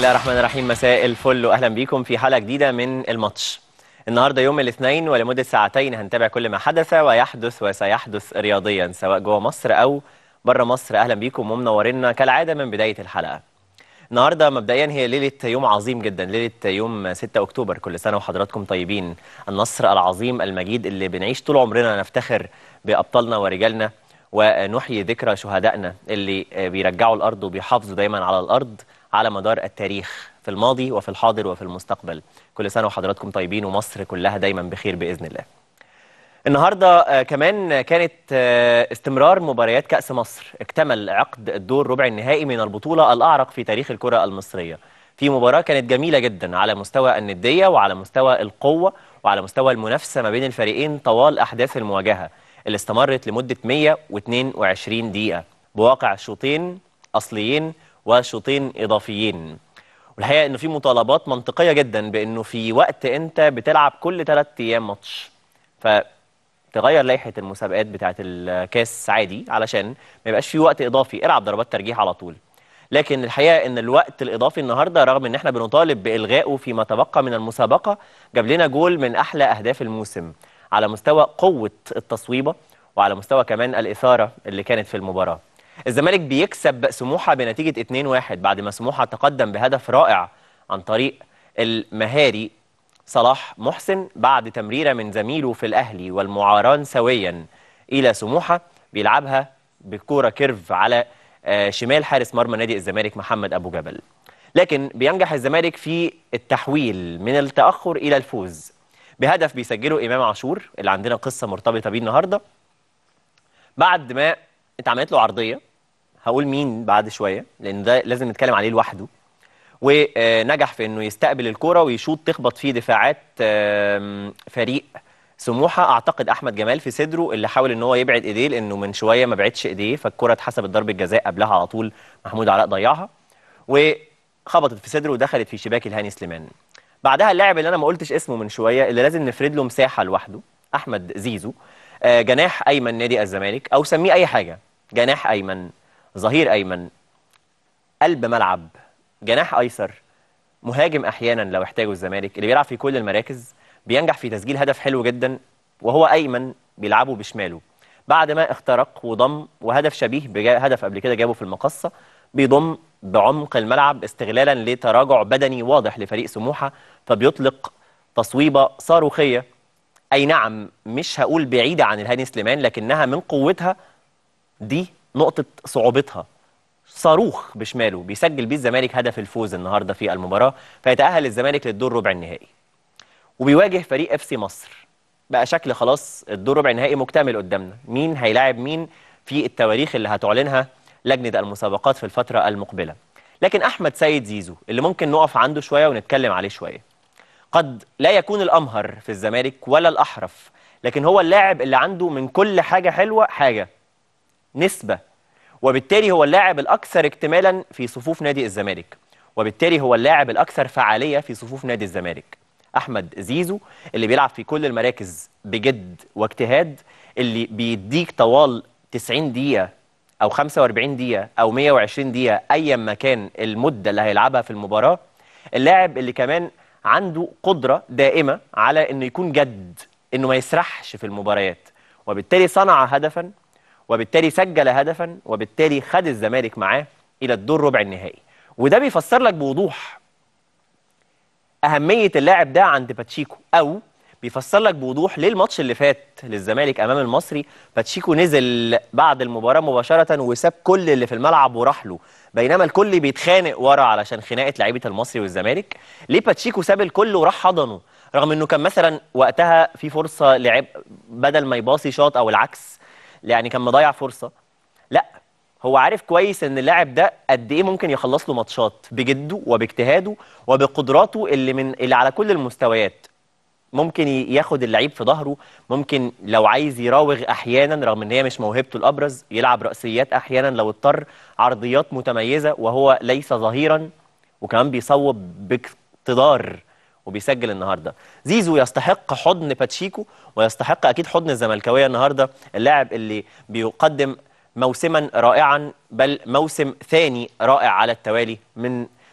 الله الرحمن الرحيم مساء الفل واهلا بيكم في حلقه جديده من الماتش النهارده يوم الاثنين ولمده ساعتين هنتابع كل ما حدث ويحدث وسيحدث رياضيا سواء جوه مصر او بره مصر اهلا بيكم ومنورينا كالعاده من بدايه الحلقه النهارده مبدئيا هي ليله يوم عظيم جدا ليله يوم 6 اكتوبر كل سنه وحضراتكم طيبين النصر العظيم المجيد اللي بنعيش طول عمرنا نفتخر بابطالنا ورجالنا ونحيي ذكرى شهدائنا اللي بيرجعوا الارض وبيحافظوا دايما على الارض على مدار التاريخ في الماضي وفي الحاضر وفي المستقبل كل سنه وحضراتكم طيبين ومصر كلها دايما بخير باذن الله النهارده آه، كمان كانت آه، استمرار مباريات كأس مصر اكتمل عقد الدور ربع النهائي من البطولة الأعرق في تاريخ الكرة المصرية في مباراة كانت جميلة جدا على مستوى الندية وعلى مستوى القوة وعلى مستوى المنافسة ما بين الفريقين طوال أحداث المواجهة اللي استمرت لمدة 122 دقيقة بواقع شوطين أصليين وشوطين إضافيين والحقيقة إنه في مطالبات منطقية جدا بإنه في وقت أنت بتلعب كل ثلاث أيام ماتش ف تغير لائحه المسابقات بتاعه الكاس عادي علشان ما يبقاش في وقت اضافي العب ضربات ترجيح على طول لكن الحقيقه ان الوقت الاضافي النهارده رغم ان احنا بنطالب بالغائه فيما تبقى من المسابقه جاب لنا جول من احلى اهداف الموسم على مستوى قوه التصويبه وعلى مستوى كمان الاثاره اللي كانت في المباراه الزمالك بيكسب سموحه بنتيجه 2-1 بعد ما سموحه تقدم بهدف رائع عن طريق المهاري صلاح محسن بعد تمريرة من زميله في الأهلي والمعاران سويا إلى سموحة بيلعبها بكورة كيرف على آه، شمال حارس مرمى نادي الزمالك محمد أبو جبل لكن بينجح الزمالك في التحويل من التأخر إلى الفوز بهدف بيسجله إمام عاشور اللي عندنا قصة مرتبطة بيه النهاردة بعد ما اتعملت له عرضية هقول مين بعد شوية لأن ده لازم نتكلم عليه لوحده ونجح في انه يستقبل الكرة ويشوط تخبط فيه دفاعات آم، فريق سموحه اعتقد احمد جمال في صدره اللي حاول ان هو يبعد ايديه لانه من شويه ما بعدش ايديه فالكره اتحسبت ضربه جزاء قبلها على طول محمود علاء ضيعها وخبطت في صدره ودخلت في شباك الهاني سليمان بعدها اللاعب اللي انا ما قلتش اسمه من شويه اللي لازم نفرد له مساحه لوحده احمد زيزو آه، جناح ايمن نادي الزمالك او سميه اي حاجه جناح ايمن ظهير ايمن قلب ملعب جناح ايسر مهاجم احيانا لو احتاجه الزمالك اللي بيلعب في كل المراكز بينجح في تسجيل هدف حلو جدا وهو ايمن بيلعبه بشماله بعد ما اخترق وضم وهدف شبيه بهدف قبل كده جابه في المقصه بيضم بعمق الملعب استغلالا لتراجع بدني واضح لفريق سموحه فبيطلق تصويبه صاروخيه اي نعم مش هقول بعيده عن الهاني سليمان لكنها من قوتها دي نقطه صعوبتها صاروخ بشماله بيسجل بيه الزمالك هدف الفوز النهارده في المباراه فيتاهل الزمالك للدور ربع النهائي وبيواجه فريق اف سي مصر بقى شكل خلاص الدور ربع النهائي مكتمل قدامنا مين هيلاعب مين في التواريخ اللي هتعلنها لجنه المسابقات في الفتره المقبله لكن احمد سيد زيزو اللي ممكن نقف عنده شويه ونتكلم عليه شويه قد لا يكون الامهر في الزمالك ولا الاحرف لكن هو اللاعب اللي عنده من كل حاجه حلوه حاجه نسبه وبالتالي هو اللاعب الاكثر اكتمالا في صفوف نادي الزمالك وبالتالي هو اللاعب الاكثر فعاليه في صفوف نادي الزمالك احمد زيزو اللي بيلعب في كل المراكز بجد واجتهاد اللي بيديك طوال 90 دقيقه او 45 دقيقه او 120 دقيقه ايا ما كان المده اللي هيلعبها في المباراه اللاعب اللي كمان عنده قدره دائمه على انه يكون جد انه ما يسرحش في المباريات وبالتالي صنع هدفا وبالتالي سجل هدفا وبالتالي خد الزمالك معاه الى الدور ربع النهائي وده بيفسر لك بوضوح اهميه اللاعب ده عند باتشيكو او بيفسر لك بوضوح ليه الماتش اللي فات للزمالك امام المصري باتشيكو نزل بعد المباراه مباشره وساب كل اللي في الملعب وراح له بينما الكل بيتخانق ورا علشان خناقه لعيبه المصري والزمالك ليه باتشيكو ساب الكل وراح حضنه رغم انه كان مثلا وقتها في فرصه لعب بدل ما يباصي شاط او العكس يعني كان مضيع فرصه لا هو عارف كويس ان اللاعب ده قد ايه ممكن يخلص له ماتشات بجده وباجتهاده وبقدراته اللي من اللي على كل المستويات ممكن ي- ياخد اللعيب في ظهره ممكن لو عايز يراوغ احيانا رغم ان هي مش موهبته الابرز يلعب راسيات احيانا لو اضطر عرضيات متميزه وهو ليس ظهيرا وكمان بيصوب باقتدار وبيسجل النهارده زيزو يستحق حضن باتشيكو ويستحق اكيد حضن الزملكاويه النهارده اللاعب اللي بيقدم موسما رائعا بل موسم ثاني رائع على التوالي من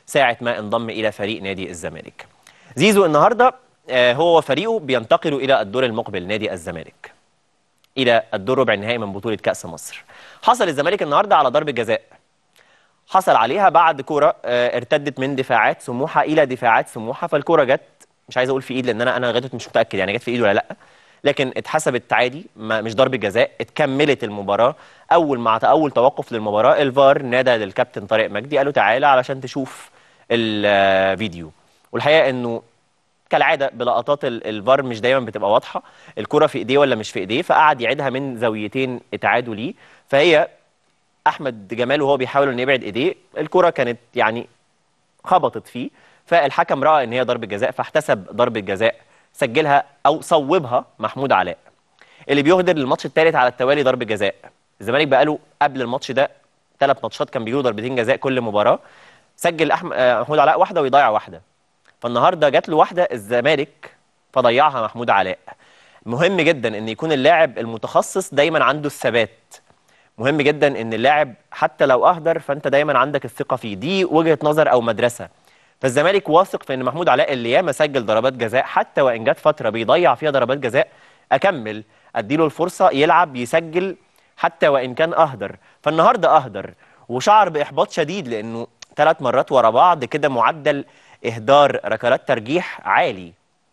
ساعة ما انضم إلى فريق نادي الزمالك زيزو النهاردة آه، هو وفريقه بينتقلوا إلى الدور المقبل نادي الزمالك إلى الدور ربع النهائي من بطولة كأس مصر حصل الزمالك النهاردة على ضربة جزاء حصل عليها بعد كرة آه، ارتدت من دفاعات سموحة إلى دفاعات سموحة فالكرة جت مش عايز أقول في إيد لأن أنا أنا لغاية دلوقتي مش متأكد يعني جت في إيد ولا لأ لكن اتحسبت عادي ما مش ضربة جزاء اتكملت المباراة أول مع أول توقف للمباراة الفار نادى للكابتن طارق مجدي قال له تعالى علشان تشوف الفيديو والحقيقة إنه كالعاده بلقطات ال- الفار مش دايما بتبقى واضحه الكره في ايديه ولا مش في ايديه فقعد يعيدها من زاويتين اتعادوا ليه فهي احمد جمال وهو بيحاول انه يبعد ايديه الكره كانت يعني خبطت فيه فالحكم راى ان هي ضربه جزاء فاحتسب ضربه جزاء سجلها او صوبها محمود علاء اللي بيهدر للماتش الثالث على التوالي ضربه جزاء الزمالك بقاله قبل الماتش ده ثلاث ماتشات كان بيجيله ضربتين جزاء كل مباراه سجل احمد آه، محمود علاء واحده ويضيع واحده فالنهارده جات له واحده الزمالك فضيعها محمود علاء مهم جدا ان يكون اللاعب المتخصص دايما عنده الثبات مهم جدا ان اللاعب حتى لو اهدر فانت دايما عندك الثقه فيه دي وجهه نظر او مدرسه فالزمالك واثق في ان محمود علاء اللي ياما سجل ضربات جزاء حتى وان جت فتره بيضيع فيها ضربات جزاء اكمل اديله الفرصه يلعب يسجل حتى وان كان اهدر فالنهارده اهدر وشعر باحباط شديد لانه ثلاث مرات ورا بعض كده معدل اهدار ركلات ترجيح عالي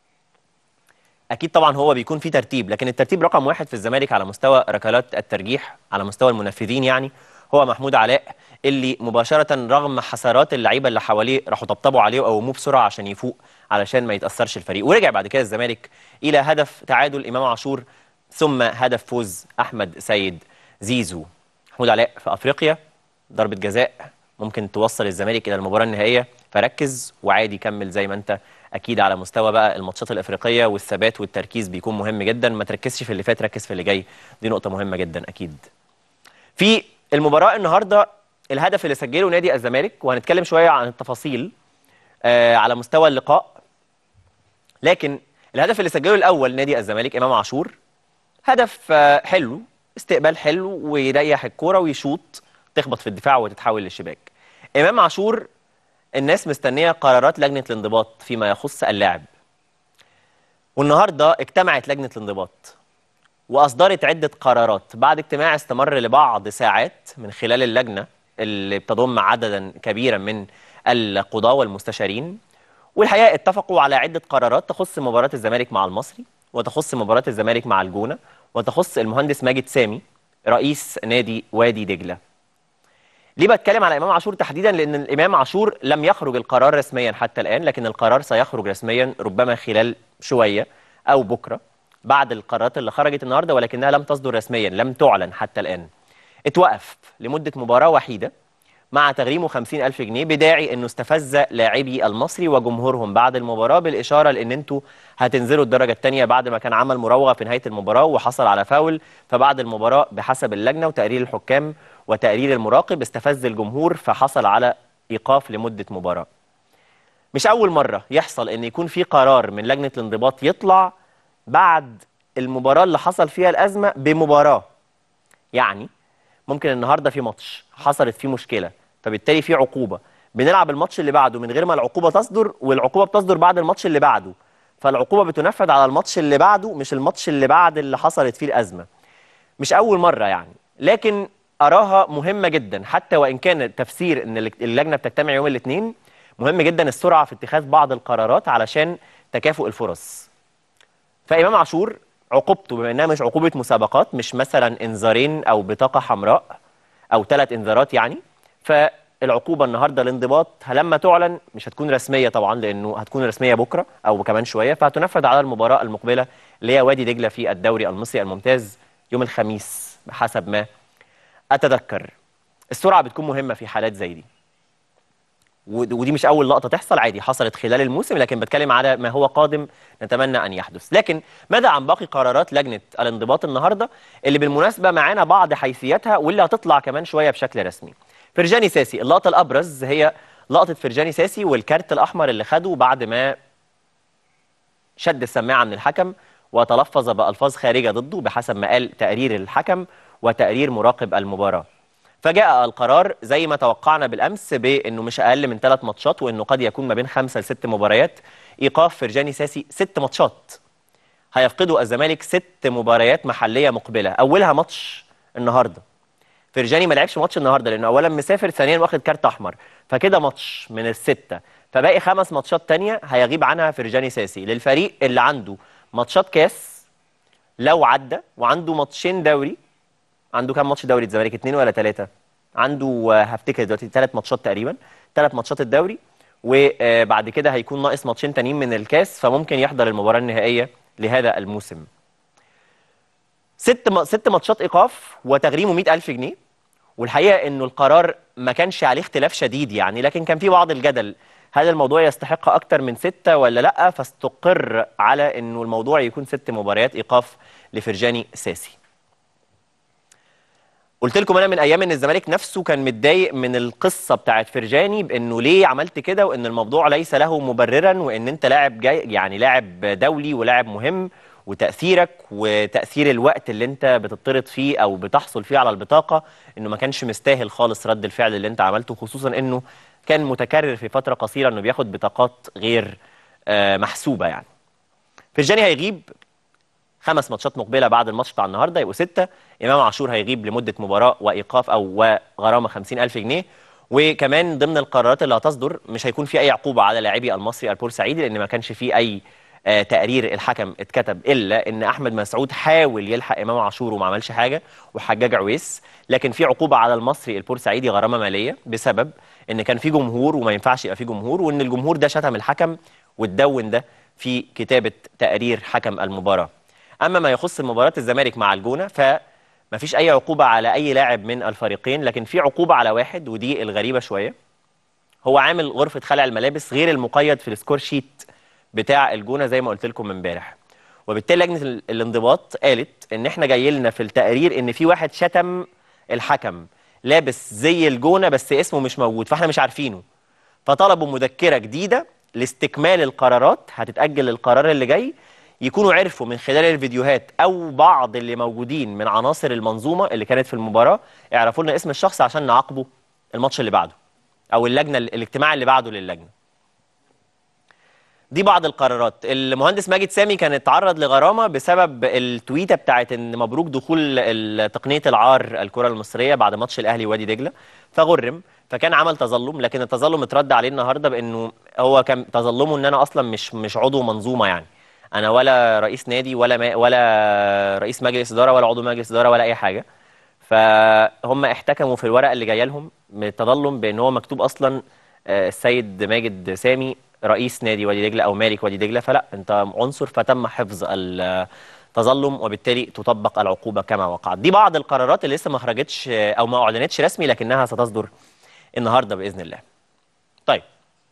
اكيد طبعا هو بيكون في ترتيب لكن الترتيب رقم واحد في الزمالك على مستوى ركلات الترجيح على مستوى المنفذين يعني هو محمود علاء اللي مباشره رغم حسرات اللعيبه اللي حواليه راحوا طبطبوا عليه وقوموه بسرعه عشان يفوق علشان ما يتاثرش الفريق ورجع بعد كده الزمالك الى هدف تعادل امام عاشور ثم هدف فوز احمد سيد زيزو محمود علاء في افريقيا ضربه جزاء ممكن توصل الزمالك الى المباراه النهائيه فركز وعادي كمل زي ما انت اكيد على مستوى بقى الماتشات الافريقيه والثبات والتركيز بيكون مهم جدا ما تركزش في اللي فات ركز في اللي جاي دي نقطه مهمه جدا اكيد في المباراه النهارده الهدف اللي سجله نادي الزمالك وهنتكلم شويه عن التفاصيل آه على مستوى اللقاء لكن الهدف اللي سجله الاول نادي الزمالك امام عاشور هدف آه، حلو استقبال حلو ويريح الكوره ويشوط تخبط في الدفاع وتتحول للشباك امام عاشور الناس مستنيه قرارات لجنه الانضباط فيما يخص اللاعب والنهارده اجتمعت لجنه الانضباط واصدرت عده قرارات بعد اجتماع استمر لبعض ساعات من خلال اللجنه اللي بتضم عددا كبيرا من القضاه والمستشارين والحقيقه اتفقوا على عده قرارات تخص مباراه الزمالك مع المصري وتخص مباراه الزمالك مع الجونه وتخص المهندس ماجد سامي رئيس نادي وادي دجله ليه بتكلم على امام عاشور تحديدا لان الامام عاشور لم يخرج القرار رسميا حتى الان لكن القرار سيخرج رسميا ربما خلال شويه او بكره بعد القرارات اللي خرجت النهارده ولكنها لم تصدر رسميا لم تعلن حتى الان اتوقف لمده مباراه وحيده مع تغريمه 50 ألف جنيه بداعي أنه استفز لاعبي المصري وجمهورهم بعد المباراة بالإشارة لأن أنتوا هتنزلوا الدرجة الثانية بعد ما كان عمل مراوغة في نهاية المباراة وحصل على فاول فبعد المباراة بحسب اللجنة وتقرير الحكام وتقرير المراقب استفز الجمهور فحصل على إيقاف لمدة مباراة مش أول مرة يحصل أن يكون في قرار من لجنة الانضباط يطلع بعد المباراة اللي حصل فيها الأزمة بمباراة يعني ممكن النهارده في ماتش حصلت فيه مشكله فبالتالي في عقوبه بنلعب الماتش اللي بعده من غير ما العقوبه تصدر والعقوبه بتصدر بعد الماتش اللي بعده فالعقوبه بتنفذ على الماتش اللي بعده مش الماتش اللي بعد اللي حصلت فيه الازمه مش اول مره يعني لكن اراها مهمه جدا حتى وان كان تفسير ان اللجنه بتجتمع يوم الاثنين مهم جدا السرعه في اتخاذ بعض القرارات علشان تكافؤ الفرص فامام عاشور عقوبته بما انها مش عقوبه مسابقات مش مثلا انذارين او بطاقه حمراء او ثلاث انذارات يعني فالعقوبه النهارده الانضباط لما تعلن مش هتكون رسميه طبعا لانه هتكون رسميه بكره او كمان شويه فهتنفذ على المباراه المقبله اللي هي وادي دجله في الدوري المصري الممتاز يوم الخميس بحسب ما اتذكر السرعه بتكون مهمه في حالات زي دي ود- ودي مش اول لقطه تحصل عادي حصلت خلال الموسم لكن بتكلم على ما هو قادم نتمنى ان يحدث لكن ماذا عن باقي قرارات لجنه الانضباط النهارده اللي بالمناسبه معانا بعض حيثياتها واللي هتطلع كمان شويه بشكل رسمي فرجاني ساسي اللقطه الابرز هي لقطه فرجاني ساسي والكارت الاحمر اللي خده بعد ما شد السماعه من الحكم وتلفظ بالفاظ خارجه ضده بحسب ما قال تقرير الحكم وتقرير مراقب المباراه فجاء القرار زي ما توقعنا بالامس بانه مش اقل من ثلاث ماتشات وانه قد يكون ما بين خمسه لست مباريات ايقاف فرجاني ساسي ست ماتشات هيفقدوا الزمالك ست مباريات محليه مقبله اولها ماتش النهارده فرجاني ما لعبش ماتش النهارده لانه اولا مسافر ثانيا واخد كارت احمر فكده ماتش من السته فباقي خمس ماتشات تانية هيغيب عنها فرجاني ساسي للفريق اللي عنده ماتشات كاس لو عدى وعنده ماتشين دوري عنده كام ماتش دوري الزمالك اثنين ولا ثلاثه عنده آه، هفتكر دلوقتي ثلاث ماتشات تقريبا ثلاث ماتشات الدوري وبعد كده هيكون ناقص ماتشين تانيين من الكاس فممكن يحضر المباراه النهائيه لهذا الموسم ست م- ست ماتشات ايقاف وتغريمه 100000 جنيه والحقيقه انه القرار ما كانش عليه اختلاف شديد يعني لكن كان في بعض الجدل هل الموضوع يستحق اكتر من ستة ولا لا فاستقر على انه الموضوع يكون ست مباريات ايقاف لفرجاني ساسي قلت لكم انا من ايام ان الزمالك نفسه كان متضايق من القصه بتاعت فرجاني بانه ليه عملت كده وان الموضوع ليس له مبررا وان انت لاعب جاي يعني لاعب دولي ولاعب مهم وتاثيرك وتاثير الوقت اللي انت بتطرد فيه او بتحصل فيه على البطاقه انه ما كانش مستاهل خالص رد الفعل اللي انت عملته خصوصا انه كان متكرر في فتره قصيره انه بياخد بطاقات غير آه، محسوبه يعني فرجاني هيغيب خمس ماتشات مقبله بعد الماتش بتاع النهارده يبقوا سته امام عاشور هيغيب لمده مباراه وايقاف او وغرامه 50000 جنيه وكمان ضمن القرارات اللي هتصدر مش هيكون في اي عقوبه على لاعبي المصري البورسعيدي لان ما كانش في اي آه، تقرير الحكم اتكتب الا ان احمد مسعود حاول يلحق امام عاشور وما عملش حاجه وحجاج عويس لكن في عقوبه على المصري البورسعيدي غرامه ماليه بسبب ان كان في جمهور وما ينفعش يبقى في جمهور وان الجمهور ده شتم الحكم واتدون ده في كتابه تقرير حكم المباراه اما ما يخص مباراه الزمالك مع الجونه فما فيش اي عقوبه على اي لاعب من الفريقين لكن في عقوبه على واحد ودي الغريبه شويه هو عامل غرفه خلع الملابس غير المقيد في السكور شيت بتاع الجونه زي ما قلت لكم امبارح وبالتالي لجنه ال- الانضباط قالت ان احنا جاي لنا في التقرير ان في واحد شتم الحكم لابس زي الجونه بس اسمه مش موجود فاحنا مش عارفينه فطلبوا مذكره جديده لاستكمال القرارات هتتاجل للقرار اللي جاي يكونوا عرفوا من خلال الفيديوهات او بعض اللي موجودين من عناصر المنظومه اللي كانت في المباراه يعرفوا لنا اسم الشخص عشان نعاقبه الماتش اللي بعده او اللجنه الاجتماع اللي بعده للجنه دي بعض القرارات المهندس ماجد سامي كان اتعرض لغرامه بسبب التويته بتاعت ان مبروك دخول ال- تقنيه العار الكره المصريه بعد ماتش الاهلي وادي دجله فغرم فكان عمل تظلم لكن التظلم اترد عليه النهارده بانه هو كان تظلمه ان انا اصلا مش مش عضو منظومه يعني انا ولا رئيس نادي ولا ما ولا رئيس مجلس اداره ولا عضو مجلس اداره ولا اي حاجه فهم احتكموا في الورقه اللي جايه لهم من التظلم بان هو مكتوب اصلا آه، السيد ماجد سامي رئيس نادي وادي دجله او مالك وادي دجله فلا انت عنصر فتم حفظ التظلم وبالتالي تطبق العقوبه كما وقعت دي بعض القرارات اللي لسه ما خرجتش آه، او ما اعلنتش رسمي لكنها ستصدر النهارده باذن الله طيب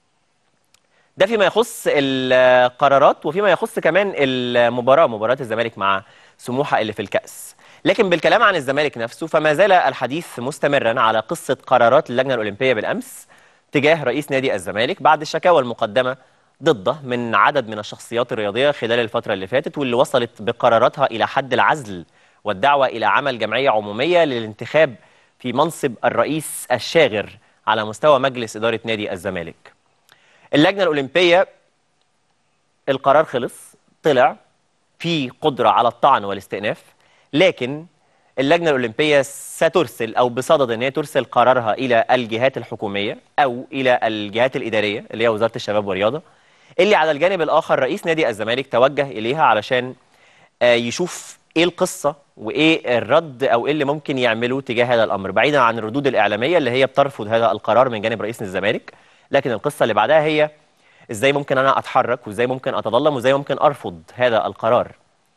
ده فيما يخص القرارات وفيما يخص كمان المباراه مباراه الزمالك مع سموحه اللي في الكاس لكن بالكلام عن الزمالك نفسه فما زال الحديث مستمرا على قصه قرارات اللجنه الاولمبيه بالامس تجاه رئيس نادي الزمالك بعد الشكاوى المقدمه ضده من عدد من الشخصيات الرياضيه خلال الفتره اللي فاتت واللي وصلت بقراراتها الى حد العزل والدعوه الى عمل جمعيه عموميه للانتخاب في منصب الرئيس الشاغر على مستوى مجلس اداره نادي الزمالك. اللجنه الاولمبيه القرار خلص طلع في قدره على الطعن والاستئناف لكن اللجنه الاولمبيه سترسل او بصدد ان هي ترسل قرارها الى الجهات الحكوميه او الى الجهات الاداريه اللي هي وزاره الشباب والرياضه اللي على الجانب الاخر رئيس نادي الزمالك توجه اليها علشان آه، يشوف ايه القصه وايه الرد او ايه اللي ممكن يعمله تجاه هذا الامر بعيدا عن الردود الاعلاميه اللي هي بترفض هذا القرار من جانب رئيس الزمالك لكن القصه اللي بعدها هي ازاي ممكن انا اتحرك وازاي ممكن اتظلم وازاي ممكن ارفض هذا القرار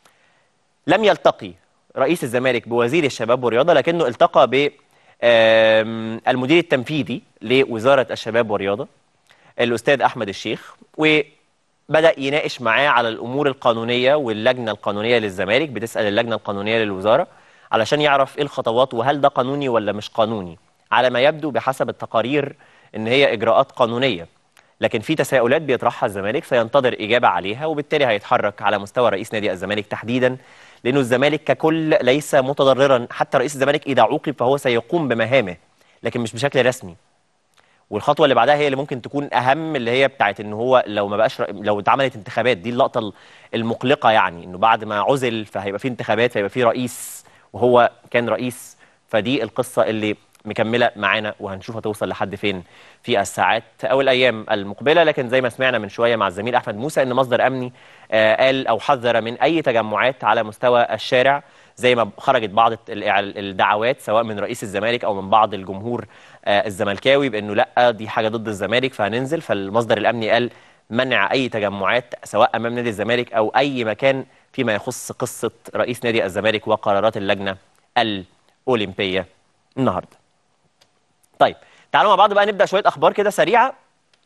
لم يلتقي رئيس الزمالك بوزير الشباب والرياضه لكنه التقى ب آم، المدير التنفيذي لوزاره الشباب والرياضه الاستاذ احمد الشيخ وبدا يناقش معاه على الامور القانونيه واللجنه القانونيه للزمالك بتسال اللجنه القانونيه للوزاره علشان يعرف ايه الخطوات وهل ده قانوني ولا مش قانوني على ما يبدو بحسب التقارير ان هي اجراءات قانونيه لكن في تساؤلات بيطرحها الزمالك سينتظر اجابه عليها وبالتالي هيتحرك على مستوى رئيس نادي الزمالك تحديدا لانه الزمالك ككل ليس متضررا حتى رئيس الزمالك اذا عوقب فهو سيقوم بمهامه لكن مش بشكل رسمي والخطوه اللي بعدها هي اللي ممكن تكون اهم اللي هي بتاعت ان هو لو ما بقاش لو اتعملت انتخابات دي اللقطه المقلقه يعني انه بعد ما عزل فهيبقى في انتخابات فيبقى في رئيس وهو كان رئيس فدي القصه اللي مكمله معانا وهنشوف هتوصل لحد فين في الساعات او الايام المقبله لكن زي ما سمعنا من شويه مع الزميل احمد موسى ان مصدر امني آه قال او حذر من اي تجمعات على مستوى الشارع زي ما خرجت بعض الدعوات سواء من رئيس الزمالك او من بعض الجمهور آه الزملكاوي بانه لا دي حاجه ضد الزمالك فهننزل فالمصدر الامني قال منع اي تجمعات سواء امام نادي الزمالك او اي مكان فيما يخص قصه رئيس نادي الزمالك وقرارات اللجنه الاولمبيه النهارده. طيب تعالوا مع بعض بقى نبدا شويه اخبار كده سريعه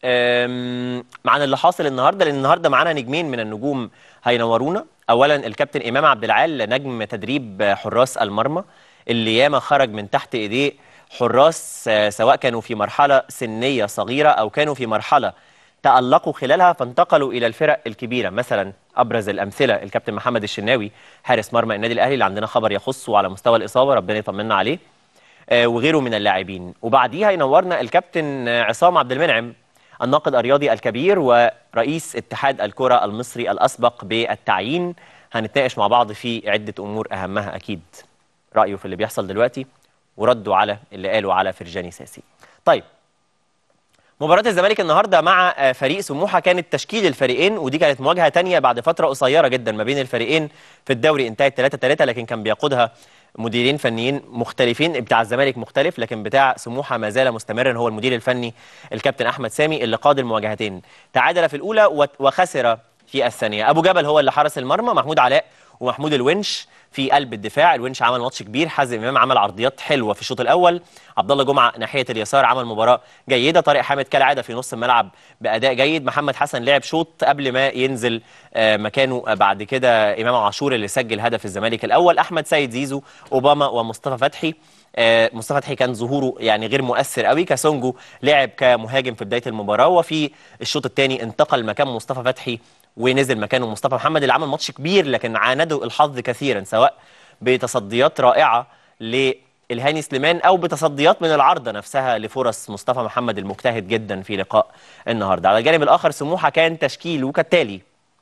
عن اللي حاصل النهارده لان النهارده معانا نجمين من النجوم هينورونا اولا الكابتن امام عبد العال نجم تدريب حراس المرمى اللي ياما خرج من تحت ايديه حراس سواء كانوا في مرحله سنيه صغيره او كانوا في مرحله تألقوا خلالها فانتقلوا الى الفرق الكبيره مثلا ابرز الامثله الكابتن محمد الشناوي حارس مرمى النادي الاهلي اللي عندنا خبر يخصه على مستوى الاصابه ربنا يطمنا عليه وغيره من اللاعبين وبعديها ينورنا الكابتن عصام عبد المنعم الناقد الرياضي الكبير ورئيس اتحاد الكرة المصري الأسبق بالتعيين هنتناقش مع بعض في عدة أمور أهمها أكيد رأيه في اللي بيحصل دلوقتي ورده على اللي قاله على فرجاني ساسي طيب مباراة الزمالك النهاردة مع فريق سموحة كانت تشكيل الفريقين ودي كانت مواجهة تانية بعد فترة قصيرة جدا ما بين الفريقين في الدوري انتهت 3-3 لكن كان بيقودها مديرين فنيين مختلفين بتاع الزمالك مختلف لكن بتاع سموحه ما زال مستمرا هو المدير الفني الكابتن احمد سامي اللي قاد المواجهتين تعادل في الاولى وخسر في الثانيه ابو جبل هو اللي حرس المرمى محمود علاء ومحمود الونش في قلب الدفاع الونش عمل ماتش كبير حازم امام عمل عرضيات حلوه في الشوط الاول عبد الله جمعه ناحيه اليسار عمل مباراه جيده طارق حامد كالعاده في نص الملعب باداء جيد محمد حسن لعب شوط قبل ما ينزل مكانه بعد كده امام عاشور اللي سجل هدف الزمالك الاول احمد سيد زيزو اوباما ومصطفى فتحي مصطفى فتحي كان ظهوره يعني غير مؤثر قوي كاسونجو لعب كمهاجم في بدايه المباراه وفي الشوط الثاني انتقل مكان مصطفى فتحي ونزل مكانه مصطفى محمد اللي عمل ماتش كبير لكن عانده الحظ كثيرا سواء بتصديات رائعه للهاني سليمان او بتصديات من العارضه نفسها لفرص مصطفى محمد المجتهد جدا في لقاء النهارده على الجانب الاخر سموحه كان تشكيله كالتالي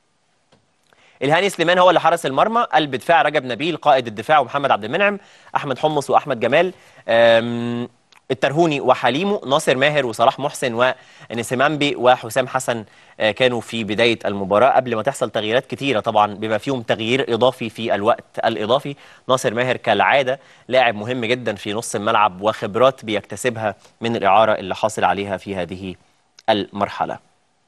الهاني سليمان هو اللي حرس المرمى قلب دفاع رجب نبيل قائد الدفاع ومحمد عبد المنعم احمد حمص واحمد جمال الترهوني وحليمو ناصر ماهر وصلاح محسن ونسيمامبي وحسام حسن كانوا في بدايه المباراه قبل ما تحصل تغييرات كتيره طبعا بما فيهم تغيير اضافي في الوقت الاضافي ناصر ماهر كالعاده لاعب مهم جدا في نص الملعب وخبرات بيكتسبها من الاعاره اللي حاصل عليها في هذه المرحله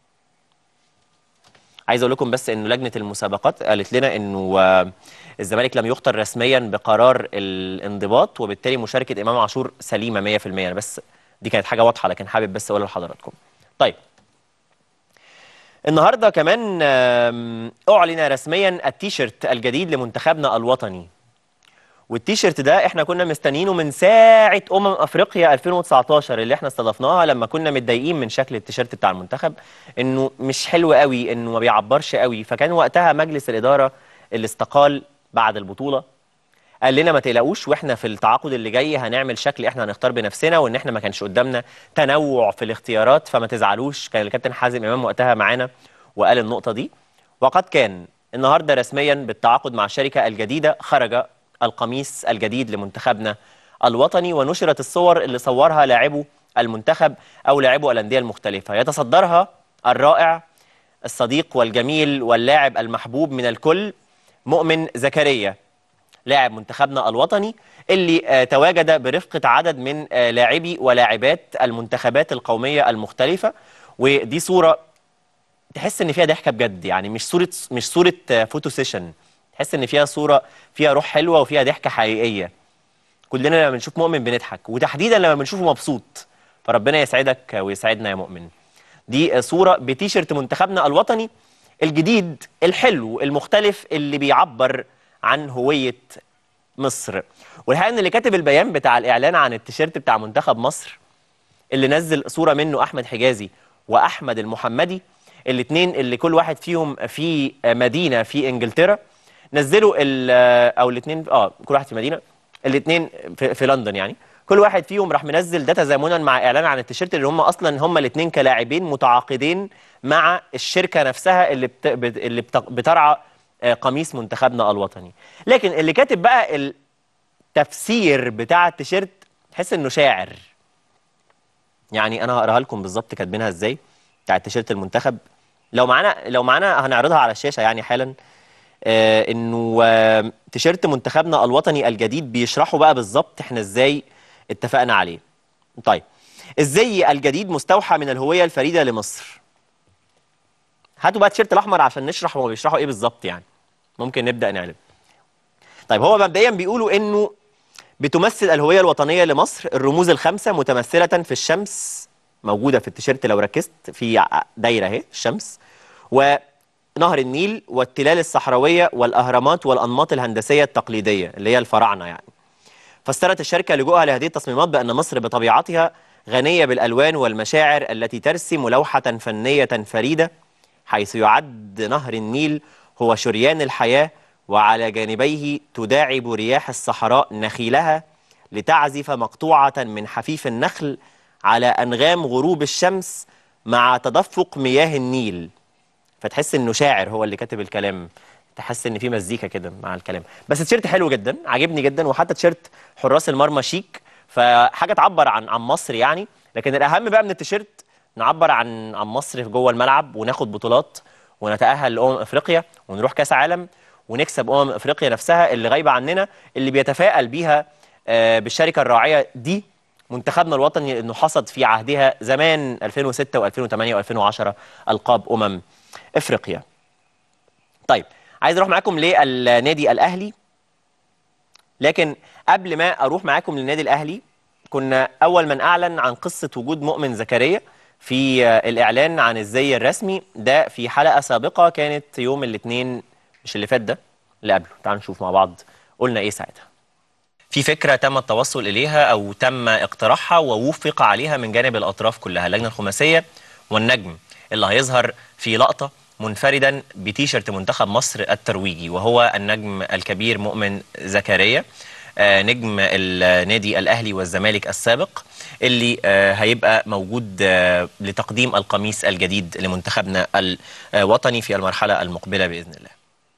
عايز اقول لكم بس انه لجنه المسابقات قالت لنا انه الزمالك لم يختر رسميا بقرار الانضباط وبالتالي مشاركه امام عاشور سليمه 100% انا بس دي كانت حاجه واضحه لكن حابب بس اقولها لحضراتكم. طيب النهارده كمان اعلن رسميا التيشيرت الجديد لمنتخبنا الوطني. والتيشيرت ده احنا كنا مستنيينه من ساعه امم افريقيا 2019 اللي احنا استضفناها لما كنا متضايقين من شكل التيشيرت بتاع المنتخب انه مش حلو قوي انه ما بيعبرش قوي فكان وقتها مجلس الاداره اللي استقال بعد البطوله قال لنا ما تقلقوش واحنا في التعاقد اللي جاي هنعمل شكل احنا هنختار بنفسنا وان احنا ما كانش قدامنا تنوع في الاختيارات فما تزعلوش كان الكابتن حازم امام وقتها معانا وقال النقطه دي وقد كان النهارده رسميا بالتعاقد مع الشركه الجديده خرج القميص الجديد لمنتخبنا الوطني ونشرت الصور اللي صورها لاعبو المنتخب او لاعبو الانديه المختلفه يتصدرها الرائع الصديق والجميل واللاعب المحبوب من الكل مؤمن زكريا لاعب منتخبنا الوطني اللي تواجد برفقة عدد من لاعبي ولاعبات المنتخبات القومية المختلفة ودي صورة تحس ان فيها ضحكة بجد يعني مش صورة مش صورة فوتو سيشن تحس ان فيها صورة فيها روح حلوة وفيها ضحكة حقيقية كلنا لما بنشوف مؤمن بنضحك وتحديدا لما بنشوفه مبسوط فربنا يسعدك ويسعدنا يا مؤمن دي صورة بتيشيرت منتخبنا الوطني الجديد الحلو المختلف اللي بيعبر عن هوية مصر والحقيقة ان اللي كاتب البيان بتاع الاعلان عن التيشيرت بتاع منتخب مصر اللي نزل صورة منه احمد حجازي واحمد المحمدي الاثنين اللي كل واحد فيهم في مدينه في انجلترا نزلوا ال- او الاثنين اه كل واحد في مدينه الاثنين في, في لندن يعني كل واحد فيهم راح منزل ده تزامنا مع اعلان عن التيشيرت اللي هم اصلا هم الاثنين كلاعبين متعاقدين مع الشركه نفسها اللي بت... بت- اللي بت... بترعى آه، قميص منتخبنا الوطني لكن اللي كاتب بقى التفسير بتاع التيشيرت تحس انه شاعر يعني انا هقراها لكم بالظبط كاتبينها ازاي بتاع التيشيرت المنتخب لو معانا لو معانا هنعرضها على الشاشه يعني حالا آه انه آه تيشيرت منتخبنا الوطني الجديد بيشرحوا بقى بالظبط احنا ازاي اتفقنا عليه طيب الزي الجديد مستوحى من الهويه الفريده لمصر هاتوا بقى التيشيرت الاحمر عشان نشرح هما بيشرحوا ايه بالظبط يعني ممكن نبدا نعلم طيب هو مبدئيا بيقولوا انه بتمثل الهويه الوطنيه لمصر الرموز الخمسه متمثله في الشمس موجوده في التيشيرت لو ركزت في ع- دايره اهي الشمس ونهر النيل والتلال الصحراويه والاهرامات والانماط الهندسيه التقليديه اللي هي الفراعنه يعني فسرت الشركة لجوءها لهذه التصميمات بأن مصر بطبيعتها غنية بالألوان والمشاعر التي ترسم لوحة فنية فريدة حيث يعد نهر النيل هو شريان الحياة وعلى جانبيه تداعب رياح الصحراء نخيلها لتعزف مقطوعة من حفيف النخل على أنغام غروب الشمس مع تدفق مياه النيل فتحس انه شاعر هو اللي كاتب الكلام تحس ان في مزيكا كده مع الكلام بس التيشيرت حلو جدا عاجبني جدا وحتى تيشيرت حراس المرمى شيك فحاجه تعبر عن عن مصر يعني لكن الاهم بقى من التيشيرت نعبر عن عن مصر في جوه الملعب وناخد بطولات ونتاهل لامم افريقيا ونروح كاس عالم ونكسب امم افريقيا نفسها اللي غايبه عننا اللي بيتفائل بيها آه، بالشركه الراعيه دي منتخبنا الوطني انه حصد في عهدها زمان 2006 و2008 و2010 القاب امم افريقيا. طيب عايز اروح معاكم للنادي الاهلي لكن قبل ما اروح معاكم للنادي الاهلي كنا اول من اعلن عن قصه وجود مؤمن زكريا في آه، الاعلان عن الزي الرسمي ده في حلقه سابقه كانت يوم الاثنين مش اللي فات ده اللي قبله تعالوا نشوف مع بعض قلنا ايه ساعتها في فكرة تم التوصل إليها أو تم اقتراحها ووفق عليها من جانب الأطراف كلها اللجنة الخماسية والنجم اللي هيظهر في لقطة منفردا بتيشرت منتخب مصر الترويجي وهو النجم الكبير مؤمن زكريا آه، نجم النادي الأهلي والزمالك السابق اللي آه، هيبقى موجود آه، لتقديم القميص الجديد لمنتخبنا الوطني في المرحلة المقبلة بإذن الله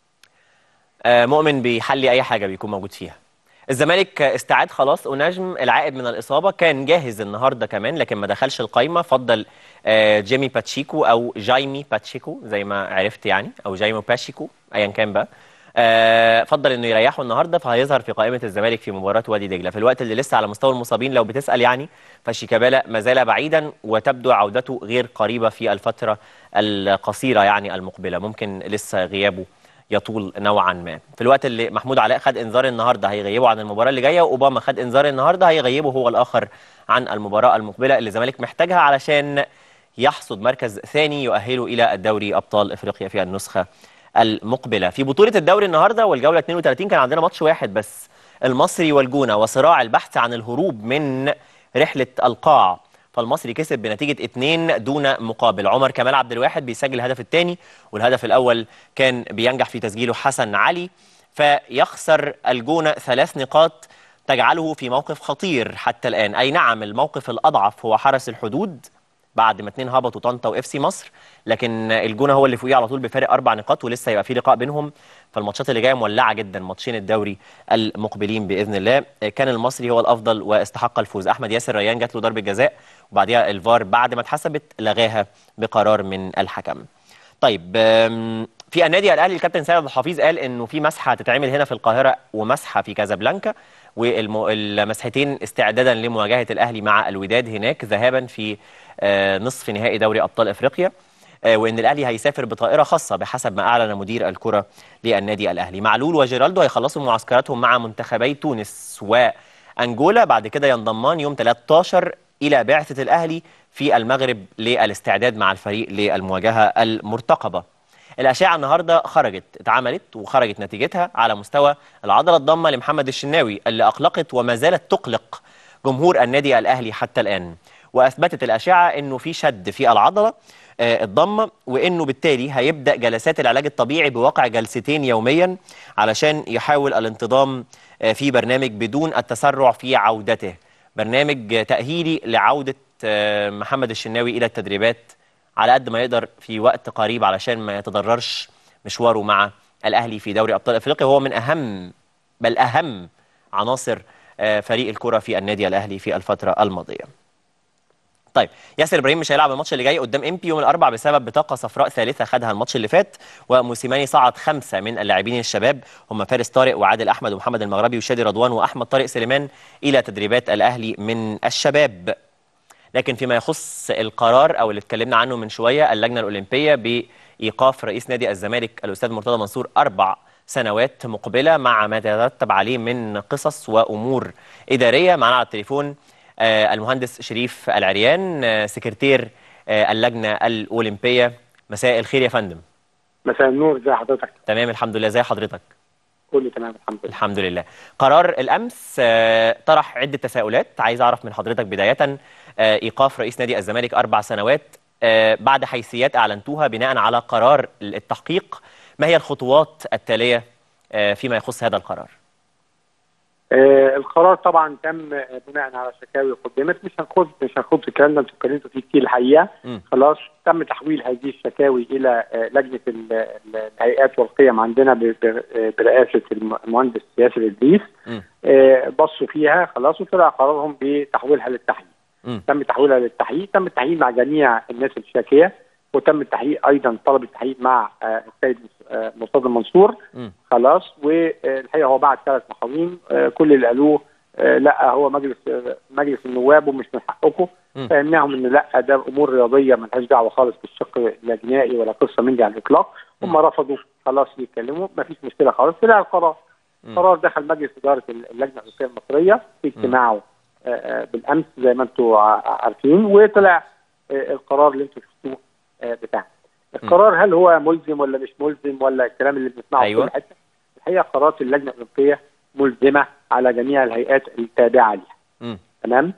آه، مؤمن بيحلي اي حاجه بيكون موجود فيها الزمالك استعاد خلاص ونجم العائد من الاصابه كان جاهز النهارده كمان لكن ما دخلش القايمه فضل آه، جيمي باتشيكو او جايمي باتشيكو زي ما عرفت يعني او جايمو باتشيكو ايا كان بقى آه، فضل انه يريحه النهارده فهيظهر في قائمه الزمالك في مباراه وادي دجله في الوقت اللي لسه على مستوى المصابين لو بتسال يعني فشيكابالا ما زال بعيدا وتبدو عودته غير قريبه في الفتره القصيره يعني المقبله ممكن لسه غيابه يطول نوعا ما في الوقت اللي محمود علاء خد انذار النهارده هيغيبه عن المباراه اللي جايه واوباما خد انذار النهارده هيغيبه هو الاخر عن المباراه المقبله اللي الزمالك محتاجها علشان يحصد مركز ثاني يؤهله الى الدوري ابطال افريقيا في النسخه المقبله في بطوله الدوري النهارده والجوله 32 كان عندنا ماتش واحد بس المصري والجونه وصراع البحث عن الهروب من رحله القاع فالمصري كسب بنتيجة 2 دون مقابل عمر كمال عبد الواحد بيسجل الهدف الثاني والهدف الأول كان بينجح في تسجيله حسن علي فيخسر الجونة ثلاث نقاط تجعله في موقف خطير حتى الآن أي نعم الموقف الأضعف هو حرس الحدود بعد ما اتنين هبطوا طنطا واف سي مصر لكن الجونه هو اللي فوقيه على طول بفارق اربع نقاط ولسه يبقى في لقاء بينهم فالماتشات اللي جايه مولعه جدا ماتشين الدوري المقبلين باذن الله كان المصري هو الافضل واستحق الفوز احمد ياسر ريان جات له ضربه جزاء وبعديها الفار بعد ما اتحسبت لغاها بقرار من الحكم طيب آم، في النادي الاهلي الكابتن سيد الحفيظ قال انه في مسحه هتتعمل هنا في القاهره ومسحه في كازابلانكا والمسحتين استعدادا لمواجهه الاهلي مع الوداد هناك ذهابا في آه، نصف نهائي دوري ابطال افريقيا آه، وان الاهلي هيسافر بطائره خاصه بحسب ما اعلن مدير الكره للنادي الاهلي معلول وجيرالدو هيخلصوا معسكراتهم مع منتخبي تونس وانجولا بعد كده ينضمان يوم 13 الى بعثه الاهلي في المغرب للاستعداد مع الفريق للمواجهه المرتقبه الأشعة النهاردة خرجت اتعملت وخرجت نتيجتها على مستوى العضلة الضامة لمحمد الشناوي اللي أقلقت وما زالت تقلق جمهور النادي الأهلي حتى الآن واثبتت الاشعه انه في شد في العضله آه، الضمه وانه بالتالي هيبدا جلسات العلاج الطبيعي بواقع جلستين يوميا علشان يحاول الانتظام آه، في برنامج بدون التسرع في عودته برنامج تاهيلي لعوده آه، محمد الشناوي الى التدريبات على قد ما يقدر في وقت قريب علشان ما يتضررش مشواره مع الاهلي في دوري ابطال افريقيا وهو من اهم بل اهم عناصر آه، فريق الكره في النادي الاهلي في الفتره الماضيه طيب ياسر ابراهيم مش هيلعب الماتش اللي جاي قدام امبي يوم الاربعاء بسبب بطاقه صفراء ثالثه خدها الماتش اللي فات وموسيماني صعد خمسه من اللاعبين الشباب هم فارس طارق وعادل احمد ومحمد المغربي وشادي رضوان واحمد طارق سليمان الى تدريبات الاهلي من الشباب لكن فيما يخص القرار او اللي اتكلمنا عنه من شويه اللجنه الاولمبيه بايقاف رئيس نادي الزمالك الاستاذ مرتضى منصور اربع سنوات مقبله مع ما يترتب عليه من قصص وامور اداريه معنا على التليفون آه، المهندس شريف العريان آه، سكرتير آه، اللجنه الاولمبيه مساء الخير يا فندم مساء النور ازي حضرتك تمام الحمد لله زي حضرتك كله تمام الحمد لله الحمد لله قرار الامس آه، طرح عده تساؤلات عايز اعرف من حضرتك بدايه آه، ايقاف رئيس نادي الزمالك اربع سنوات آه، بعد حيثيات اعلنتوها بناء على قرار التحقيق ما هي الخطوات التاليه آه، فيما يخص هذا القرار آه القرار طبعا تم آه، بناء على شكاوي قدمت مش هنخوض مش هنخوض في الكلام ده انتوا اتكلمتوا فيه كتير الحقيقه م. خلاص تم تحويل هذه الشكاوي الى آه لجنه ال- ال- الهيئات والقيم عندنا ب- ب- آه، برئاسه الم- المهندس ياسر ادريس م. آه بصوا فيها خلاص وطلع قرارهم بتحويلها للتحقيق م. تم تحويلها للتحقيق تم التحقيق مع جميع الناس الشاكيه وتم التحقيق ايضا طلب التحقيق مع آه السيد آه مرتضى منصور م. خلاص والحقيقه هو بعت ثلاث محاضرين آه، كل اللي قالوه آه، لا هو مجلس آه، مجلس النواب ومش من حقكم مم. فهمناهم ان لا ده امور رياضيه ملهاش دعوه خالص بالشق لا جنائي ولا قصه من دي على الاطلاق هم رفضوا خلاص يتكلموا ما فيش مشكله خالص طلع القرار مم. قرار دخل مجلس اداره اللجنه الاولمبيه المصريه في اجتماعه آه، آه، بالامس زي ما انتم ع- عارفين وطلع آه، القرار اللي انتم شفتوه آه، بتاعه القرار هل هو ملزم ولا مش ملزم ولا الكلام اللي بنسمعه أيوة. في كل حته الحقيقه قرارات اللجنه الاولمبيه ملزمه على جميع الهيئات التابعه لها م. تمام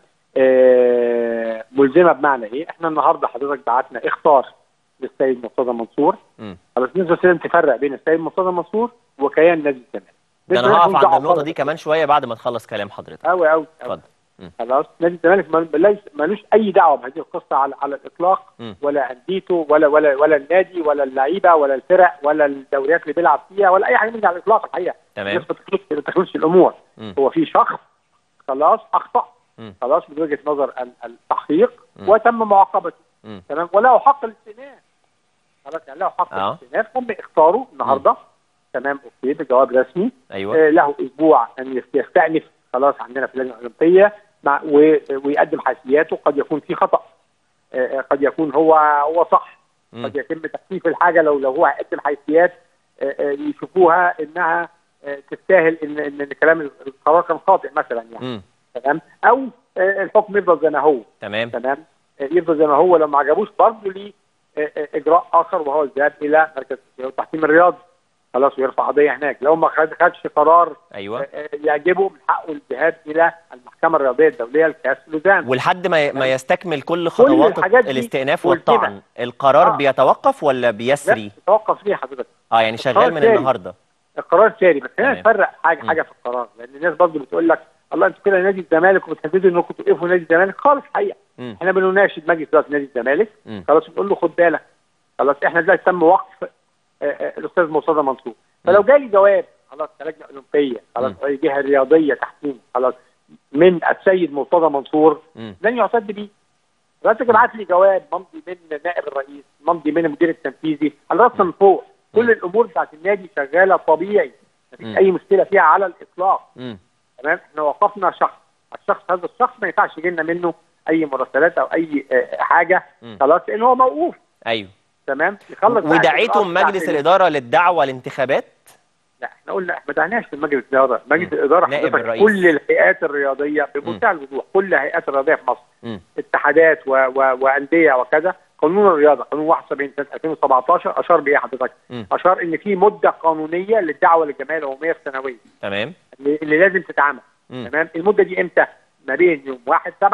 آه ملزمه بمعنى ايه احنا النهارده حضرتك بعتنا اخطار للسيد مرتضى منصور م. خلاص نقدر لازم تفرق بين السيد مرتضى منصور وكيان نادي الزمالك ده انا هقف عند النقطه دي كمان شويه بعد ما تخلص كلام حضرتك قوي قوي اتفضل م. خلاص نادي الزمالك مل- ملوش ملوش اي دعوه بهذه القصه على على الاطلاق م. ولا انديته ولا ولا ولا النادي ولا اللعيبه ولا الفرق ولا الدوريات اللي بيلعب فيها ولا اي حاجه من دي على الاطلاق الحقيقه تمام الناس ما تخلصش ما تخلصش الامور م. هو في شخص خلاص اخطا م. خلاص من وجهه نظر ال- التحقيق م. وتم معاقبته م. تمام وله حق الاستئناف خلاص يعني له حق آه. الاستئناف هم اختاروا النهارده تمام اوكي بجواب رسمي ايوه آه، له اسبوع ان يستأنف خلاص عندنا في اللجنه الاولمبيه مع و- ويقدم حيثياته قد يكون في خطا آه، آه، قد يكون هو هو صح م. قد يتم تخفيف الحاجه لو لو هو هيقدم حيثيات آه، آه، يشوفوها انها آه، تستاهل ان ان إن كلام القرار كان خاطئ مثلا يعني م. تمام او آه، الحكم يفضل زي ما هو تمام تمام آه، يفضل زي ما هو لو ما عجبوش برضه ليه آه، آه، اجراء اخر وهو الذهاب الى مركز التحكيم الرياضي خلاص ويرفع قضيه هناك لو ما خد خدش قرار ايوه آه، يعجبه من حقه الذهاب الى المحكمه الرياضيه الدوليه لكاس لوزان ولحد ما ما يستكمل كل خطوات الحاجات دي الاستئناف ملزمة. والطعن القرار آه. بيتوقف ولا لا بيسري تتوقف ليه حضرتك اه يعني شغال القرار من ساري. النهارده القرار ساري بس خلينا تمام. نفرق حاجه م. حاجه في القرار لان الناس برضه بتقول لك الله انتوا كده نادي الزمالك وبتهددوا انكم توقفوا نادي الزمالك خالص حقيقه م. احنا بنناشد مجلس اداره نادي الزمالك م. خلاص بنقول له خد بالك خلاص احنا دلوقتي تم وقف آه، آه، الاستاذ مرتضى منصور فلو جالي جواب خلاص كلجنه اولمبيه خلاص م. اي جهه رياضيه تحكيم خلاص من السيد مرتضى منصور م. لن يعتد بيه حضرتك ابعت لي جواب ممضي من نائب الرئيس ممضي من المدير التنفيذي على راسنا من فوق كل الامور بتاعت النادي شغاله طبيعي م. مفيش اي مشكله فيها على الاطلاق م. تمام احنا وقفنا شخص الشخص هذا الشخص ما ينفعش يجي لنا منه اي مراسلات او اي آه، حاجه م. خلاص لان هو موقوف ايوه تمام يخلص بقى ودعيتم الإجراءات مجلس بتاعت ال- الاداره للدعوه لانتخابات لا احنا قلنا ما دعناش في مجلس الاداره مجلس الاداره نائب حضرتك الرئيس. كل الهيئات الرياضيه بمنتهى الوضوح كل الهيئات الرياضيه في مصر م. اتحادات و... و... وانديه وكذا قانون الرياضه قانون 71 سنه 2017 اشار بايه حضرتك؟ م. اشار ان في مده قانونيه للدعوه للجمعيه العموميه السنويه تمام اللي اللي لازم تتعمل م. تمام المده دي امتى؟ ما بين يوم 1 7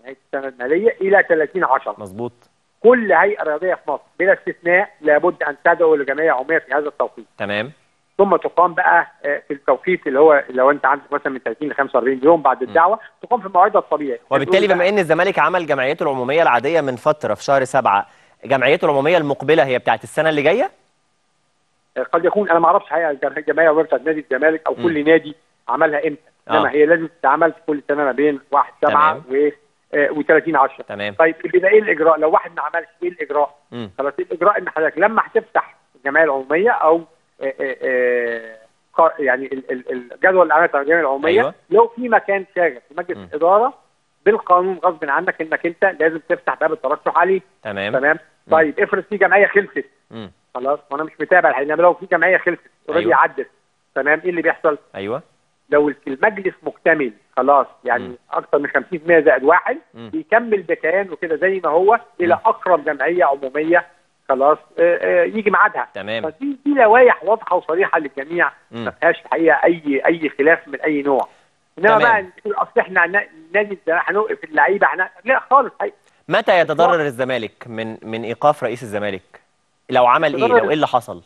نهايه السنه الماليه الى 30 10 مظبوط كل هيئه رياضيه في مصر بلا استثناء لابد ان تدعو لجمعيه عموميه في هذا التوقيت تمام ثم تقام بقى آه، في التوقيت اللي هو لو انت عندك مثلا من 30 ل 45 يوم بعد الدعوه تقام في موعدها الطبيعي وبالتالي تقول بما بقى ان الزمالك عمل جمعيته العموميه العاديه من فتره في شهر سبعة جمعيته العموميه المقبله هي بتاعت السنه اللي جايه آه، قد يكون انا ما اعرفش حقيقه الجمعيه الجمعيه العموميه بتاعت نادي الزمالك او كل نادي عملها امتى انما آه. هي لازم تتعمل في كل سنه ما بين 1 7 و و 30 10 تمام طيب بيبقى ايه الاجراء لو واحد ما عملش ايه الاجراء مم. خلاص الاجراء ان حضرتك لما هتفتح الجمعيه العموميه او آه، آه، آه، قا- يعني ال- ال- الجدول الاعمال بتاع الجمعيه العموميه أيوة. لو في مكان شاغل في مجلس مم. الاداره بالقانون غصب عنك انك انت لازم تفتح باب الترشح عليه تمام تمام طيب افرض في جمعيه خلصت مم. خلاص وانا مش متابع الحقيقه إنما لو في جمعيه خلصت اوريدي أيوة. عدت تمام ايه اللي بيحصل؟ ايوه لو المجلس مكتمل خلاص يعني مم. اكثر من 50% زائد واحد مم. بيكمل بكيانه كده زي ما هو الى اقرب جمعيه عموميه خلاص آه، آه، يجي ميعادها تمام فدي دي لوائح واضحه وصريحه للجميع مم. ما فيهاش الحقيقه اي اي خلاف من اي نوع انما تمام. بقى نقول اصل احنا نا- نادي الزمالك هنوقف اللعيبه هن... لا خالص حقيقة. متى يتضرر الزمالك من من ايقاف رئيس الزمالك لو عمل ايه يتضرر- لو ايه اللي حصل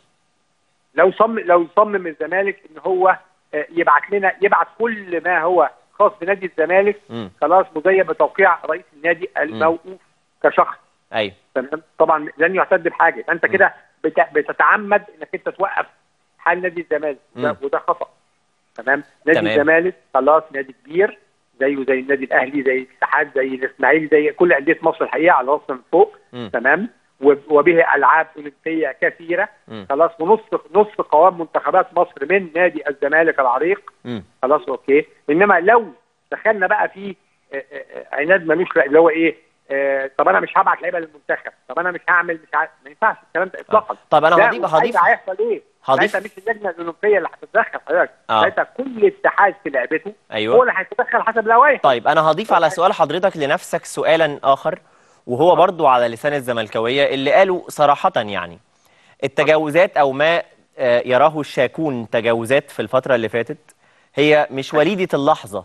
لو صمم لو صمم الزمالك ان هو آه، يبعت لنا يبعت كل ما هو خاص بنادي الزمالك مم. خلاص مزيف بتوقيع رئيس النادي الموقوف كشخص ايوه تمام طبعا لن يعتد بحاجه انت كده بت- بتتعمد انك انت توقف حال نادي الزمالك وده, مم. وده خطا تمام نادي تمام. الزمالك خلاص نادي كبير زيه زي النادي الاهلي زي الاتحاد زي الاسماعيلي زي كل انديه مصر الحقيقه على راسنا من فوق مم. تمام وب- وبه العاب اولمبيه كثيره مم. خلاص ونص نص قوام منتخبات مصر من نادي الزمالك العريق مم. خلاص اوكي انما لو دخلنا بقى في آه، آه، آه، عناد ملوش لا- اللي هو ايه آه، طب انا مش هبعت لعيبه للمنتخب طب انا مش هعمل مش عارف ما ينفعش الكلام ده اطلاقا طب انا لا، هضيف وساعتها هضيف هيحصل ايه؟ هضيف- ساعتها مش اللجنه الاولمبيه اللي هتتدخل حضرتك آه. ساعتها كل اتحاد في لعبته هو ايوه اللي هيتدخل حسب لوائح طيب انا هضيف على سؤال حضرتك لنفسك سؤالا اخر وهو برضو على لسان الزملكاويه اللي قالوا صراحه يعني التجاوزات او ما آه، يراه الشاكون تجاوزات في الفتره اللي فاتت هي مش وليده اللحظه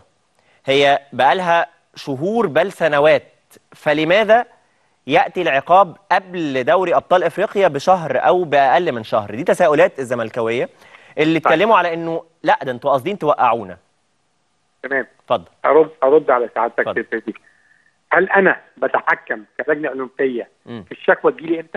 هي بقالها شهور بل سنوات فلماذا ياتي العقاب قبل دوري ابطال افريقيا بشهر او باقل من شهر دي تساؤلات الزملكاويه اللي طيب. اتكلموا على انه لا ده انتوا قاصدين توقعونا تمام اتفضل ارد ارد على سعادتك اتفضل. في دي هل انا بتحكم كلجنه اولمبيه مم. في الشكوى تجيلي امتى؟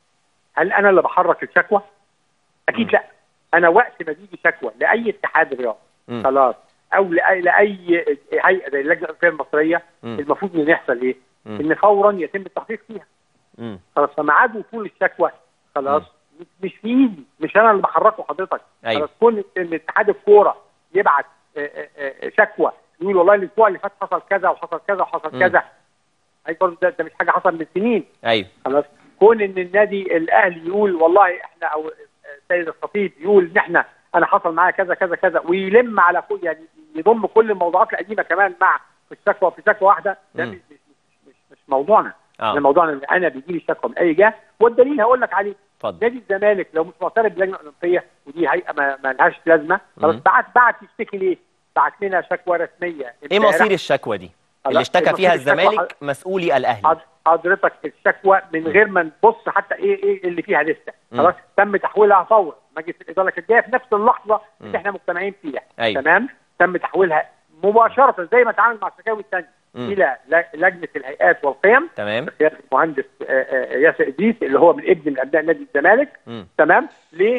هل انا اللي بحرك الشكوى؟ اكيد لا انا وقت ما تيجي شكوى لاي اتحاد رياضي مم. خلاص او لاي لاي هيئه زي اللجنه الاولمبيه المصريه مم. المفروض ان يحصل ايه؟ مم. ان فورا يتم التحقيق فيها مم. خلاص فميعاد وصول الشكوى خلاص مش- مش في ايدي مش انا اللي بحركه حضرتك أيوة. خلاص كون ان اتحاد الكوره يبعت آه، آه، آه، شكوى يقول والله الاسبوع اللي فات حصل كذا وحصل كذا وحصل مم. كذا اي برضه ده, ده مش حاجه حصل من سنين ايوه خلاص كون ان النادي الاهلي يقول والله احنا او السيد الخطيب يقول ان احنا انا حصل معايا كذا كذا كذا ويلم على كل يعني يضم كل الموضوعات القديمه كمان مع في الشكوى في شكوى واحده ده مم. مش مش مش, مش موضوعنا اه احنا موضوعنا ان انا بيجي لي شكوى من اي جهه والدليل هقول لك عليه اتفضل نادي الزمالك لو مش معترف باللجنه الاولمبيه ودي هيئه ما, ما لهاش لازمه خلاص مم. بعت بعت يشتكي ليه؟ بعت لنا شكوى رسميه ايه امبارح. مصير الشكوى دي اللي لا، اشتكى مصير فيها الشكوى الزمالك مسؤولي الاهلي حض- حضرتك الشكوى من غير ما نبص حتى ايه ايه اللي فيها لسه مم. خلاص تم تحويلها فورا مجلس الاداره كانت جايه في نفس اللحظه مم. اللي احنا مجتمعين فيها أيوة. تمام تم تحويلها مباشره زي ما تعامل مع الشكاوي الثانيه مم. الى ل- لجنه الهيئات والقيم تمام بقياده المهندس آه، آه، ياسر ادريس اللي هو من ابن من ابناء نادي الزمالك مم. تمام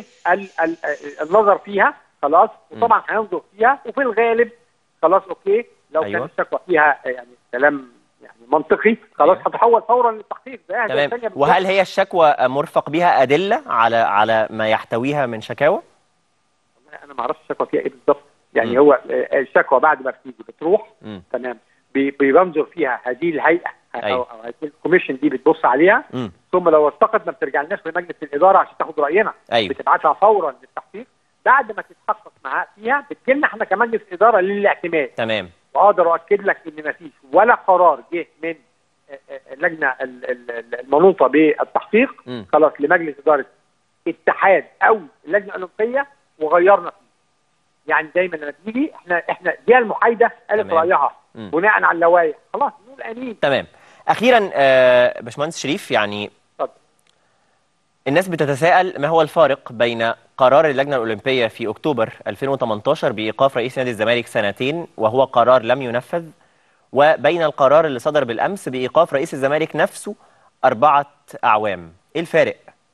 للنظر فيها خلاص وطبعا هينظر فيها وفي الغالب خلاص اوكي لو أيوة. كان الشكوى فيها آه، يعني كلام يعني منطقي خلاص أيوة. هتحول فورا للتحقيق زيها زي تمام الثانية بالظبط. وهل هي الشكوى مرفق بها ادله على على ما يحتويها من شكاوى والله انا ما اعرفش الشكوى فيها ايه بالظبط يعني مم. هو آه، الشكوى بعد ما بتيجي بتروح مم. تمام بي- بينظر فيها هذه الهيئه او أيوة. او هذه الكوميشن دي بتبص عليها مم. ثم لو ارتقت ما بترجعلناش لمجلس الاداره عشان تاخد راينا ايوه بتبعتها فورا للتحقيق بعد ما تتحقق معاه فيها بتجيلنا احنا كمجلس اداره للاعتماد تمام واقدر اؤكد لك ان ما فيش ولا قرار جه من آه، آه، اللجنه ال- ال- ال- المنوطه بالتحقيق مم. خلاص لمجلس اداره اتحاد او اللجنه الاولمبيه وغيرنا فيه يعني دايما لما تيجي احنا احنا دي المحايده قالت تمام. رايها بناء على اللوائح خلاص نقول امين تمام اخيرا آه، باشمهندس شريف يعني اتفضل. الناس بتتساءل ما هو الفارق بين قرار اللجنه الاولمبيه في اكتوبر 2018 بايقاف رئيس نادي الزمالك سنتين وهو قرار لم ينفذ وبين القرار اللي صدر بالامس بايقاف رئيس الزمالك نفسه اربعه اعوام ايه الفارق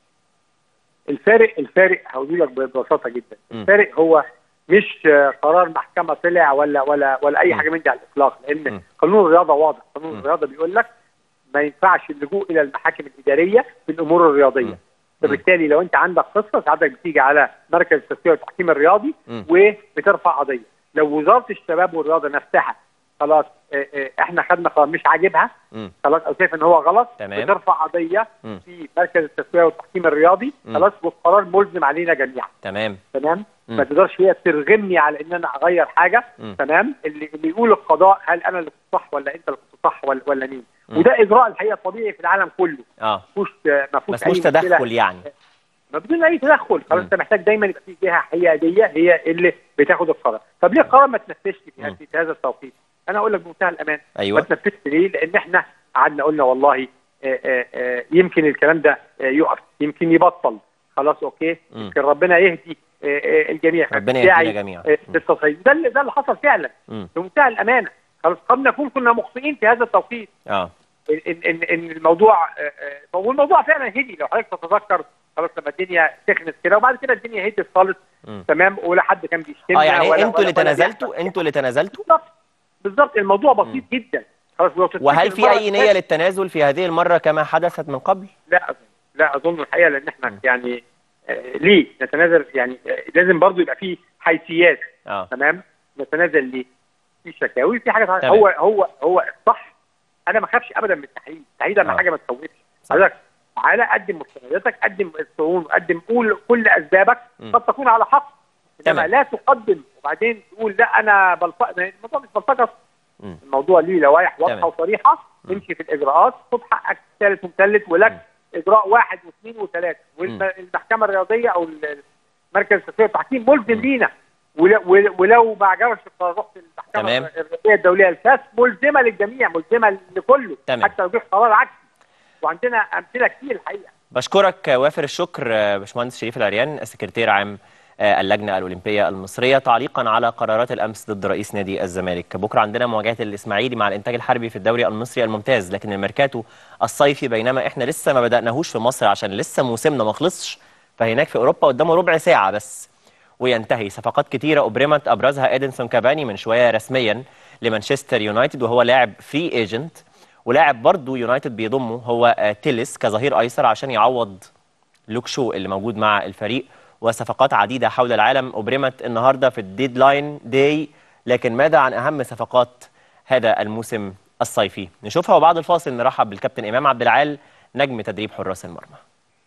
الفارق الفارق هقول لك ببساطه جدا م. الفارق هو مش آه، قرار محكمه طلع ولا ولا ولا اي م. حاجه من دي على الاطلاق لان م. قانون الرياضه واضح قانون م. الرياضه بيقول لك ما ينفعش اللجوء الى المحاكم الاداريه في الامور الرياضيه م. فبالتالي لو انت عندك قصه ساعتك بتيجي على مركز التسويه والتحكيم الرياضي م. وبترفع قضيه لو وزاره الشباب والرياضه نفسها خلاص آه، آه، احنا خدنا قرار مش عاجبها مم. خلاص او شايف ان هو غلط تمام. بترفع قضيه مم. في مركز التسويه والتحكيم الرياضي مم. خلاص والقرار ملزم علينا جميعا تمام تمام مم. ما تقدرش هي ترغمني على ان انا اغير حاجه مم. تمام اللي اللي يقول القضاء هل انا اللي كنت صح ولا انت اللي كنت صح ولا, ولا مين مم. وده اجراء الحقيقه طبيعي في العالم كله اه ما فيهوش ما فيهوش بس أي مش مشكلة. تدخل يعني ما بدون اي تدخل خلاص مم. انت محتاج دايما يبقى في جهه حياديه هي اللي بتاخد القرار طب ليه القرار ما تنفذش في, مم. في هذا التوقيت انا اقول لك بمنتهى الامان ما ايوه تنفذش ليه لان احنا قعدنا قلنا والله آه، آه، آه، يمكن الكلام ده آه، يقف يمكن يبطل خلاص اوكي مم. يمكن ربنا يهدي آه، آه، الجميع ربنا فبالداعي، يهدينا جميعا. آه، مم. للتصعيد ده اللي ده اللي حصل فعلا مم. بمنتهى الامانه خلاص قد نكون كنا مخطئين في هذا التوقيت اه ان ان ان الموضوع آه، آه، والموضوع فعلا هدي لو حضرتك تتذكر خلاص لما الدنيا سخنت كده وبعد كده الدنيا هدت خالص مم. تمام ولا حد كان بيشتمنا اه يعني ولا انتوا اللي ولا- ولا تنازلتوا بيحصل. انتوا اللي تنازلتوا بالظبط بالظبط الموضوع بسيط جدا خلاص ولو تفتكر وهل في المرة اي اللي نيه فاتت- للتنازل في هذه المره كما حدثت من قبل لا اظن لا اظن الحقيقه لان احنا مم. يعني آه، ليه نتنازل يعني آه، لازم برضو يبقى في حيثيات اه تمام نتنازل ليه في شكاوي في حاجه تمام. هو هو هو الصح انا ما اخافش ابدا من التحقيق التحقيق لما آه. حاجه ما تخوفش صح. حضرتك تعالى قدم مستنداتك قدم الصهون قدم قول كل اسبابك مم. قد تكون على حق انما تمام. لا تقدم وبعدين تقول لا انا بلطق الموضوع مش بلطجه مم. الموضوع ليه لوائح تمام. واضحه وصريحه مم. تمشي في الاجراءات خد حقك ثالث ومثلث ولك اجراء واحد واثنين وثلاثه مم. والمحكمه الرياضيه او ال- مركز التسويه والتحكيم ملزم لينا ول- ول- ولو ما عجبش القرار رحت المحكمه تمام. الرياضيه الدوليه الكاس ملزمه للجميع ملزمه لكله تمام. حتى لو جه قرار عكسي وعندنا امثله كتير الحقيقه بشكرك وافر الشكر آه، باشمهندس شريف العريان سكرتير عام آه، اللجنه الاولمبيه المصريه تعليقا على قرارات الامس ضد رئيس نادي الزمالك بكره عندنا مواجهه الاسماعيلي مع الانتاج الحربي في الدوري المصري الممتاز لكن الميركاتو الصيفي بينما احنا لسه ما بداناهوش في مصر عشان لسه موسمنا ما خلصش فهناك في اوروبا قدامه ربع ساعه بس وينتهي صفقات كتيرة أبرمت أبرزها إيدنسون كافاني من شوية رسميا لمانشستر يونايتد وهو لاعب فري ايجنت ولاعب برضه يونايتد بيضمه هو آه، تيلس كظهير أيسر عشان يعوض لوك شو اللي موجود مع الفريق وصفقات عديدة حول العالم أبرمت النهاردة في الديدلاين داي لكن ماذا عن أهم صفقات هذا الموسم الصيفي نشوفها وبعد الفاصل نرحب بالكابتن إمام عبد العال نجم تدريب حراس المرمى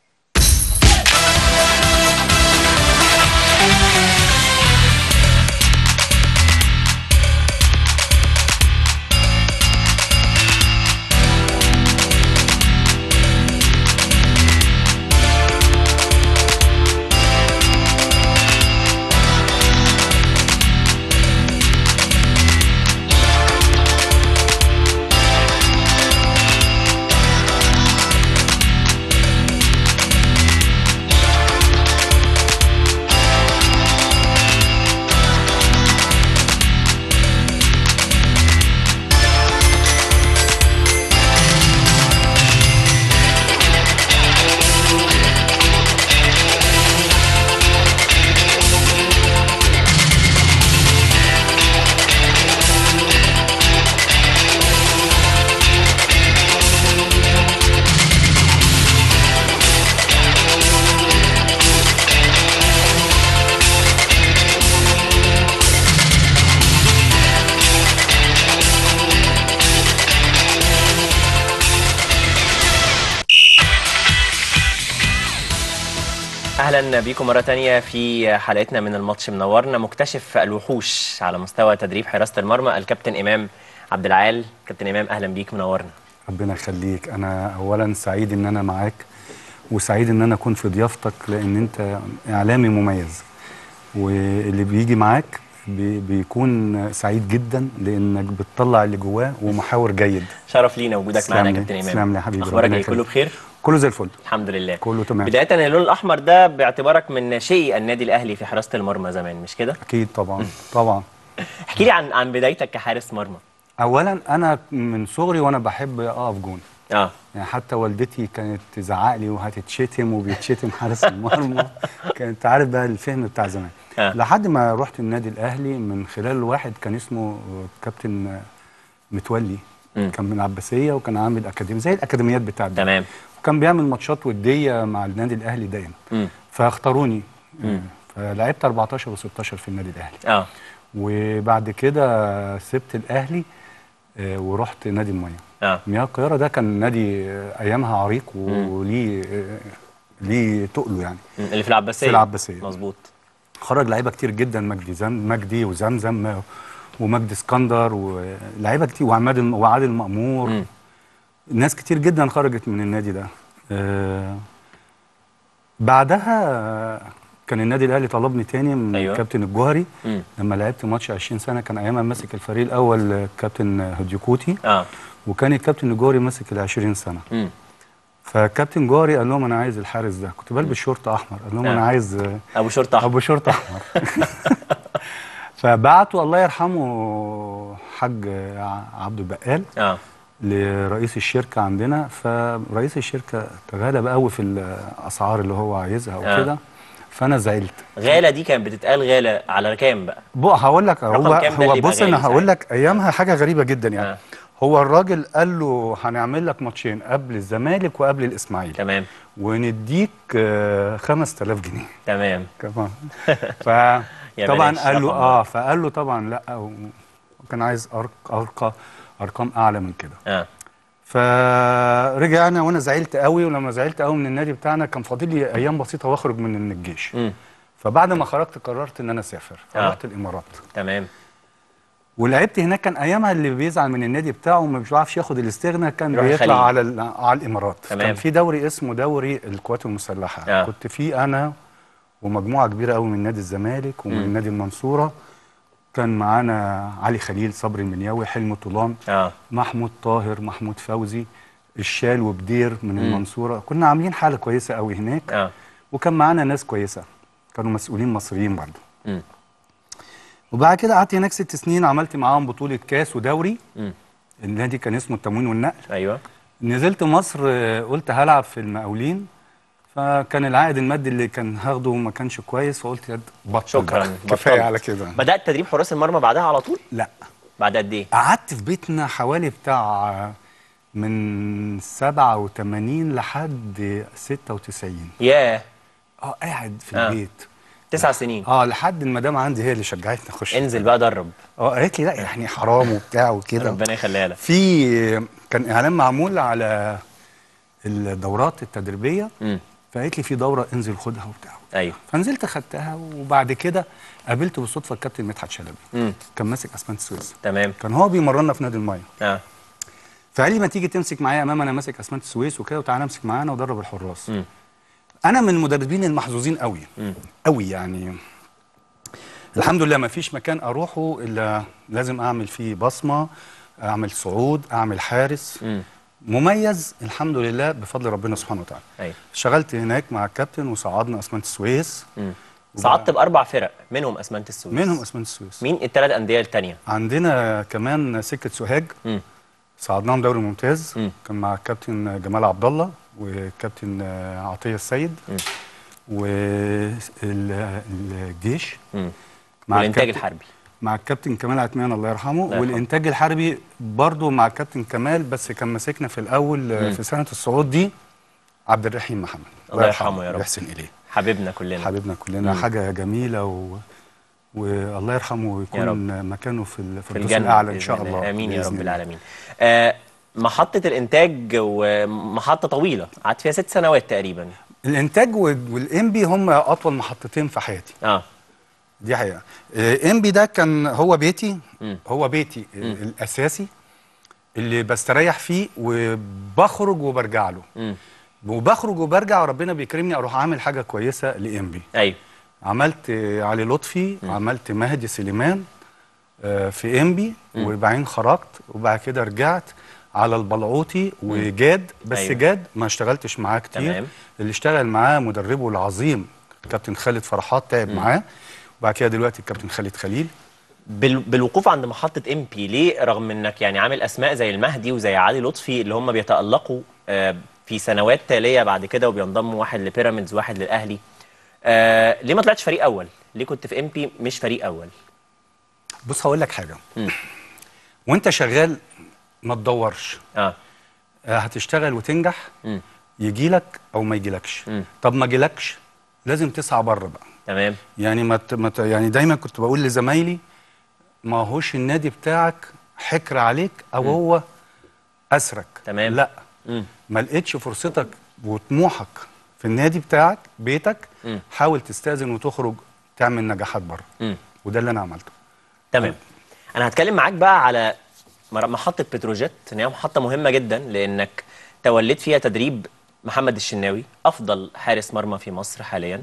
اهلا بيكم مره تانية في حلقتنا من الماتش منورنا مكتشف الوحوش على مستوى تدريب حراسه المرمى الكابتن امام عبد العال كابتن امام اهلا بيك منورنا ربنا يخليك انا اولا سعيد ان انا معاك وسعيد ان انا اكون في ضيافتك لان انت اعلامي مميز واللي بيجي معاك بي بيكون سعيد جدا لانك بتطلع اللي جواه ومحاور جيد شرف لينا وجودك تسلم معانا يا لي، كابتن امام تسلم لي يا حبيبي، اخبارك ربنا ايه كله يخليك. بخير كله زي الفل الحمد لله كله تمام بدايه اللون الاحمر ده باعتبارك من ناشئي النادي الاهلي في حراسه المرمى زمان مش كده اكيد طبعا طبعا احكي لي عن عن بدايتك كحارس مرمى اولا انا من صغري وانا بحب اقف جون اه يعني حتى والدتي كانت تزعق لي وهتتشتم وبيتشتم حارس المرمى كانت عارف بقى الفهم بتاع زمان آه. لحد ما رحت النادي الاهلي من خلال واحد كان اسمه كابتن متولي مم. كان من العباسيه وكان عامل اكاديميه زي الاكاديميات بتاعت دي. تمام وكان بيعمل ماتشات وديه مع النادي الاهلي دايما امم فاختاروني مم. فلعبت 14 و16 في النادي الاهلي اه وبعد كده سبت الاهلي آه، ورحت نادي الميه اه مياه القاهره ده كان نادي آه، ايامها عريق وليه آه، ليه تقله يعني مم. اللي في العباسيه في العباسية. مظبوط خرج لعيبه كتير جدا مجدي زم مجدي وزمزم آه، ومجدي اسكندر ولعيبه كتير وعماد الم- وعادل مأمور مم. ناس كتير جدا خرجت من النادي ده آه، بعدها آه، كان النادي الاهلي طلبني تاني من أيوة. كابتن الجوهري مم. لما لعبت ماتش 20 سنه كان ايامها ماسك الفريق الاول آه، كابتن هديوكوتي اه وكان الكابتن الجوهري ماسك ال 20 سنه امم فكابتن جوهري قال لهم انا عايز الحارس ده كنت بلبس شورت احمر قال لهم آه. انا عايز آه، ابو شرطه ابو شورت احمر فبعتوا الله يرحمه حاج عبد البقال اه لرئيس الشركه عندنا فرئيس الشركه تغالب قوي في الاسعار اللي هو عايزها آه. وكده فانا زعلت غاله دي كانت بتتقال غاله على كام بقى بقى هقول لك هو رقم كام ده هو اللي يبقى بص انا غالي هقول لك ايامها حاجه غريبه جدا يعني آه. هو الراجل قال له هنعمل لك ماتشين قبل الزمالك وقبل الاسماعيلي تمام ونديك آه، 5000 جنيه تمام كمان يا فطبعا بلاش قال له رقم اه فقال له طبعا لا و- وكان عايز أرق ارقى ارقام اعلى من كده اه فرجعنا وانا زعلت قوي ولما زعلت قوي من النادي بتاعنا كان فاضل لي ايام بسيطه واخرج من الجيش امم فبعد ما خرجت قررت ان انا اسافر آه. فرحت الامارات تمام ولعبت هناك كان ايامها اللي بيزعل من النادي بتاعه وما بيعرفش ياخد الاستغناء كان يروح الخليج. بيطلع على ال- على الامارات تمام. كان في دوري اسمه دوري القوات المسلحه آه. كنت فيه انا ومجموعه كبيره قوي من نادي الزمالك ومن مم. نادي المنصوره كان معانا علي خليل صبري المنياوي حلمي طولان اه محمود طاهر محمود فوزي الشال وبدير من المنصوره كنا عاملين حاله كويسه قوي هناك اه وكان معانا ناس كويسه كانوا مسؤولين مصريين برضه امم وبعد كده قعدت هناك ست سنين عملت معاهم بطوله كاس ودوري امم النادي كان اسمه التموين والنقل ايوه نزلت مصر آه، قلت هلعب في المقاولين فكان العائد المادي اللي كان هاخده ما كانش كويس فقلت يا بطل شكراً، بقى. كفايه بطلت. على كده بدات تدريب حراس المرمى بعدها على طول لا بعد قد ايه قعدت في بيتنا حوالي بتاع آه، من 87 لحد 96 ياه اه قاعد في آه. البيت تسع سنين اه لحد المدام عندي هي اللي شجعتني اخش انزل بقى درب اه قالت لي لا يعني حرام وبتاع وكده ربنا يخليها لك في كان اعلان معمول على الدورات التدريبيه امم فقالت لي في دوره انزل خدها وبتاع ايوه فنزلت خدتها وبعد كده قابلت بالصدفه الكابتن مدحت شلبي امم كان ماسك اسمنت السويس تمام كان هو بيمرنا في نادي المايه اه فقال لي ما تيجي تمسك معايا امام انا ماسك اسمنت السويس وكده وتعالى امسك معانا ودرب الحراس امم انا من المدربين المحظوظين قوي مم. قوي يعني الحمد لله ما فيش مكان اروحه الا لازم اعمل فيه بصمه اعمل صعود اعمل حارس امم مميز الحمد لله بفضل ربنا سبحانه وتعالى ايوه اشتغلت هناك مع الكابتن وصعدنا اسمنت السويس امم وبقى- صعدت باربع فرق منهم اسمنت السويس منهم اسمنت السويس مين الثلاث انديه الثانيه عندنا كمان سكه سوهاج امم صعدناهم دوري ممتاز مم. كان مع الكابتن جمال عبد الله والكابتن آه، عطيه السيد مم. والجيش امم مع والانتاج الكابتن- الحربي مع الكابتن كمال عتمان الله يرحمه الله يرحمه. والانتاج الحربي برضه مع الكابتن كمال بس كان ماسكنا في الاول آه، مم. في سنه الصعود دي عبد الرحيم محمد الله يرحمه يا رب. ويحسن اليه حبيبنا كلنا حبيبنا كلنا مم. حاجه جميله و... والله يرحمه يا ويكون مكانه في ال- في في الفردوس الجنه الاعلى ان بإذن شاء الله امين يا بإذن رب الله. العالمين آه محطه الانتاج ومحطه طويله قعدت فيها ست سنوات تقريبا الانتاج وال- والانبي هم اطول محطتين في حياتي اه دي حقيقه آه، انبي ده كان هو بيتي مم. هو بيتي الاساسي اللي بستريح فيه وبخرج وبرجع له امم وبخرج وبرجع وربنا بيكرمني اروح اعمل حاجه كويسه لانبي ايوه عملت آه، علي لطفي عملت مهدي سليمان آه، في انبي وبعدين خرجت وبعد كده رجعت على البلعوطي وجاد بس أيوة. أيوة. جاد ما اشتغلتش معاه كتير تمام. اللي اشتغل معاه مدربه العظيم كابتن خالد فرحات تعب معاه وبعد كده دلوقتي الكابتن خالد خليل بال... بالوقوف عند محطة ام بي ليه رغم انك يعني عامل اسماء زي المهدي وزي علي لطفي اللي هم بيتألقوا آه، في سنوات تالية بعد كده وبينضموا واحد لبيراميدز واحد للاهلي آه، ليه ما طلعتش فريق اول؟ ليه كنت في ام بي مش فريق اول؟ بص هقول لك حاجه وانت شغال ما تدورش اه آه، هتشتغل وتنجح مم. يجي لك او ما يجيلكش مم. طب ما جيلكش لازم تسعى بره بقى تمام يعني ما ت- ما ت- يعني دايما كنت بقول لزمايلي ما هوش النادي بتاعك حكر عليك او هو اسرك تمام. لا مم. ما لقيتش فرصتك وطموحك في النادي بتاعك بيتك مم. حاول تستاذن وتخرج تعمل نجاحات بره مم. وده اللي انا عملته تمام انا هتكلم معاك بقى على مر- محطة بتروجيت ان هي محطة مهمة جدا لانك توليت فيها تدريب محمد الشناوي افضل حارس مرمى في مصر حاليا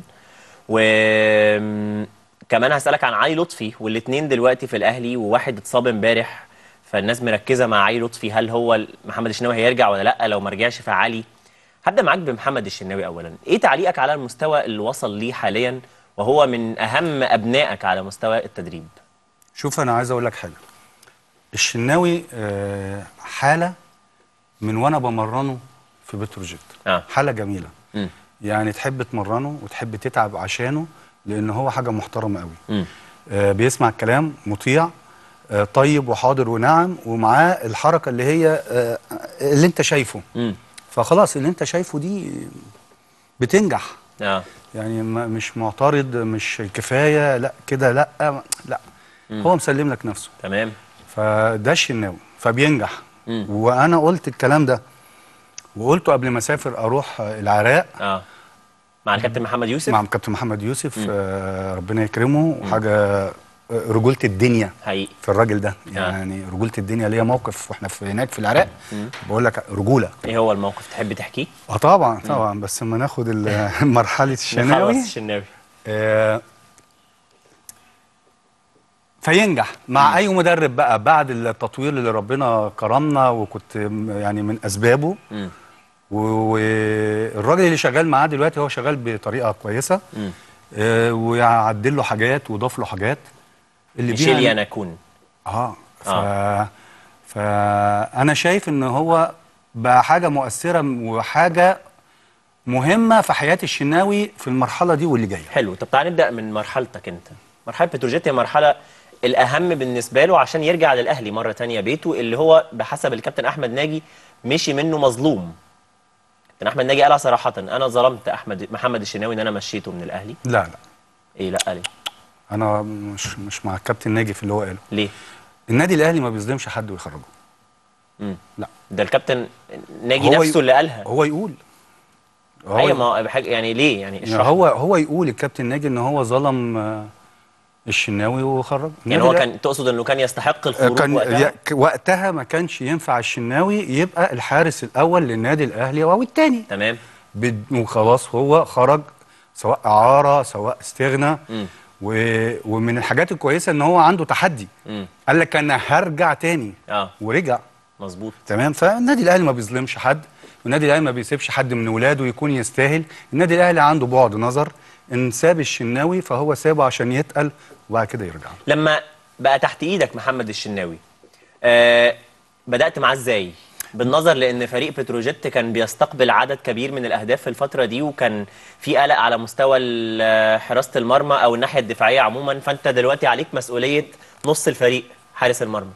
وكمان هسألك عن علي لطفي والاثنين دلوقتي في الاهلي وواحد اتصاب امبارح فالناس مركزة مع علي لطفي هل هو ال- محمد الشناوي هيرجع ولا لا لو ما رجعش فعلي هبدأ معاك بمحمد الشناوي اولا ايه تعليقك على المستوى اللي وصل ليه حاليا وهو من اهم ابنائك على مستوى التدريب شوف انا عايز اقول لك حاجه الشناوي آه، حاله من وانا بمرنه في بتروجيت آه. حاله جميله مم. يعني تحب تمرنه وتحب تتعب عشانه لان هو حاجه محترمه قوي مم. آه، بيسمع الكلام مطيع آه، طيب وحاضر ونعم ومعاه الحركه اللي هي آه، اللي انت شايفه مم. فخلاص اللي انت شايفه دي بتنجح اه يعني ما- مش معترض مش كفايه لا كده لا لا هو مسلم لك نفسه تمام فده الشناوي فبينجح مم. وانا قلت الكلام ده وقلته قبل ما اسافر اروح العراق اه مع الكابتن محمد يوسف مع كابتن محمد يوسف آه ربنا يكرمه وحاجه آه، رجوله الدنيا حقيقي في الراجل ده يعني رجوله الدنيا ليا موقف واحنا في هناك في العراق بقول لك رجوله ايه هو الموقف تحب تحكيه اه طبعا طبعا بس اما ناخد ال- مرحله الشناوي نخلص الشناوي آه، فينجح مع اي مدرب بقى بعد التطوير اللي ربنا كرمنا وكنت م- يعني من اسبابه مم. و- والراجل اللي شغال معاه دلوقتي هو شغال بطريقه كويسه مم. آه، ويعدل له حاجات وضاف له حاجات اللي ميشيل بيها ياناكون اه ف... آه. فانا شايف ان هو بقى حاجه مؤثره وحاجه مهمه في حياه الشناوي في المرحله دي واللي جايه حلو طب تعال نبدا من مرحلتك انت مرحله بتروجيت هي المرحله الاهم بالنسبه له عشان يرجع للاهلي مره تانية بيته اللي هو بحسب الكابتن احمد ناجي مشي منه مظلوم كابتن احمد ناجي قالها صراحه انا ظلمت احمد محمد الشناوي ان انا مشيته من الاهلي لا لا ايه لا ليه انا مش مش مع الكابتن ناجي في اللي هو قاله ليه النادي الاهلي ما بيظلمش حد ويخرجه مم. لا ده الكابتن ناجي هو نفسه ي- اللي قالها هو يقول هو ايوه ما هو بحاجة يعني ليه يعني يعني اشرح هو هو يقول الكابتن ناجي ان هو ظلم آه، الشناوي وخرجه يعني هو كان تقصد انه كان يستحق الخروج كان وقتها ي- ك- وقتها ما كانش ينفع الشناوي يبقى الحارس الاول للنادي الاهلي او الثاني تمام وخلاص هو خرج سواء اعاره سواء استغنى مم. و... ومن الحاجات الكويسه ان هو عنده تحدي امم قال لك انا هرجع تاني اه ورجع مظبوط تمام فالنادي الاهلي ما بيظلمش حد والنادي الاهلي ما بيسيبش حد من ولاده يكون يستاهل النادي الاهلي عنده بعد نظر ان ساب الشناوي فهو سابه عشان يتقل وبعد كده يرجع له. لما بقى تحت ايدك محمد الشناوي آه بدات معاه ازاي بالنظر لان فريق بتروجيت كان بيستقبل عدد كبير من الاهداف في الفتره دي وكان في قلق على مستوى ال- حراسه المرمى او الناحيه الدفاعيه عموما فانت دلوقتي عليك مسؤوليه نص الفريق حارس المرمى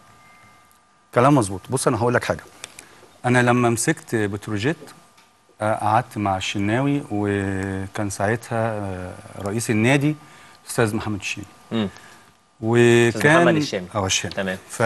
كلام مظبوط بص انا هقول لك حاجه انا لما مسكت بتروجيت آه، قعدت مع الشناوي وكان ساعتها آه، رئيس النادي استاذ محمد الشيمي امم وكان محمد الشامي. اه الشامي تمام. ف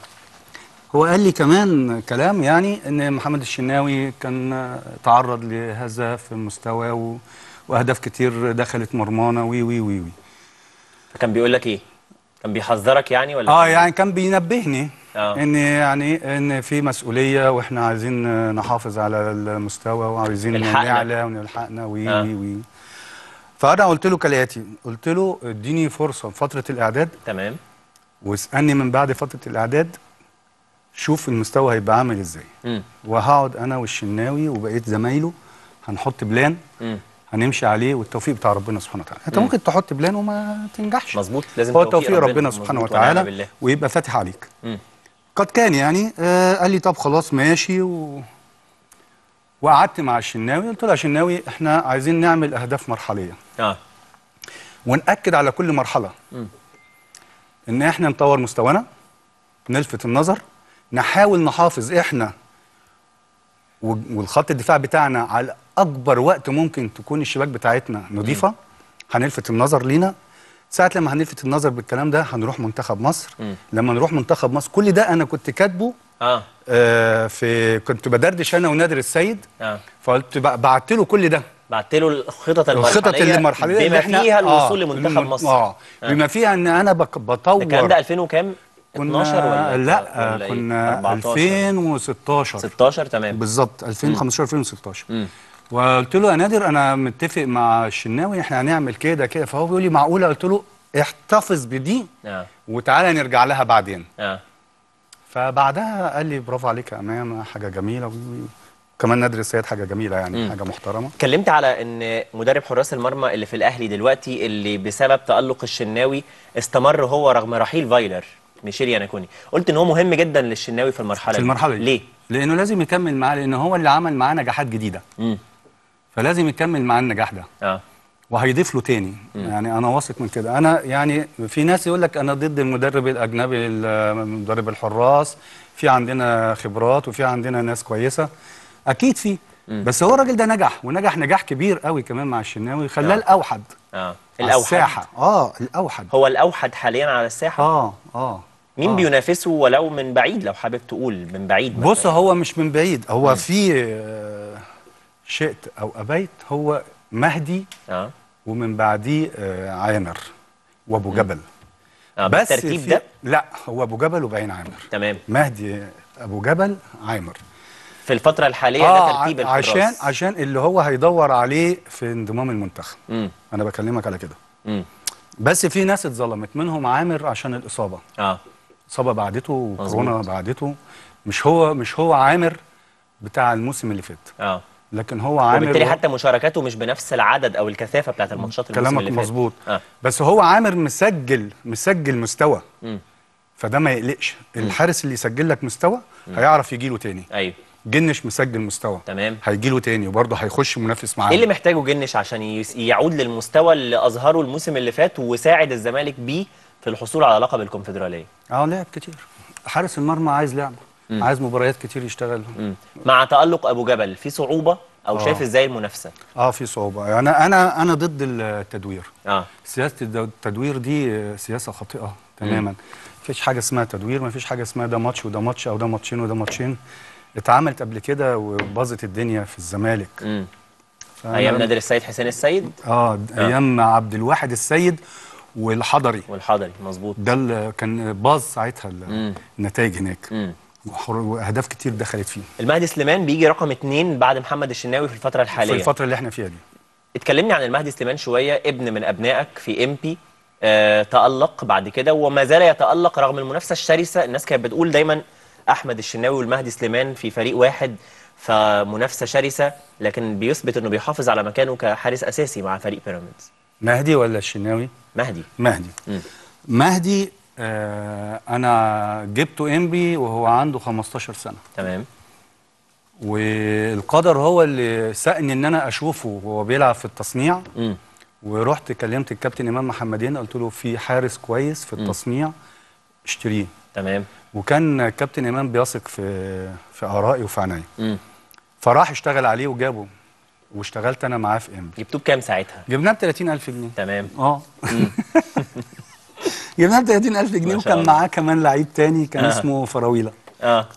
هو قال لي كمان كلام يعني ان محمد الشناوي كان آه، تعرض لهذا في المستوى و... واهداف كتير دخلت مرمانا وي وي وي وي فكان بيقول لك ايه كان بيحذرك يعني ولا اه كان- يعني كان بينبهني آه. ان يعني ان في مسؤوليه واحنا عايزين نحافظ على المستوى وعايزين الحقنا. نعلى ونلحقنا وي آه. وي وي فانا قلت له كالاتي قلت له اديني فرصه فتره الاعداد تمام واسالني من بعد فتره الاعداد شوف المستوى هيبقى عامل ازاي مم. وهقعد انا والشناوي وبقيه زمايله هنحط بلان مم. هنمشي عليه والتوفيق بتاع ربنا سبحانه وتعالى انت ممكن تحط بلان وما تنجحش مظبوط لازم هو توفيق توفيق ربنا مظبوط سبحانه ونعم وتعالى بالله. ويبقى فاتح عليك مم. قد كان يعني آه قال لي طب خلاص ماشي و... وقعدت مع الشناوي قلت له يا شناوي احنا عايزين نعمل اهداف مرحليه اه ونأكد على كل مرحله مم. ان احنا نطور مستوانا نلفت النظر نحاول نحافظ احنا و- والخط الدفاع بتاعنا على اكبر وقت ممكن تكون الشباك بتاعتنا نظيفه هنلفت النظر لينا ساعة لما هنلفت النظر بالكلام ده هنروح منتخب مصر مم. لما نروح منتخب مصر كل ده انا كنت كاتبه اه آه في كنت بدردش انا ونادر السيد اه فقلت ب- بعت له كل ده بعت له الخطط المرحليه الخطط اللي المرحليه بما اللي احنا فيها الوصول آه لمنتخب الم- مصر اه بما فيها ان انا بك بطور ده الكلام ده 2000 وكام 12 كنا ولا لا ولا إيه؟ كنا 14 2016 16 تمام بالظبط 2015 2016 مم. وقلت له يا نادر انا متفق مع الشناوي احنا هنعمل كده كده فهو بيقول لي معقوله قلت له احتفظ بدي اه وتعالى نرجع لها بعدين اه فبعدها قال لي برافو عليك يا امام حاجه جميله كمان نادر السيد حاجه جميله يعني مم. حاجه محترمه اتكلمت على ان مدرب حراس المرمى اللي في الاهلي دلوقتي اللي بسبب تالق الشناوي استمر هو رغم رحيل فايلر ميشيل ياناكوني قلت ان هو مهم جدا للشناوي في المرحله في دي. المرحله دي ليه لانه لازم يكمل معاه لان هو اللي عمل معاه نجاحات جديده امم فلازم يكمل معاه النجاح ده اه وهيضيف له تاني يعني انا واثق من كده انا يعني في ناس يقول لك انا ضد المدرب الاجنبي ال- مدرب الحراس في عندنا خبرات وفي عندنا ناس كويسه اكيد في بس هو الراجل ده نجح ونجح نجاح كبير قوي كمان مع الشناوي خلاه آه. الاوحد اه على الاوحد الساحه اه الاوحد هو الاوحد حاليا على الساحه اه اه مين آه. بينافسه ولو من بعيد لو حابب تقول من بعيد بص مثلاً. هو مش من بعيد هو في آه، شئت او ابيت هو مهدي اه ومن بعديه آه، عامر وابو جبل اه بس بالترتيب في- ده لا هو ابو جبل وبعدين عامر تمام مهدي ابو جبل عامر في الفتره الحاليه ده اه ترتيب ع- الحراس عشان عشان اللي هو هيدور عليه في انضمام المنتخب امم انا بكلمك على كده امم بس في ناس اتظلمت منهم عامر عشان الاصابه اه اصابه بعدته وكورونا مظبوط. بعدته مش هو مش هو عامر بتاع الموسم اللي فات اه لكن هو عامر وبالتالي و- حتى مشاركاته مش بنفس العدد او الكثافه بتاعت الماتشات الموسم كلامك اللي فات مظبوط اه بس هو عامر مسجل مسجل مستوى امم فده ما يقلقش الحارس اللي يسجل لك مستوى هيعرف يجي له تاني ايوه جنش مسجل مستوى تمام هيجي له تاني وبرضه هيخش منافس معاه ايه اللي محتاجه جنش عشان يس- يعود للمستوى اللي اظهره الموسم اللي فات وساعد الزمالك بيه في الحصول على لقب الكونفدراليه اه لعب كتير حارس المرمى عايز لعب عايز مباريات كتير يشتغل مم. مع تالق ابو جبل في صعوبه او آه. شايف ازاي المنافسه اه في صعوبه انا انا انا ضد التدوير اه سياسه الد- التدوير دي سياسه خاطئه تماما مفيش حاجه اسمها تدوير مفيش حاجه اسمها ده ماتش وده ماتش او ده ماتشين وده ماتشين اتعملت قبل كده وباظت الدنيا في الزمالك امم فأنا- ايام نادر السيد حسين السيد اه ايام عبد الواحد السيد والحضري والحضري مظبوط ده اللي كان باظ ساعتها ال- مم. النتائج هناك امم وحر- واهداف كتير دخلت فيه المهدي سليمان بيجي رقم اتنين بعد محمد الشناوي في الفتره في الحاليه الفتره اللي احنا فيها دي اتكلمني عن المهدي سليمان شويه ابن من ابنائك في امبي آه تالق بعد كده وما زال يتالق رغم المنافسه الشرسه الناس كانت بتقول دايما احمد الشناوي والمهدي سليمان في فريق واحد فمنافسه شرسه لكن بيثبت انه بيحافظ على مكانه كحارس اساسي مع فريق بيراميدز مهدي ولا الشناوي مهدي مهدي مم. مهدي آه انا جبته انبي وهو عنده 15 سنه تمام والقدر هو اللي سأني ان انا اشوفه وهو بيلعب في التصنيع امم ورحت كلمت الكابتن امام محمدين قلت له في حارس كويس في التصنيع اشتريه تمام وكان الكابتن امام بيثق في في ارائي وفي عناية امم فراح اشتغل عليه وجابه واشتغلت انا معاه في انبي جبتوه بكام ساعتها جبناه ب 30000 جنيه تمام اه جبناه ب 30000 جنيه ما شاء وكان الله. معاه كمان لعيب تاني كان آه. اسمه فراويله اه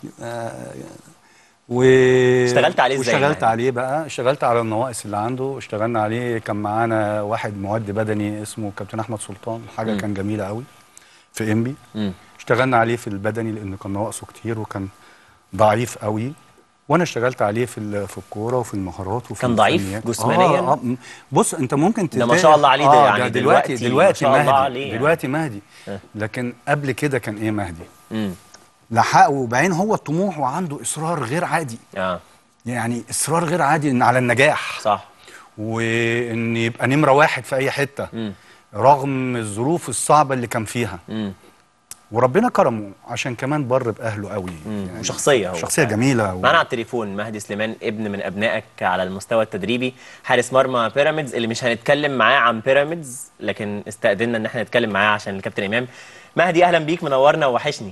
و اشتغلت عليه ازاي واشتغلت يعني؟ عليه بقى اشتغلت على النواقص اللي عنده اشتغلنا عليه كان معانا واحد معد بدني اسمه كابتن احمد سلطان حاجه مم. كان جميله قوي في انبي امم اشتغلنا عليه في البدني لان كان نواقصه كتير وكان ضعيف قوي وانا اشتغلت عليه في ال- في الكوره وفي المهارات وفي كان ضعيف الفنيات. جسمانياً؟ آه آه م- بص انت ممكن ده ما تلاقي- شاء الله عليه ده آه يعني دلوقتي دلوقتي دلوقتي ما شاء الله مهدي عليه يعني. دلوقتي مهدي آه. لكن قبل كده كان ايه مهدي امم لحق وبعدين هو الطموح وعنده اصرار غير عادي اه يعني اصرار غير عادي إن على النجاح صح وان يبقى نمره واحد في اي حته امم رغم الظروف الصعبه اللي كان فيها امم وربنا كرمه عشان كمان بر باهله قوي مم. وشخصيه هو شخصيه فعلا. جميله و... معانا على التليفون مهدي سليمان ابن من ابنائك على المستوى التدريبي حارس مرمى بيراميدز اللي مش هنتكلم معاه عن بيراميدز لكن استأذنا ان احنا نتكلم معاه عشان الكابتن امام مهدي اهلا بيك منورنا ووحشني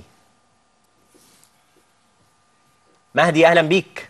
مهدي اهلا بيك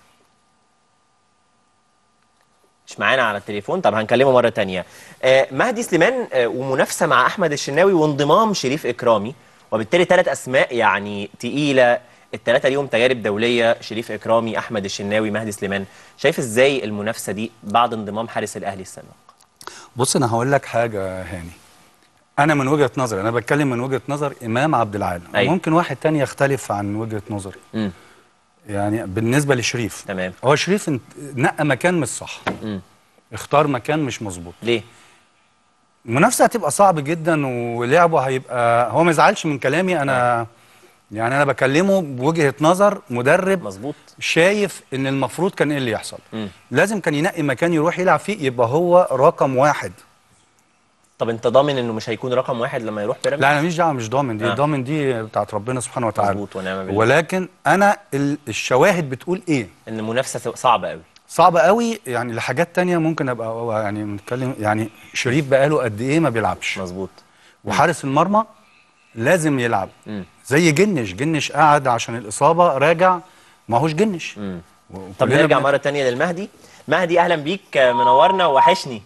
مش معانا على التليفون طب هنكلمه مره تانية آه مهدي سليمان آه ومنافسه مع احمد الشناوي وانضمام شريف اكرامي وبالتالي ثلاث اسماء يعني تقيله الثلاثه ليهم تجارب دوليه شريف اكرامي احمد الشناوي مهدي سليمان شايف ازاي المنافسه دي بعد انضمام حارس الاهلي السابق بص انا هقول لك حاجه هاني انا من وجهه نظري انا بتكلم من وجهه نظر امام عبد العال أيوة. ممكن واحد تاني يختلف عن وجهه نظري امم يعني بالنسبه لشريف تمام هو شريف انت- نقى مكان مش صح امم اختار مكان مش مظبوط ليه المنافسه هتبقى صعب جدا ولعبه هيبقى هو ما يزعلش من كلامي انا يعني انا بكلمه بوجهه نظر مدرب مظبوط شايف ان المفروض كان ايه اللي يحصل مم. لازم كان ينقي مكان يروح يلعب فيه يبقى هو رقم واحد طب انت ضامن انه مش هيكون رقم واحد لما يروح بيراميدز لا انا مش دعوه مش ضامن دي آه. ضامن دي بتاعت ربنا سبحانه وتعالى مظبوط ونعم بالله ولكن انا ال- الشواهد بتقول ايه ان المنافسه صعبه قوي صعبه قوي يعني لحاجات تانية ممكن ابقى هو يعني نتكلم يعني شريف بقاله قد ايه ما بيلعبش مظبوط وحارس المرمى لازم يلعب مم. زي جنش جنش قعد عشان الاصابه راجع ما هوش جنش مم. و- طب وكلنا نرجع بن- مرة تانية للمهدي مهدي أهلا بيك آه، منورنا ووحشني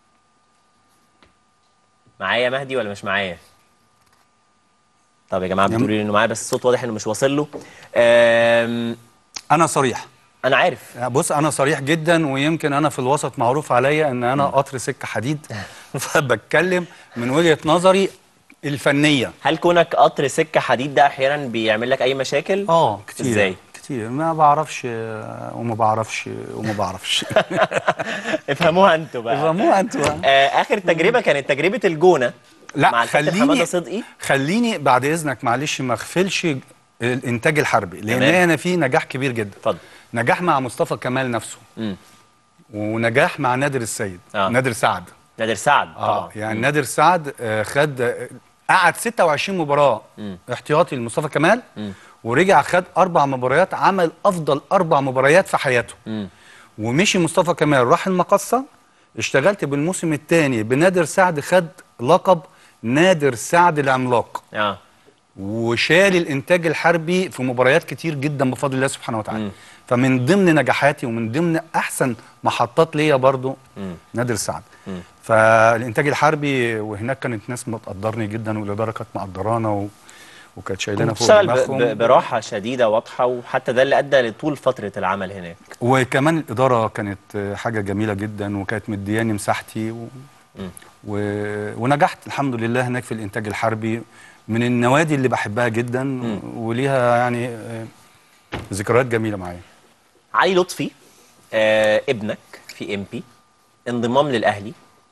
معايا مهدي ولا مش معايا طب يا جماعة يم- بتقولوا لي إنه معايا بس الصوت واضح إنه مش واصل له آم، انا صريح أنا عارف بص انا صريح جدا ويمكن انا في الوسط معروف عليا ان انا قطر سكه حديد فبتكلم من وجهه نظري الفنيه هل كونك قطر سكة حديد ده أحيانا بيعمل لك أي مشاكل؟ اه كتير إزاي؟ كتير ما بعرفش آه، وما بعرفش وما بعرفش افهموها أنتوا بقى فهموها انتوا بقى. آه آخر تجربة كانت تجربة الجونة لا مع الكابتن خليني حمادة صدقي خليني بعد اذنك معلش ما اغفلش الانتاج الحربي لان تمام. انا في نجاح كبير جدا اتفضل نجاح مع مصطفى كمال نفسه مم. ونجاح مع نادر السيد آه. نادر سعد نادر سعد اه طبعا يعني نادر سعد آه، خد آه، قعد 26 مباراه مم. احتياطي لمصطفى كمال مم. ورجع خد اربع مباريات عمل افضل اربع مباريات في حياته مم. ومشي مصطفى كمال راح المقصه اشتغلت بالموسم الثاني بنادر سعد خد لقب نادر سعد العملاق اه وشال الانتاج الحربي في مباريات كتير جدا بفضل الله سبحانه وتعالى مم. فمن ضمن نجاحاتي ومن ضمن احسن محطات ليا برضو مم. نادر سعد مم. فالانتاج الحربي وهناك كانت ناس متقدرني جدا والاداره كانت مقدرانا و... وكانت شايلانا كنت فوق بتشتغل ب- دماغهم ب- براحة شديده واضحة وحتى ده اللي أدى لطول فترة العمل هناك وكمان الاداره كانت حاجه جميله جدا وكانت مدياني مساحتي و... مم. و... ونجحت الحمد لله هناك في الانتاج الحربي من النوادي اللي بحبها جدا وليها يعني آه، ذكريات جميله معايا علي لطفي آه ابنك في ام بي انضمام للاهلي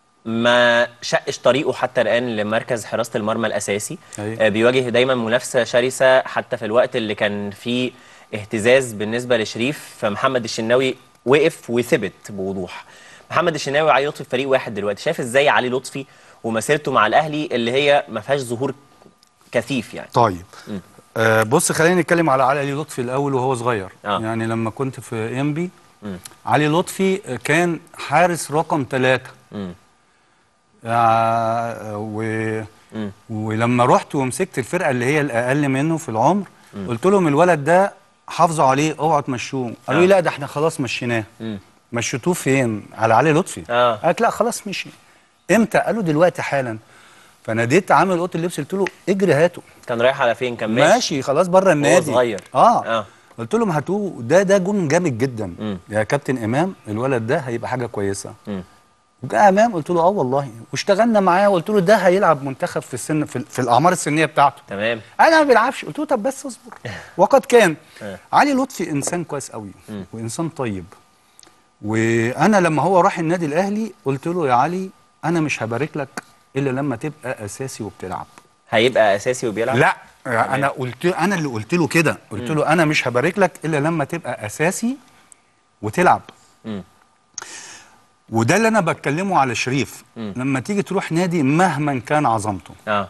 ما شقش طريقه حتى الان لمركز حراسه المرمى الاساسي أيوة. آه بيواجه دايما منافسه شرسه حتى في الوقت اللي كان فيه اهتزاز بالنسبه لشريف فمحمد الشناوي وقف وثبت بوضوح محمد الشناوي وعلي لطفي في فريق واحد دلوقتي شايف ازاي علي لطفي ومسيرته مع الاهلي اللي هي ما فيهاش ظهور كثيف يعني طيب آه بص خلينا نتكلم على علي لطفي الاول وهو صغير آه. يعني لما كنت في ام بي مم. علي لطفي كان حارس رقم ثلاثة مم. آه و... مم. ولما رحت ومسكت الفرقه اللي هي الاقل منه في العمر قلت لهم الولد ده حافظوا عليه اوعوا تمشوه قالوا لي آه. لا ده احنا خلاص مشيناه مم. مشيتوه فين على علي لطفي آه. قالت لا خلاص مشي امتى قالوا دلوقتي حالا فناديت عامل اوضه اللبس قلت له اجري هاته كان رايح على فين كان ماشي ماشي خلاص بره النادي صغير. اه, آه. قلت لهم هاتوه ده ده جون جامد جدا مم. يا كابتن امام الولد ده هيبقى حاجه كويسه مم. جاء امام قلت له اه والله واشتغلنا معاه وقلت له ده هيلعب منتخب في السن في, في الاعمار السنيه بتاعته تمام انا ما بيلعبش قلت له طب بس اصبر وقد كان آه. علي لطفي انسان كويس قوي وانسان طيب وانا لما هو راح النادي الاهلي قلت له يا علي انا مش هبارك لك الا لما تبقى اساسي وبتلعب هيبقى اساسي وبيلعب لا انا قلت انا اللي قلت له كده قلت له انا مش هبارك لك الا لما تبقى اساسي وتلعب مم. وده اللي انا بتكلمه على شريف لما تيجي تروح نادي مهما كان عظمته اه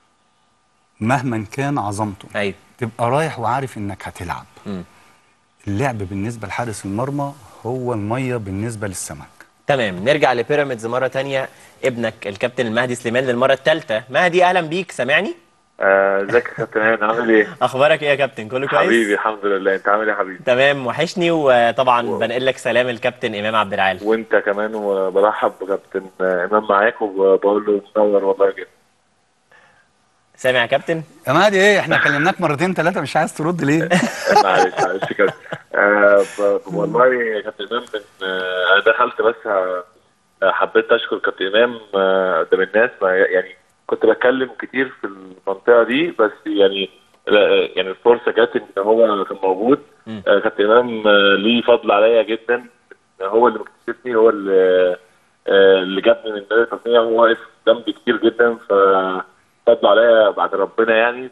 مهما كان عظمته ايوه تبقى رايح وعارف انك هتلعب مم. اللعب بالنسبه لحارس المرمى هو الميه بالنسبه للسمك تمام نرجع لبيراميدز مره تانية ابنك الكابتن المهدي سليمان للمره الثالثه مهدي اهلا بيك سامعني آه، ازيك يا كابتن ايمن عامل ايه؟ اخبارك ايه يا كابتن كله كويس حبيبي الحمد لله انت عامل ايه يا حبيبي؟ تمام وحشني وطبعا بنقل لك سلام الكابتن امام عبد العال وانت كمان وبرحب بكابتن آه، امام معاك وبقول له منور والله جدا سامع يا كابتن يا مهدي ايه احنا كلمناك مرتين ثلاثه مش عايز ترد ليه معلش معلش كده آه، ب- والله يا كابتن امام من آه، انا دخلت بس ه- حبيت اشكر كابتن امام آه، قدام الناس ما- يعني كنت بتكلم كتير في المنطقه دي بس يعني لا، يعني الفرصه جت ان هو كان موجود مم. آه، كابتن امام آه، ليه فضل عليا جدا هو اللي مكتشفني هو اللي آه، اللي جابني من نادي التصنيع هو واقف جنبي كتير جدا ففضل عليا بعد ربنا يعني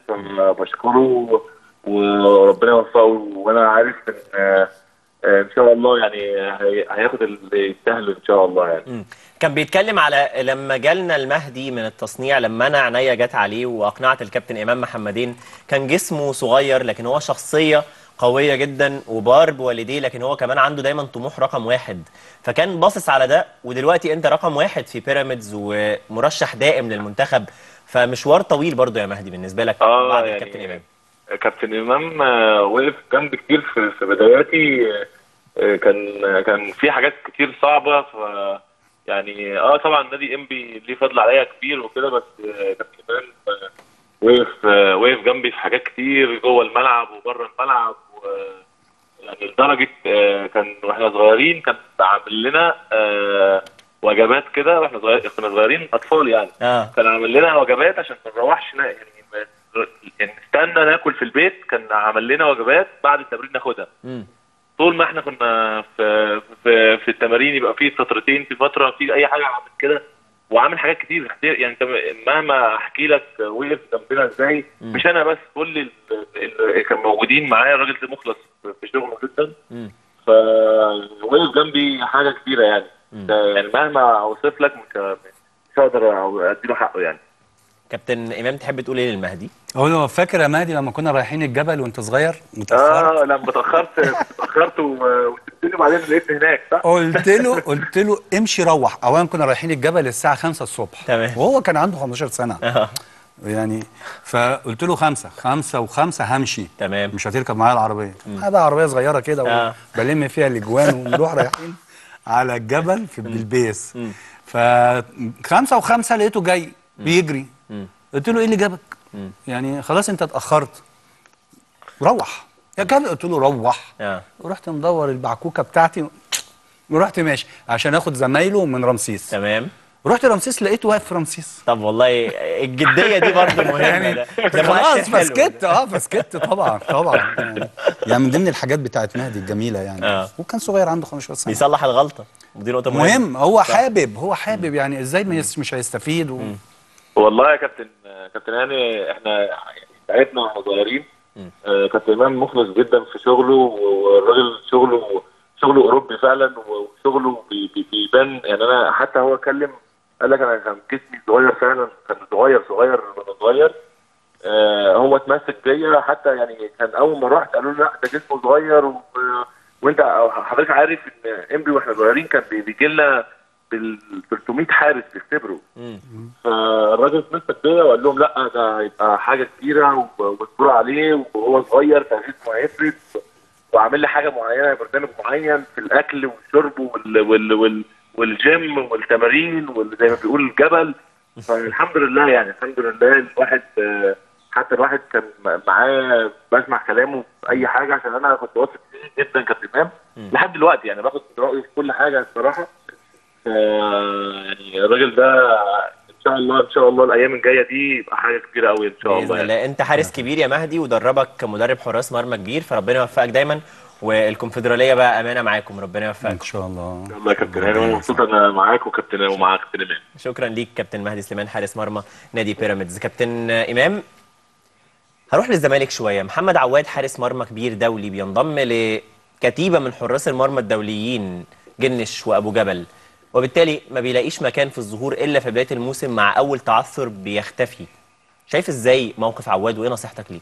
فبشكره وربنا يوفقه وانا عارف ان آه، آه، ان شاء الله يعني هي- هياخد اللي يستاهل ان شاء الله يعني مم. كان بيتكلم على لما جالنا المهدي من التصنيع لما انا عينيا جت عليه واقنعت الكابتن امام محمدين كان جسمه صغير لكن هو شخصيه قويه جدا وبار بوالديه لكن هو كمان عنده دايما طموح رقم واحد فكان باصص على ده ودلوقتي انت رقم واحد في بيراميدز ومرشح دائم للمنتخب فمشوار طويل برضو يا مهدي بالنسبه لك آه، بعد يعني الكابتن امام كابتن امام آه، وقف جنبي كتير في في بداياتي آه، كان كان في حاجات كتير صعبه ف يعني اه طبعا نادي انبي ليه فضل عليا كبير وكده بس آه، كابتن امام آه، وقف آه، وقف جنبي في حاجات كتير جوه الملعب وبره الملعب و يعني لدرجه آه، كان واحنا صغيرين كان عامل لنا آه، وجبات كده واحنا صغير كنا صغيرين اطفال يعني اه كان عامل لنا وجبات عشان ما نروحش نا- يعني ما- يعني نستنى ناكل في البيت كان عمل لنا وجبات بعد التمرين ناخدها مم. طول ما احنا كنا في في, في التمارين يبقى في فترتين في فتره في اي حاجه عامل كده وعامل حاجات كتير كتير يعني انت مهما احكي لك وقف جنبنا ازاي مم. مش انا بس كل ال- اللي كانوا موجودين معايا الراجل ده مخلص في شغله جدا مم. فوقف جنبي حاجه كبيره يعني مم. ده يعني مهما اوصف لك مش مش هقدر اديله حقه يعني كابتن امام تحب تقول ايه للمهدي اقول له فاكر يا مهدي لما كنا رايحين الجبل وانت صغير متاخر اه لما اتاخرت اتاخرت و- وسبتني وبعدين لقيتني هناك صح؟ قلت له قلت له امشي روح اولا كنا رايحين الجبل الساعه 5 الصبح تمام. وهو كان عنده 15 سنه اه يعني فقلت له خمسة خمسة وخمسة همشي تمام مش هتركب معايا العربية معايا بقى عربية صغيرة كده آه. وبلم فيها الاجوان ونروح رايحين على الجبل في بالبيس مم. فخمسة وخمسة لقيته جاي بيجري مم. قلت له ايه اللي جابك مم. يعني خلاص انت اتأخرت روح يا كابتن قلت له روح اه ورحت مدور البعكوكة بتاعتي ورحت ماشي عشان اخد زمايله من رمسيس تمام رحت رمسيس لقيته واقف في رمسيس طب والله الجديه دي برضه مهمه يعني ده ده خلاص مؤشر حلو فسكت اه فسكت طبعا طبعا يعني, يعني من ضمن الحاجات بتاعت مهدي الجميله يعني آه. وكان صغير عنده 15 سنه بيصلح الغلطه ودي نقطه مهمه مهم هو حابب هو حابب يعني ازاي ما يس- مش هيستفيد و... والله يا كابتن كابتن هاني احنا يعني ساعتنا واحنا صغيرين آه، كابتن امام مخلص جدا في شغله والراجل شغله شغله اوروبي فعلا وشغله بي- بي- بيبان يعني انا حتى هو اتكلم قال لك انا كان جسمي صغير فعلا كان صغير صغير وانا صغير آه، هو اتمسك بيا حتى يعني كان اول ما رحت قالوا لي لا ده جسمه صغير و... وانت حضرتك عارف ان انبي واحنا صغيرين كان بيجي لنا بال 300 حارس بيختبروا مم. فالراجل اتمسك بيا وقال لهم لا ده هيبقى حاجه كبيره واصبروا عليه وهو صغير فجسمه هيفرد وعامل لي حاجه معينه برنامج معين في الاكل والشرب وال وال وال والجيم والتمارين وزي ما بيقول الجبل فالحمد لله يعني الحمد لله الواحد آه، حتى الواحد كان معاه بسمع كلامه في اي حاجه عشان انا كنت واثق فيه جدا كابتن امام لحد دلوقتي يعني باخد رايه في كل حاجه الصراحه آه، يعني الراجل ده ان شاء الله ان شاء الله الايام الجايه دي يبقى حاجه كبيره قوي ان شاء باذن الله يعني. الله انت حارس كبير يا مهدي ودربك مدرب حراس مرمى كبير فربنا يوفقك دايما والكونفدراليه بقى امانه معاكم ربنا ان يوفقك شاء الله الله يا كابتن هاني وانا مبسوط انا معاك وكابتن ومع كابتن ايمان شكرا ليك كابتن مهدي سليمان حارس مرمى نادي بيراميدز كابتن امام هروح للزمالك شويه محمد عواد حارس مرمى كبير دولي بينضم لكتيبه من حراس المرمى الدوليين جنش وابو جبل وبالتالي ما بيلاقيش مكان في الظهور الا في بدايه الموسم مع اول تعثر بيختفي شايف ازاي موقف عواد وايه نصيحتك ليه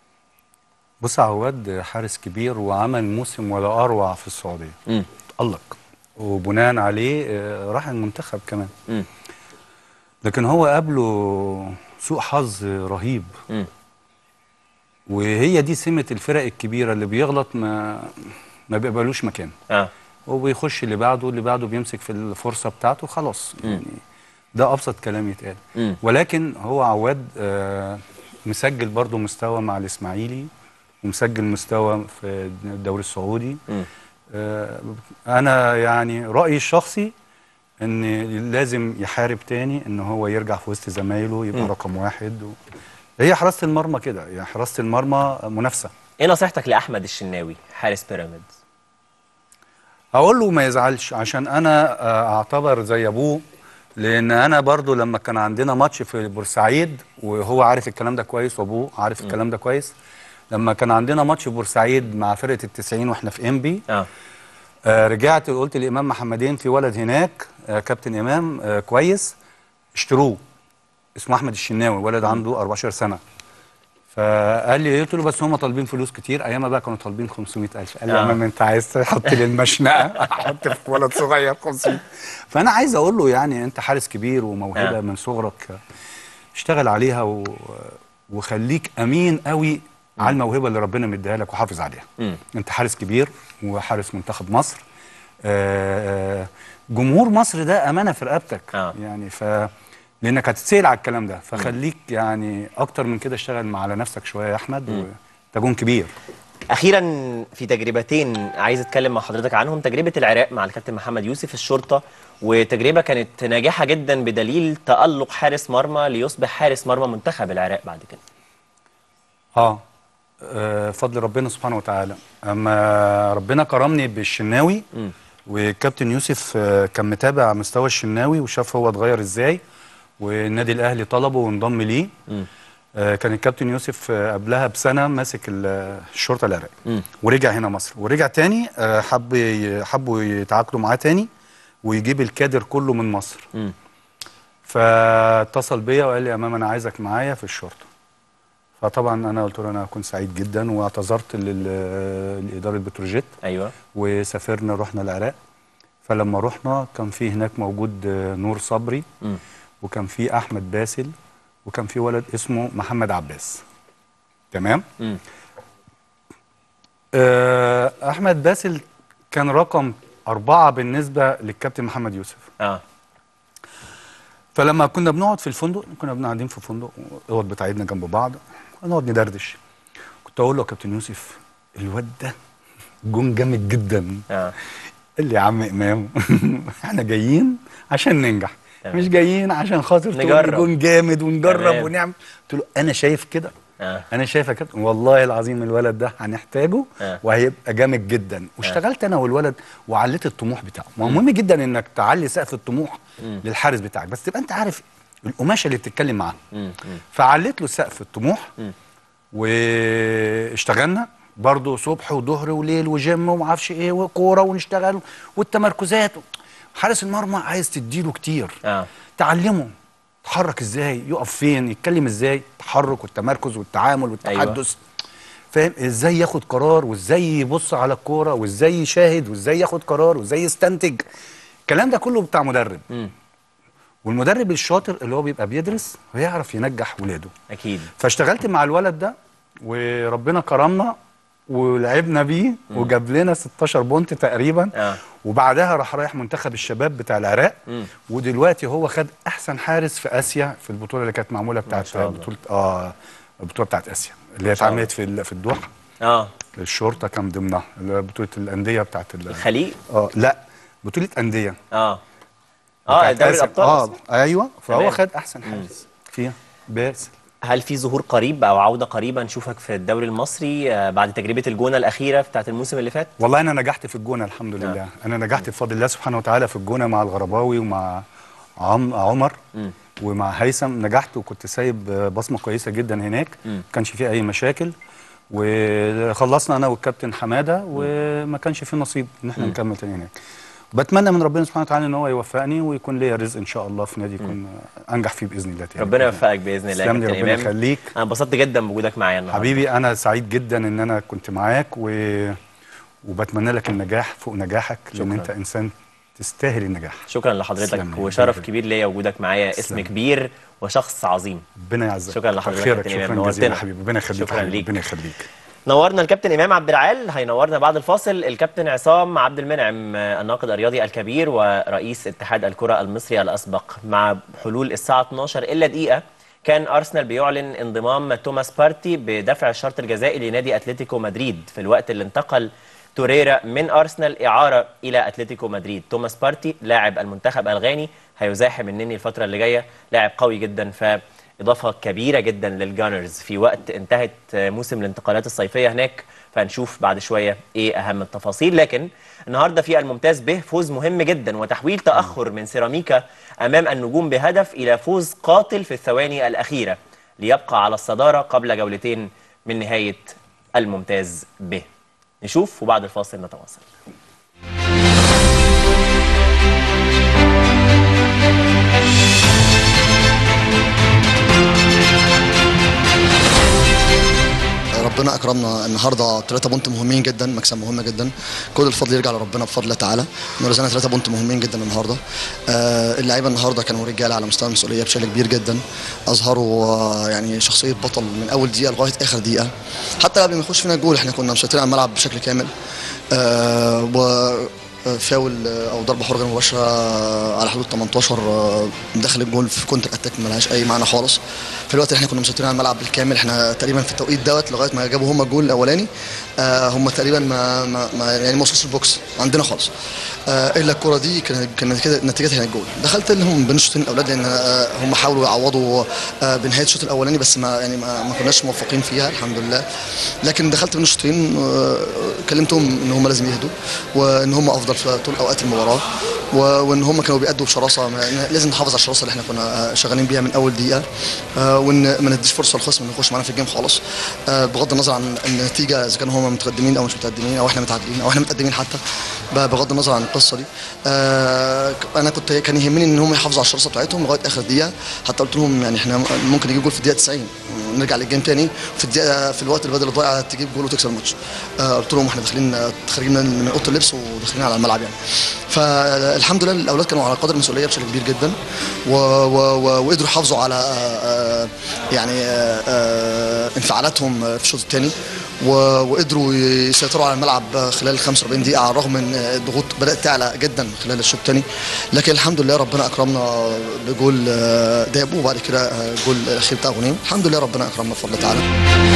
بص عواد حارس كبير وعمل موسم ولا اروع في السعوديه مم. تألق وبناء عليه آه، راح المنتخب كمان مم. لكن هو قابله سوء حظ رهيب مم. وهي دي سمة الفرق الكبيرة اللي بيغلط ما ما بيقبلوش مكان اه وبيخش اللي بعده اللي بعده بيمسك في الفرصة بتاعته خلاص يعني ده أبسط كلام يتقال مم. ولكن هو عواد آه، مسجل برضه مستوى مع الإسماعيلي ومسجل مستوى في الدوري السعودي مم. آه، انا يعني رايي الشخصي ان لازم يحارب تاني ان هو يرجع في وسط زمايله يبقى مم. رقم واحد و... هي حراسه المرمى كده يعني حراسه المرمى منافسه ايه نصيحتك لاحمد الشناوي حارس بيراميدز هقول له ما يزعلش عشان انا آه، اعتبر زي ابوه لان انا برضو لما كان عندنا ماتش في بورسعيد وهو عارف الكلام ده كويس وابوه عارف الكلام ده كويس لما كان عندنا ماتش في بورسعيد مع فرقه التسعين واحنا في انبي اه آه رجعت قلت لامام محمدين في ولد هناك آه كابتن امام آه كويس اشتروه اسمه احمد الشناوي ولد عنده 14 سنه فقال لي قلت له بس هم طالبين فلوس كتير ايامها بقى كانوا طالبين 500000 قال لي يا آه. امام انت عايز تحط لي المشنقه احط في ولد صغير 500 فانا عايز اقول له يعني انت حارس كبير وموهبه آه. من صغرك آه، اشتغل عليها و... وخليك امين قوي على الموهبه اللي ربنا مديها لك وحافظ عليها مم. انت حارس كبير وحارس منتخب مصر آه، آه، جمهور مصر ده امانه في رقبتك آه. يعني ف لانك هتتسال على الكلام ده فخليك يعني اكتر من كده اشتغل مع على نفسك شويه يا احمد وانت جون كبير اخيرا في تجربتين عايز اتكلم مع حضرتك عنهم تجربه العراق مع الكابتن محمد يوسف الشرطه وتجربه كانت ناجحه جدا بدليل تالق حارس مرمى ليصبح حارس مرمى منتخب العراق بعد كده اه آه، فضل ربنا سبحانه وتعالى اما ربنا كرمني بالشناوي مم. والكابتن يوسف آه، كان متابع مستوى الشناوي وشاف هو اتغير ازاي والنادي الاهلي طلبه وانضم ليه مم. آه، كان الكابتن يوسف آه، قبلها بسنه ماسك ال- الشرطه العراقي مم. ورجع هنا مصر ورجع تاني آه، حب ي- حبوا يتعاقدوا معاه تاني ويجيب الكادر كله من مصر مم. فاتصل بيا وقال لي يا امام انا عايزك معايا في الشرطه فطبعا انا قلت له انا كنت سعيد جدا واعتذرت لل- لاداره بتروجيت ايوه وسافرنا رحنا العراق فلما رحنا كان في هناك موجود آه، نور صبري مم. وكان في احمد باسل وكان في ولد اسمه محمد عباس تمام مم. آه، احمد باسل كان رقم أربعة بالنسبة للكابتن محمد يوسف اه فلما كنا بنقعد في الفندق كنا قاعدين في فندق الاوض بتاعتنا جنب بعض نقعد ندردش كنت اقول له يا كابتن يوسف الواد ده جون جامد جدا اه قال لي يا عم امام احنا جايين عشان ننجح تمام. مش جايين عشان خاطر تقول لي نجرب. جون جامد ونجرب تمام. ونعمل قلت له انا شايف كده اه انا شايف يا كابتن والله العظيم الولد ده هنحتاجه آه. وهيبقى جامد جدا واشتغلت انا والولد وعليت الطموح بتاعه ما هو مهم جدا انك تعلي سقف الطموح للحارس بتاعك بس تبقى انت عارف القماشه اللي بتتكلم معاها مم. مم. فعليت له سقف الطموح مم. واشتغلنا برضه صبح وظهر وليل وجيم وما اعرفش ايه وكوره ونشتغل والتمركزات حارس المرمى عايز تديله كتير اه تعلمه يتحرك ازاي يقف فين يتكلم ازاي التحرك والتمركز والتعامل والتحدث فاهم ازاي ياخد قرار وازاي يبص على الكوره وازاي يشاهد وازاي ياخد قرار وازاي يستنتج الكلام ده كله بتاع مدرب مم. والمدرب الشاطر اللي هو بيبقى بيدرس ويعرف ينجح ولاده اكيد فاشتغلت مع الولد ده وربنا كرمنا ولعبنا بيه وجاب لنا 16 بونت تقريبا اه وبعدها راح رايح منتخب الشباب بتاع العراق مم. ودلوقتي هو خد احسن حارس في اسيا في البطوله اللي كانت معموله بتاعت شاء الله. بطوله اه البطوله بتاعت اسيا اللي هي شاء الله. اتعملت في ال- في الدوحه اه الشرطه كان ضمنها اللي هي بطوله الانديه بتاعت ال- الخليج اه لا بطوله انديه اه اه بتاعت دوري آسيا. الابطال اه أصلاً. ايوه فهو تمام. خد احسن حارس فيها باسل هل في ظهور قريب او عوده قريبه نشوفك في الدوري المصري آه، بعد تجربه الجونه الاخيره بتاعت الموسم اللي فات والله انا نجحت في الجونه الحمد لله انا نجحت بفضل الله سبحانه وتعالى في الجونه مع الغرباوي ومع عم عمر ومع هيثم نجحت وكنت سايب بصمه كويسه جدا هناك ما كانش فيه اي مشاكل وخلصنا انا والكابتن حماده وما كانش فيه نصيب ان احنا نكمل تاني هناك بتمنى من ربنا سبحانه وتعالى ان هو يوفقني ويكون ليا رزق ان شاء الله في نادي يكون انجح فيه باذن الله تاني ربنا يوفقك باذن الله يا تسلم لي، كابتن ربنا إمام. يخليك. انا انبسطت جدا بوجودك معايا النهارده حبيبي انا سعيد جدا ان انا كنت معاك و... وبتمنى لك النجاح فوق نجاحك لان شكراً. انت انسان تستاهل النجاح شكرا لحضرتك تسلم لي، وشرف ربنا كبير ليا وجودك معايا اسم تسلم. كبير وشخص عظيم ربنا يعزك شكراً لحضرتك خيرك كابتن إمام، شكرا نورتنا. جزيلا حبيبي ربنا يخليك شكراً حبيبي، ليك. ربنا يخليك نورنا الكابتن امام عبد العال هينورنا بعد الفاصل الكابتن عصام عبد المنعم آه، الناقد الرياضي الكبير ورئيس اتحاد الكره المصري الاسبق مع حلول الساعه 12 الا دقيقه كان ارسنال بيعلن انضمام توماس بارتي بدفع الشرط الجزائي لنادي اتلتيكو مدريد في الوقت اللي انتقل توريرا من ارسنال اعاره الى اتلتيكو مدريد توماس بارتي لاعب المنتخب الغاني هيزاحم النني الفتره اللي جايه لاعب قوي جدا ف إضافة كبيرة جدا للجانرز في وقت انتهت موسم الانتقالات الصيفية هناك فهنشوف بعد شوية إيه أهم التفاصيل لكن النهاردة في الممتاز به فوز مهم جدا وتحويل تأخر من سيراميكا أمام النجوم بهدف إلى فوز قاتل في الثواني الأخيرة ليبقى على الصدارة قبل جولتين من نهاية الممتاز به نشوف وبعد الفاصل نتواصل ربنا اكرمنا النهارده ثلاثة بونت مهمين جدا مكسب مهم جدا كل الفضل يرجع لربنا بفضل الله تعالى انه رزقنا ثلاثة بونت مهمين جدا النهارده آه اللعيبه النهارده كانوا رجاله على مستوى المسؤوليه بشكل كبير جدا اظهروا آه يعني شخصيه بطل من اول دقيقه لغايه اخر دقيقه حتى قبل ما يخش فينا الجول احنا كنا مسيطرين على الملعب بشكل كامل آه و فاول او ضربه حره غير مباشره على حدود 18 داخل الجول في كونتر اتاك ملهاش اي معنى خالص في الوقت اللي احنا كنا مسيطرين على الملعب بالكامل احنا تقريبا في التوقيت دوت لغايه ما جابوا هم الجول الاولاني آه هم تقريبا ما, ما, ما يعني ما وصلوش البوكس عندنا خالص آه الا الكره دي كانت كانت كده نتيجتها الجول دخلت لهم بين الشوطين الاولاد لان آه هم حاولوا يعوضوا آه بنهايه الشوط الاولاني بس ما يعني ما, ما كناش موفقين فيها الحمد لله لكن دخلت بين الشوطين آه كلمتهم ان هم لازم يهدوا وان هم افضل في طول اوقات المباراه و- وان هم كانوا بيأدوا بشراسه ما- لازم نحافظ على الشراسه اللي احنا كنا آه، شغالين بيها من اول دقيقه آه، وان ما نديش فرصه للخصم انه يخش معانا في الجيم خالص آه، بغض النظر عن النتيجه اذا كانوا هم متقدمين او مش متقدمين او احنا متعادلين او احنا متقدمين حتى ب- بغض النظر عن القصه دي آه، ك- انا كنت كان يهمني ان هم يحافظوا على الشراسه بتاعتهم لغايه اخر دقيقه حتى قلت لهم يعني احنا ممكن نجيب جول في الدقيقه 90 نرجع للجيم تاني في الدقيقه في الوقت البدل الضايع تجيب جول وتكسب الماتش آه، قلت لهم احنا داخلين آه، خارجين من من اوضه اللبس وداخلين على الملعب يعني فالحمد لله الاولاد كانوا على قدر المسؤوليه بشكل كبير جدا و و و وقدروا يحافظوا على آه، آه، يعني آه، آه، انفعالاتهم في الشوط الثاني وقدروا يسيطروا على الملعب خلال 45 دقيقه على الرغم ان الضغوط بدات تعلى جدا خلال الشوط الثاني لكن الحمد لله ربنا اكرمنا بجول آه، دابو وبعد كده آه، جول الاخير بتاع غنيم الحمد لله ربنا اكرمنا بفضل الله تعالى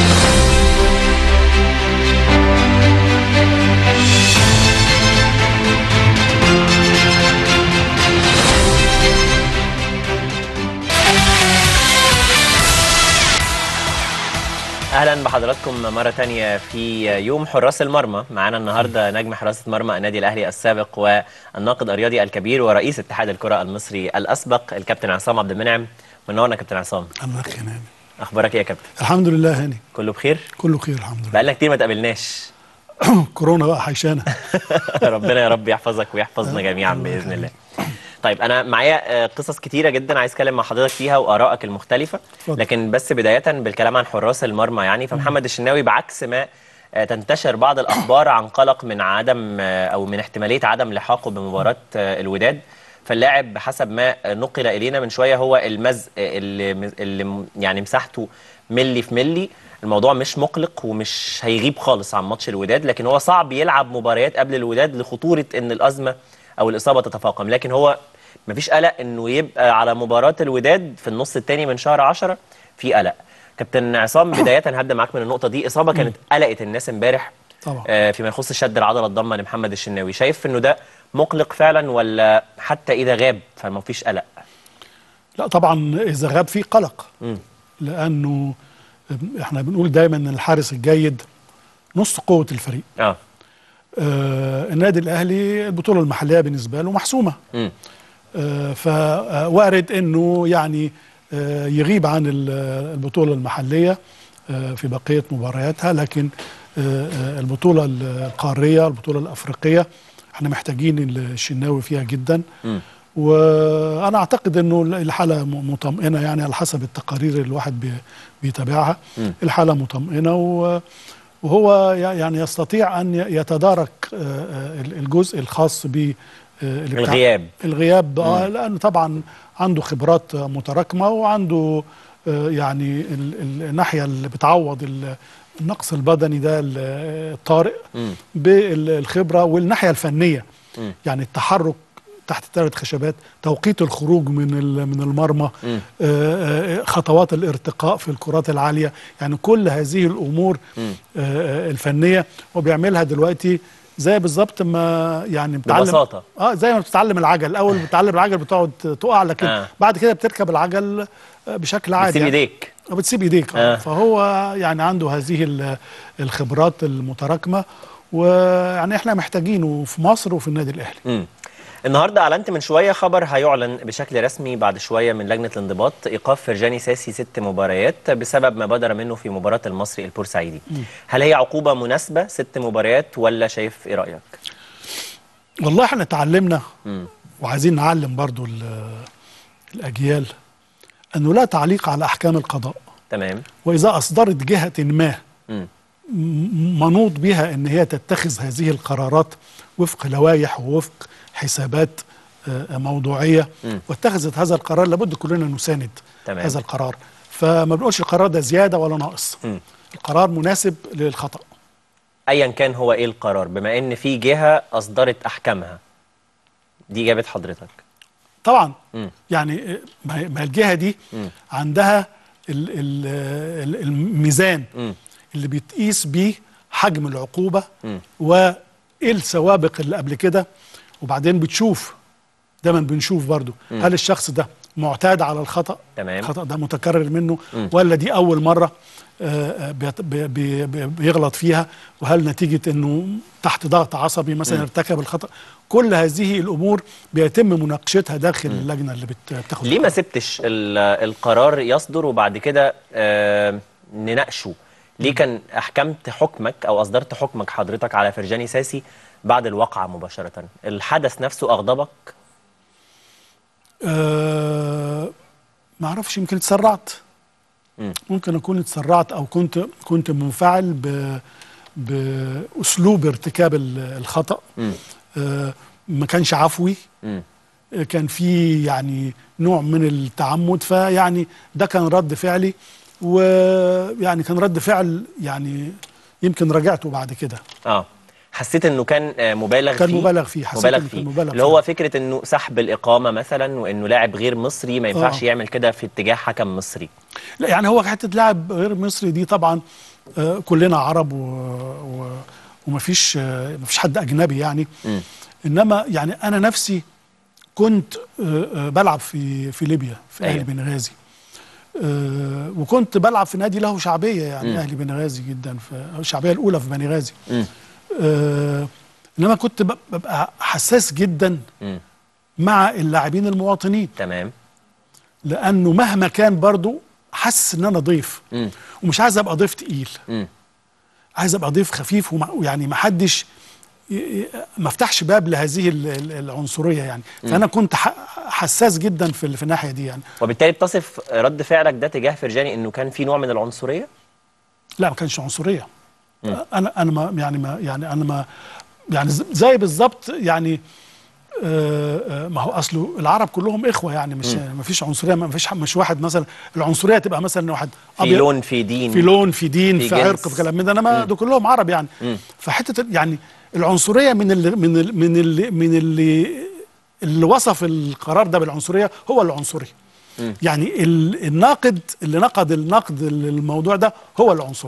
اهلا بحضراتكم مره تانية في يوم حراس المرمى معانا النهارده نجم حراسه مرمى النادي الاهلي السابق والناقد الرياضي الكبير ورئيس اتحاد الكره المصري الاسبق الكابتن عصام عبد المنعم منورنا كابتن عصام الله يخليك اخبارك ايه يا كابتن الحمد لله هاني كله بخير كله خير الحمد لله بقالنا كتير ما تقابلناش كورونا بقى حيشانه ربنا يا رب يحفظك ويحفظنا جميعا باذن الله طيب انا معايا آه، قصص كتيره جدا عايز اتكلم مع حضرتك فيها وارائك المختلفه اتفضل. لكن بس بدايه بالكلام عن حراس المرمى يعني فمحمد الشناوي بعكس ما آه، تنتشر بعض الاخبار عن قلق من عدم آه، او من احتماليه عدم لحاقه بمباراه آه، الوداد فاللاعب بحسب ما نقل الينا من شويه هو المزق اللي اللي م- يعني مساحته ملي في ملي الموضوع مش مقلق ومش هيغيب خالص عن ماتش الوداد لكن هو صعب يلعب مباريات قبل الوداد لخطوره ان الازمه او الاصابه تتفاقم لكن هو مفيش قلق انه يبقى على مباراه الوداد في النص الثاني من شهر 10 في قلق كابتن عصام بدايه هبدا معاك من النقطه دي اصابه كانت قلقت الناس امبارح طبعا آه، فيما يخص شد العضله الضمه لمحمد الشناوي شايف انه ده مقلق فعلا ولا حتى اذا غاب فما فيش قلق لا طبعا اذا غاب في قلق لانه احنا بنقول دايما ان الحارس الجيد نص قوه الفريق اه آه النادي الاهلي البطوله المحليه بالنسبه له محسومه مم. آه فوارد انه يعني آه يغيب عن ال- البطوله المحليه آه في بقيه مبارياتها لكن آه آه البطوله القاريه البطوله الافريقيه احنا محتاجين الشناوي فيها جدا مم. وانا اعتقد انه الحاله م- مطمئنه يعني على حسب التقارير اللي الواحد بي- بيتابعها مم. الحاله مطمئنه و- وهو ي- يعني يستطيع ان ي- يتدارك آه، آه، الجزء الخاص ب آه، اللي بتاع- الغياب. الغياب آه لانه طبعا عنده خبرات آه، متراكمه وعنده آه، يعني ال- ال- الناحيه اللي بتعوض ال- النقص البدني ده ال- الطارئ مم. بالخبره والناحيه الفنيه مم. يعني التحرك تحت ثلاث خشبات توقيت الخروج من ال- من المرمى مم. آه، آه، خطوات الارتقاء في الكرات العاليه يعني كل هذه الامور مم. آه، آه، الفنيه هو بيعملها دلوقتي زي بالظبط ما يعني بتعلم ببساطة. اه زي ما بتتعلم العجل الاول بتتعلم العجل بتقعد تقع لكن آه. بعد كده بتركب العجل آه، بشكل عادي بتسيب يعني. ايديك آه، بتسيب ايديك آه. آه. فهو يعني عنده هذه ال- الخبرات المتراكمه ويعني احنا محتاجينه في مصر وفي النادي الاهلي مم. النهارده اعلنت من شويه خبر هيعلن بشكل رسمي بعد شويه من لجنه الانضباط ايقاف فرجاني ساسي ست مباريات بسبب ما بدر منه في مباراه المصري البورسعيدي. هل هي عقوبه مناسبه ست مباريات ولا شايف ايه رايك؟ والله احنا اتعلمنا مم. وعايزين نعلم برضو ال- الاجيال انه لا تعليق على احكام القضاء تمام واذا اصدرت جهه ما مم. م- منوط بها ان هي تتخذ هذه القرارات وفق لوائح ووفق حسابات آه، موضوعيه مم. واتخذت هذا القرار لابد كلنا نساند تمام. هذا القرار فما بنقولش القرار ده زياده ولا ناقص مم. القرار مناسب للخطا ايا كان هو ايه القرار بما ان في جهه اصدرت احكامها دي اجابه حضرتك طبعا مم. يعني آه، ما هي- ما الجهه دي مم. عندها ال ال ال الميزان مم. اللي بتقيس بيه حجم العقوبه مم. وايه السوابق اللي قبل كده وبعدين بتشوف دايما بنشوف برضو هل الشخص ده معتاد على الخطا تمام. الخطا ده متكرر منه مم. ولا دي اول مره آه، آه، بيت- بي- بي- بي- بيغلط فيها وهل نتيجه انه تحت ضغط عصبي مثلا ارتكب الخطا كل هذه الامور بيتم مناقشتها داخل اللجنه اللي بت- بتاخد ليه ما القرار. سبتش ال- القرار يصدر وبعد كده آه، نناقشه ليه كان احكمت حكمك او اصدرت حكمك حضرتك على فرجاني ساسي بعد الواقعه مباشره الحدث نفسه اغضبك آه ما اعرفش يمكن اتسرعت مم. ممكن اكون اتسرعت او كنت كنت منفعل ب باسلوب ارتكاب ال- الخطا مم. آه ما كانش عفوي مم. آه، كان في يعني نوع من التعمد فيعني ده كان رد فعلي ويعني كان رد فعل يعني يمكن راجعته بعد كده اه حسيت انه كان آه، مبالغ كان فيه مبالغ فيه، حسيت مبالغ إنه كان فيه مبالغ اللي فيه. هو فكره انه سحب الاقامه مثلا وانه لاعب غير مصري ما ينفعش آه. يعمل كده في اتجاه حكم مصري لا يعني هو حته لاعب غير مصري دي طبعا آه، كلنا عرب و... و... ومفيش آه، مفيش حد اجنبي يعني مم. انما يعني انا نفسي كنت آه، آه، بلعب في في ليبيا في أيوة. اهلي بنغازي آه، وكنت بلعب في نادي له شعبيه يعني مم. اهلي بنغازي جدا في الشعبيه الاولى في بنغازي مم. آه، انما كنت بب- ببقى حساس جدا مم. مع اللاعبين المواطنين تمام لانه مهما كان برضو حاسس ان انا ضيف مم. ومش عايز ابقى ضيف تقيل مم. عايز ابقى ضيف خفيف ومع- ويعني ما حدش ي- ي- ما افتحش باب لهذه ال- ال- العنصريه يعني فانا كنت ح- حساس جدا في ال- في الناحيه دي يعني وبالتالي بتصف رد فعلك ده تجاه فرجاني انه كان في نوع من العنصريه لا ما كانش عنصريه انا انا ما يعني ما يعني انا ما يعني ز- زي بالظبط يعني آه، آه، ما هو اصله العرب كلهم اخوه يعني مش ما فيش عنصريه ما فيش ح- مش واحد مثلا العنصريه تبقى مثلا واحد في لون في دين في لون في دين في في, جنس. عرق في كلام من ده انما دول كلهم عرب يعني فحته ال- يعني العنصريه من اللي من اللي من اللي من اللي اللي وصف القرار ده بالعنصريه هو العنصري يعني ال- الناقد اللي نقد النقد للموضوع ده هو العنصري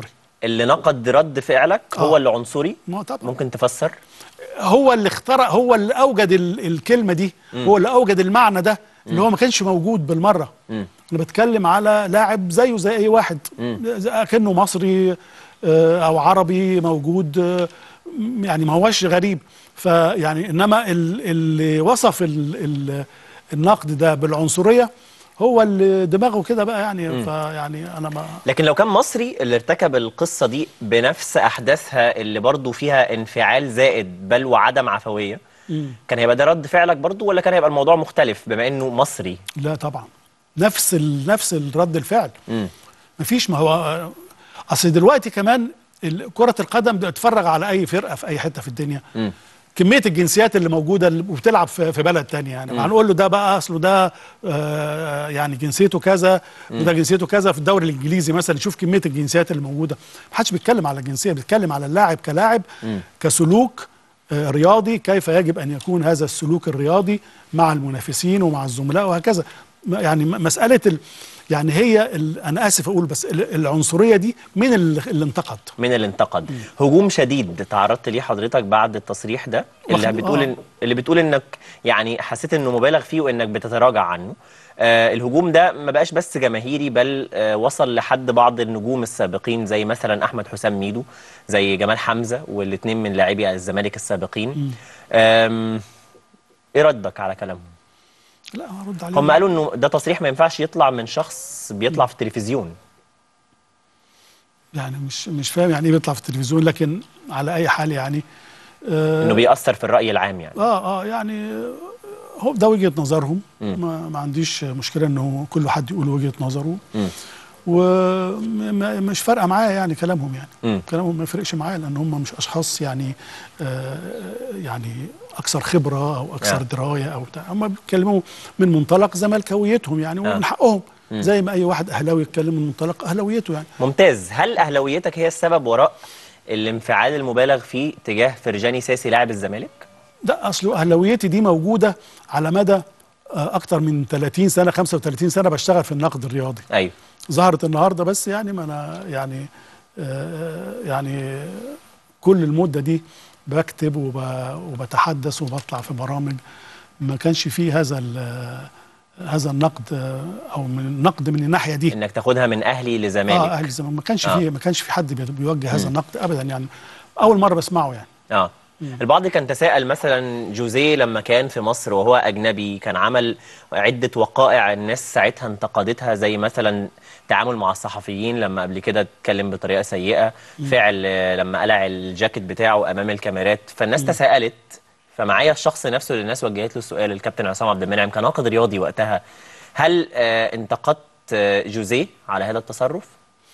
اللي نقد رد فعلك هو آه. اللي عنصري ما طبعا ممكن تفسر هو اللي اخترع هو اللي اوجد ال- الكلمه دي هو اللي اوجد المعنى ده اللي هو ما كانش موجود بالمره انا بتكلم على لاعب زيه زي اي واحد زي- كانه مصري آه، او عربي موجود آه، م- يعني ما هوش غريب فيعني انما ال- اللي وصف ال ال النقد ده بالعنصريه هو اللي دماغه كده بقى يعني فيعني انا ما لكن لو كان مصري اللي ارتكب القصة دي بنفس أحداثها اللي برضو فيها انفعال زائد بل وعدم عفوية كان هيبقى ده رد فعلك برضو ولا كان هيبقى الموضوع مختلف بما انه مصري لا طبعا نفس ال... نفس الرد الفعل مم. مفيش ما هو اصل دلوقتي كمان ال- كرة القدم بتتفرج على اي فرقة في اي حتة في الدنيا مم. كمية الجنسيات اللي موجودة اللي وبتلعب في في بلد تانية يعني هنقول له ده بقى اصله ده آه يعني جنسيته كذا وده جنسيته كذا في الدوري الانجليزي مثلا شوف كمية الجنسيات اللي موجودة محدش بيتكلم على الجنسية بيتكلم على اللاعب كلاعب كسلوك آه، رياضي كيف يجب ان يكون هذا السلوك الرياضي مع المنافسين ومع الزملاء وهكذا م- يعني م- مساله ال يعني هي ال انا اسف اقول بس ال- العنصريه دي من اللي اللي انتقد من اللي انتقد هجوم شديد تعرضت ليه حضرتك بعد التصريح ده اللي واخد- بتقول آه. إن اللي بتقول انك يعني حسيت انه مبالغ فيه وانك بتتراجع عنه آه الهجوم ده ما بقاش بس جماهيري بل آه وصل لحد بعض النجوم السابقين زي مثلا احمد حسام ميدو زي جمال حمزه والاثنين من لاعبي الزمالك السابقين آم، ايه ردك على كلامهم لا هرد عليه هم قالوا انه ده تصريح ما ينفعش يطلع من شخص بيطلع في التلفزيون يعني مش مش فاهم يعني ايه بيطلع في التلفزيون لكن على اي حال يعني آه انه بيأثر في الرأي العام يعني اه اه يعني آه، هو ده وجهه نظرهم ما, ما عنديش مشكله انه كل حد يقول وجهه نظره مم. ومش فارقه معايا يعني كلامهم يعني مم. كلامهم ما يفرقش معايا لان هم مش اشخاص يعني آه يعني اكثر خبره او اكثر آه. درايه او بتاع هم بيتكلموا من منطلق زملكاويتهم يعني آه. ومن حقهم زي ما اي واحد اهلاوي يتكلم من منطلق اهلاويته يعني ممتاز هل اهلاويتك هي السبب وراء الانفعال المبالغ فيه تجاه فرجاني ساسي لاعب الزمالك ده اصل اهلاويتي دي موجوده على مدى آه، اكتر من 30 سنه 35 سنه بشتغل في النقد الرياضي ايوه ظهرت النهارده بس يعني ما انا يعني آه، يعني كل المده دي بكتب وب- وبتحدث وبطلع في برامج ما كانش فيه هذا ال- هذا النقد آه، او من النقد من الناحيه دي انك تاخدها من اهلي لزمالك اه اهل الزمالك ما كانش آه. فيه ما كانش في حد بي- بيوجه هذا النقد ابدا يعني اول مره بسمعه يعني اه البعض كان تساءل مثلا جوزيه لما كان في مصر وهو اجنبي كان عمل عده وقائع الناس ساعتها انتقدتها زي مثلا تعامل مع الصحفيين لما قبل كده اتكلم بطريقه سيئه فعل آه، لما قلع الجاكيت بتاعه امام الكاميرات فالناس تساءلت فمعايا الشخص نفسه اللي الناس وجهت له السؤال الكابتن عصام عبد المنعم كناقد رياضي وقتها هل آه انتقدت آه، جوزيه على هذا التصرف؟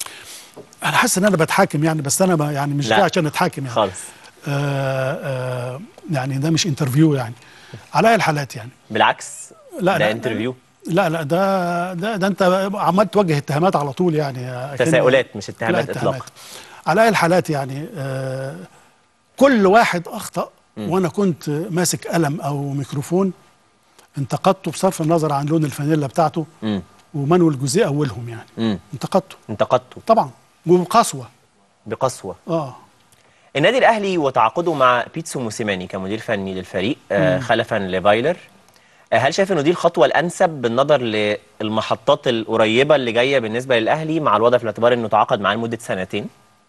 انا حاسس ان انا بتحاكم يعني بس انا ب- يعني مش لا. جاي عشان اتحاكم يعني خالص آه آه يعني ده مش انترفيو يعني على اي الحالات يعني بالعكس لا ده لا انترفيو لا لا ده ده ده انت عمال توجه اتهامات على طول يعني أكن- تساؤلات مش لا اتهامات اطلاقا على اي الحالات يعني آه كل واحد اخطا وانا كنت ماسك قلم او ميكروفون انتقدته بصرف النظر عن لون الفانيلا بتاعته مم. ومانويل جوزيه اولهم يعني مم. انتقدته انتقدته طبعا وبقسوه بقسوه اه النادي الاهلي وتعاقده مع بيتسو موسيماني كمدير فني للفريق آه خلفا لفايلر آه هل شايف انه دي الخطوه الانسب بالنظر للمحطات القريبه اللي جايه بالنسبه للاهلي مع الوضع في الاعتبار انه تعاقد معاه لمده سنتين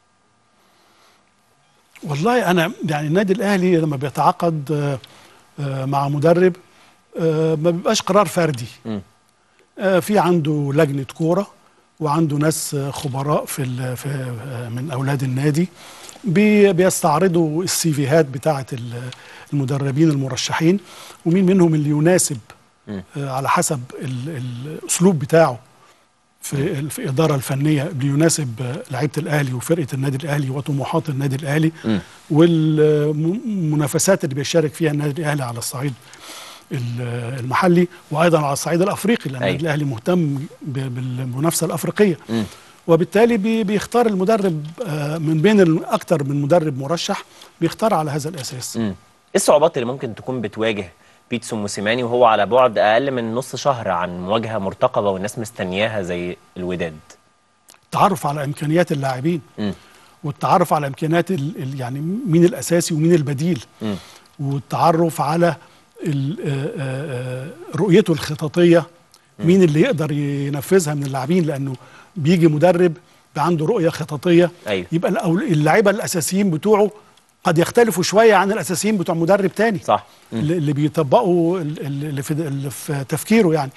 والله انا يعني النادي الاهلي لما بيتعاقد آه، آه، مع مدرب آه، ما بيبقاش قرار فردي مم. آه، في عنده لجنه كوره وعنده ناس آه، خبراء في, ال- في آه، من اولاد النادي بي- بيستعرضوا السيفيهات بتاعه ال- المدربين المرشحين ومين منهم اللي يناسب مم. آه، على حسب ال- الاسلوب بتاعه في ال- في الاداره الفنيه اللي يناسب آه، لعيبه الاهلي وفرقه النادي الاهلي وطموحات النادي الاهلي مم. والمنافسات اللي بيشارك فيها النادي الاهلي على الصعيد ال- المحلي وايضا على الصعيد الافريقي لان أيوة. النادي الاهلي مهتم ب- بالمنافسه الافريقيه مم. وبالتالي بي- بيختار المدرب آه، من بين ال- اكتر من مدرب مرشح بيختار على هذا الاساس مم. ايه الصعوبات اللي ممكن تكون بتواجه بيتسو موسيماني وهو على بعد اقل من نص شهر عن مواجهه مرتقبه والناس مستنياها زي الوداد التعرف على امكانيات اللاعبين مم. والتعرف على امكانيات ال ال يعني مين الاساسي ومين البديل مم. والتعرف على ال- آه، آه، آه، رؤيته الخططيه مين اللي يقدر ينفذها من اللاعبين لانه بيجي مدرب عنده رؤيه خططيه أيوة. يبقى الأول- اللعيبه الاساسيين بتوعه قد يختلفوا شويه عن الاساسيين بتوع مدرب تاني صح مم. اللي اللي بيطبقوا ال- ال- اللي في اللي في تفكيره يعني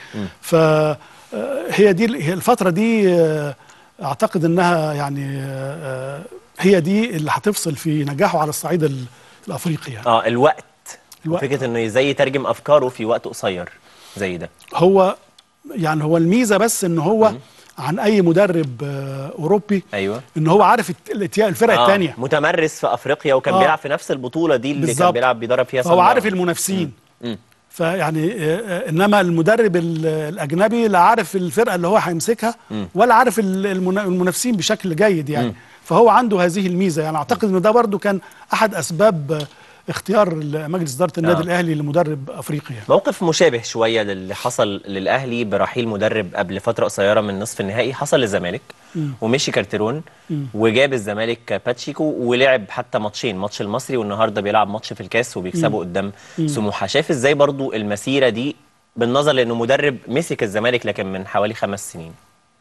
فهي دي هي الفتره دي آه، اعتقد انها يعني آه، آه، هي دي اللي هتفصل في نجاحه على الصعيد ال- الافريقي يعني اه الوقت الوقت. فكره انه ازاي يترجم افكاره في وقت قصير زي ده هو يعني هو الميزه بس ان هو عن اي مدرب آه، اوروبي ايوه ان هو عارف الت- الاتيا- الفرق آه، الثانيه متمرس في افريقيا وكان آه. بيلعب في نفس البطوله دي اللي كان بالظبط. بيلعب بيدرب فيها فهو صن عارف داونز. المنافسين مم. فيعني آه، آه، انما المدرب ال- الاجنبي لا عارف الفرقه اللي هو هيمسكها ولا عارف ال- المنا- المنافسين بشكل جيد يعني فهو عنده هذه الميزه يعني اعتقد ان ده برضو كان احد اسباب آه، اختيار مجلس اداره النادي آه. الاهلي لمدرب افريقي يعني. موقف مشابه شويه للي حصل للاهلي برحيل مدرب قبل فتره قصيره من نصف النهائي حصل للزمالك ومشي كارتيرون وجاب الزمالك باتشيكو ولعب حتى ماتشين ماتش المصري والنهارده بيلعب ماتش في الكاس وبيكسبه قدام سموحه شايف ازاي برضو المسيره دي بالنظر لانه مدرب مسك الزمالك لكن من حوالي خمس سنين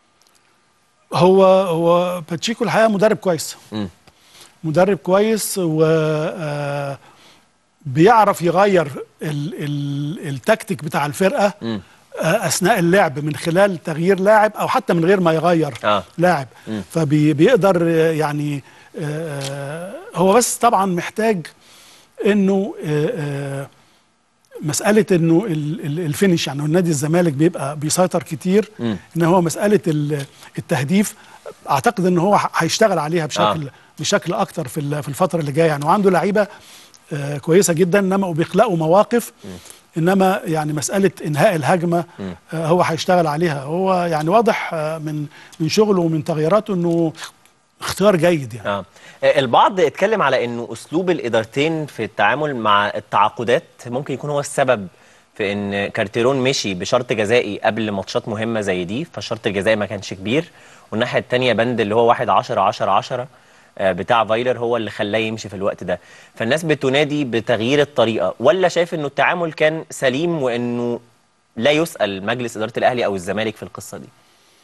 هو هو باتشيكو الحقيقه مدرب كويس مم. مدرب كويس و آه، بيعرف يغير ال ال التكتيك بتاع الفرقه مم. آه، اثناء اللعب من خلال تغيير لاعب او حتى من غير ما يغير آه. لاعب فبيقدر يعني آه، هو بس طبعا محتاج انه آه، آه، مساله انه ال- ال- الفينش يعني النادي الزمالك بيبقى بيسيطر كتير مم. ان هو مساله ال- التهديف اعتقد ان هو ه- هيشتغل عليها بشكل آه. آه. بشكل اكتر في ال- في الفتره اللي جايه يعني وعنده لعيبه آه، كويسه جدا انما وبيخلقوا مواقف انما يعني مساله انهاء الهجمه آه، هو هيشتغل عليها هو يعني واضح آه، من من شغله ومن تغييراته انه اختيار جيد يعني اه البعض اتكلم على انه اسلوب الادارتين في التعامل مع التعاقدات ممكن يكون هو السبب في ان كارتيرون مشي بشرط جزائي قبل ماتشات مهمه زي دي فالشرط الجزائي ما كانش كبير والناحيه الثانيه بند اللي هو 1 10 10 10 آه، بتاع فايلر هو اللي خلاه يمشي في الوقت ده فالناس بتنادي بتغيير الطريقه ولا شايف انه التعامل كان سليم وانه لا يسال مجلس اداره الاهلي او الزمالك في القصه دي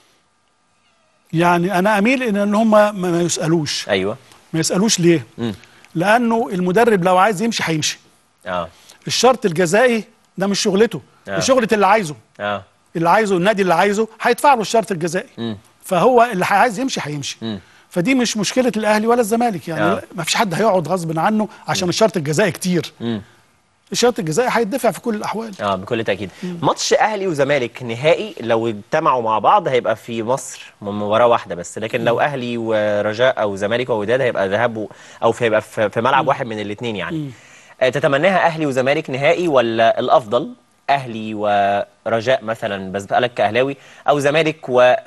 يعني انا اميل ان ان هم ما ما يسالوش ايوه ما يسالوش ليه مم. لانه المدرب لو عايز يمشي هيمشي اه الشرط الجزائي ده مش شغلته آه. ده شغله اللي عايزه اه اللي عايزه النادي اللي عايزه هيدفع له الشرط الجزائي مم. فهو اللي عايز يمشي هيمشي مم. فدي مش مشكله الاهلي ولا الزمالك يعني آه. ما فيش حد هيقعد غصب عنه عشان الشرط الجزائي كتير مم. الشرط الجزائي هيدفع في كل الاحوال اه بكل تاكيد ماتش اهلي وزمالك نهائي لو اجتمعوا مع بعض هيبقى في مصر من مباراه واحده بس لكن لو اهلي ورجاء او زمالك ووداد هيبقى ذهاب و- او في هيبقى في في ملعب واحد من الاثنين يعني آه، تتمناها اهلي وزمالك نهائي ولا الافضل اهلي ورجاء مثلا بس بسالك كاهلاوي او زمالك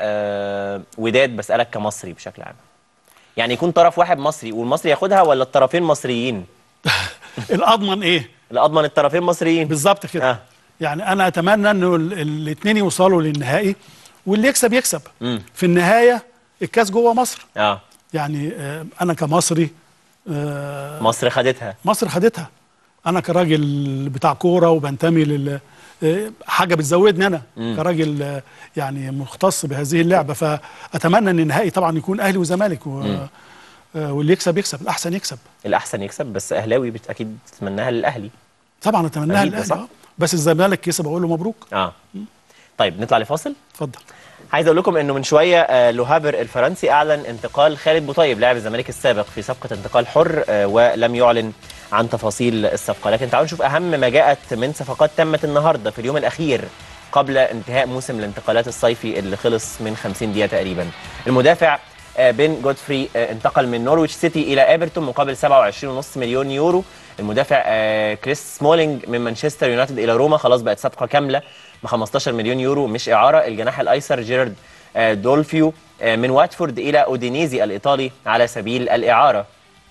ووداد بسالك كمصري بشكل عام يعني يكون طرف واحد مصري والمصري ياخدها ولا الطرفين مصريين الاضمن ايه الاضمن الطرفين مصريين بالظبط كده آه. يعني انا اتمنى انه الاثنين يوصلوا للنهائي واللي يكسب يكسب مم. في النهايه الكاس جوه مصر اه يعني آه، انا كمصري آه، مصر خدتها مصر خدتها انا كراجل بتاع كوره وبنتمي لل آه، حاجه بتزودني انا كراجل آه، يعني مختص بهذه اللعبه فاتمنى ان النهائي طبعا يكون اهلي وزمالك و... آه، واللي يكسب يكسب الاحسن يكسب الاحسن يكسب بس اهلاوي بت- اكيد تتمناها للاهلي طبعا اتمناها أكيد، للاهلي صح. آه. بس الزمالك كسب اقول له مبروك اه طيب نطلع لفاصل اتفضل عايز اقول لكم انه من شويه آه، لوهافر الفرنسي اعلن انتقال خالد بوطيب لاعب الزمالك السابق في صفقه انتقال حر آه، ولم يعلن عن تفاصيل الصفقه لكن تعالوا نشوف اهم ما جاءت من صفقات تمت النهارده في اليوم الاخير قبل انتهاء موسم الانتقالات الصيفي اللي خلص من 50 دقيقه تقريبا المدافع آه، بن جودفري آه، انتقل من نورويتش سيتي الى ايفرتون مقابل 27.5 مليون يورو المدافع آه، كريس سمولينج من مانشستر يونايتد الى روما خلاص بقت صفقه كامله ب 15 مليون يورو مش اعاره الجناح الايسر جيرارد آه، دولفيو آه، من واتفورد الى اودينيزي الايطالي على سبيل الاعاره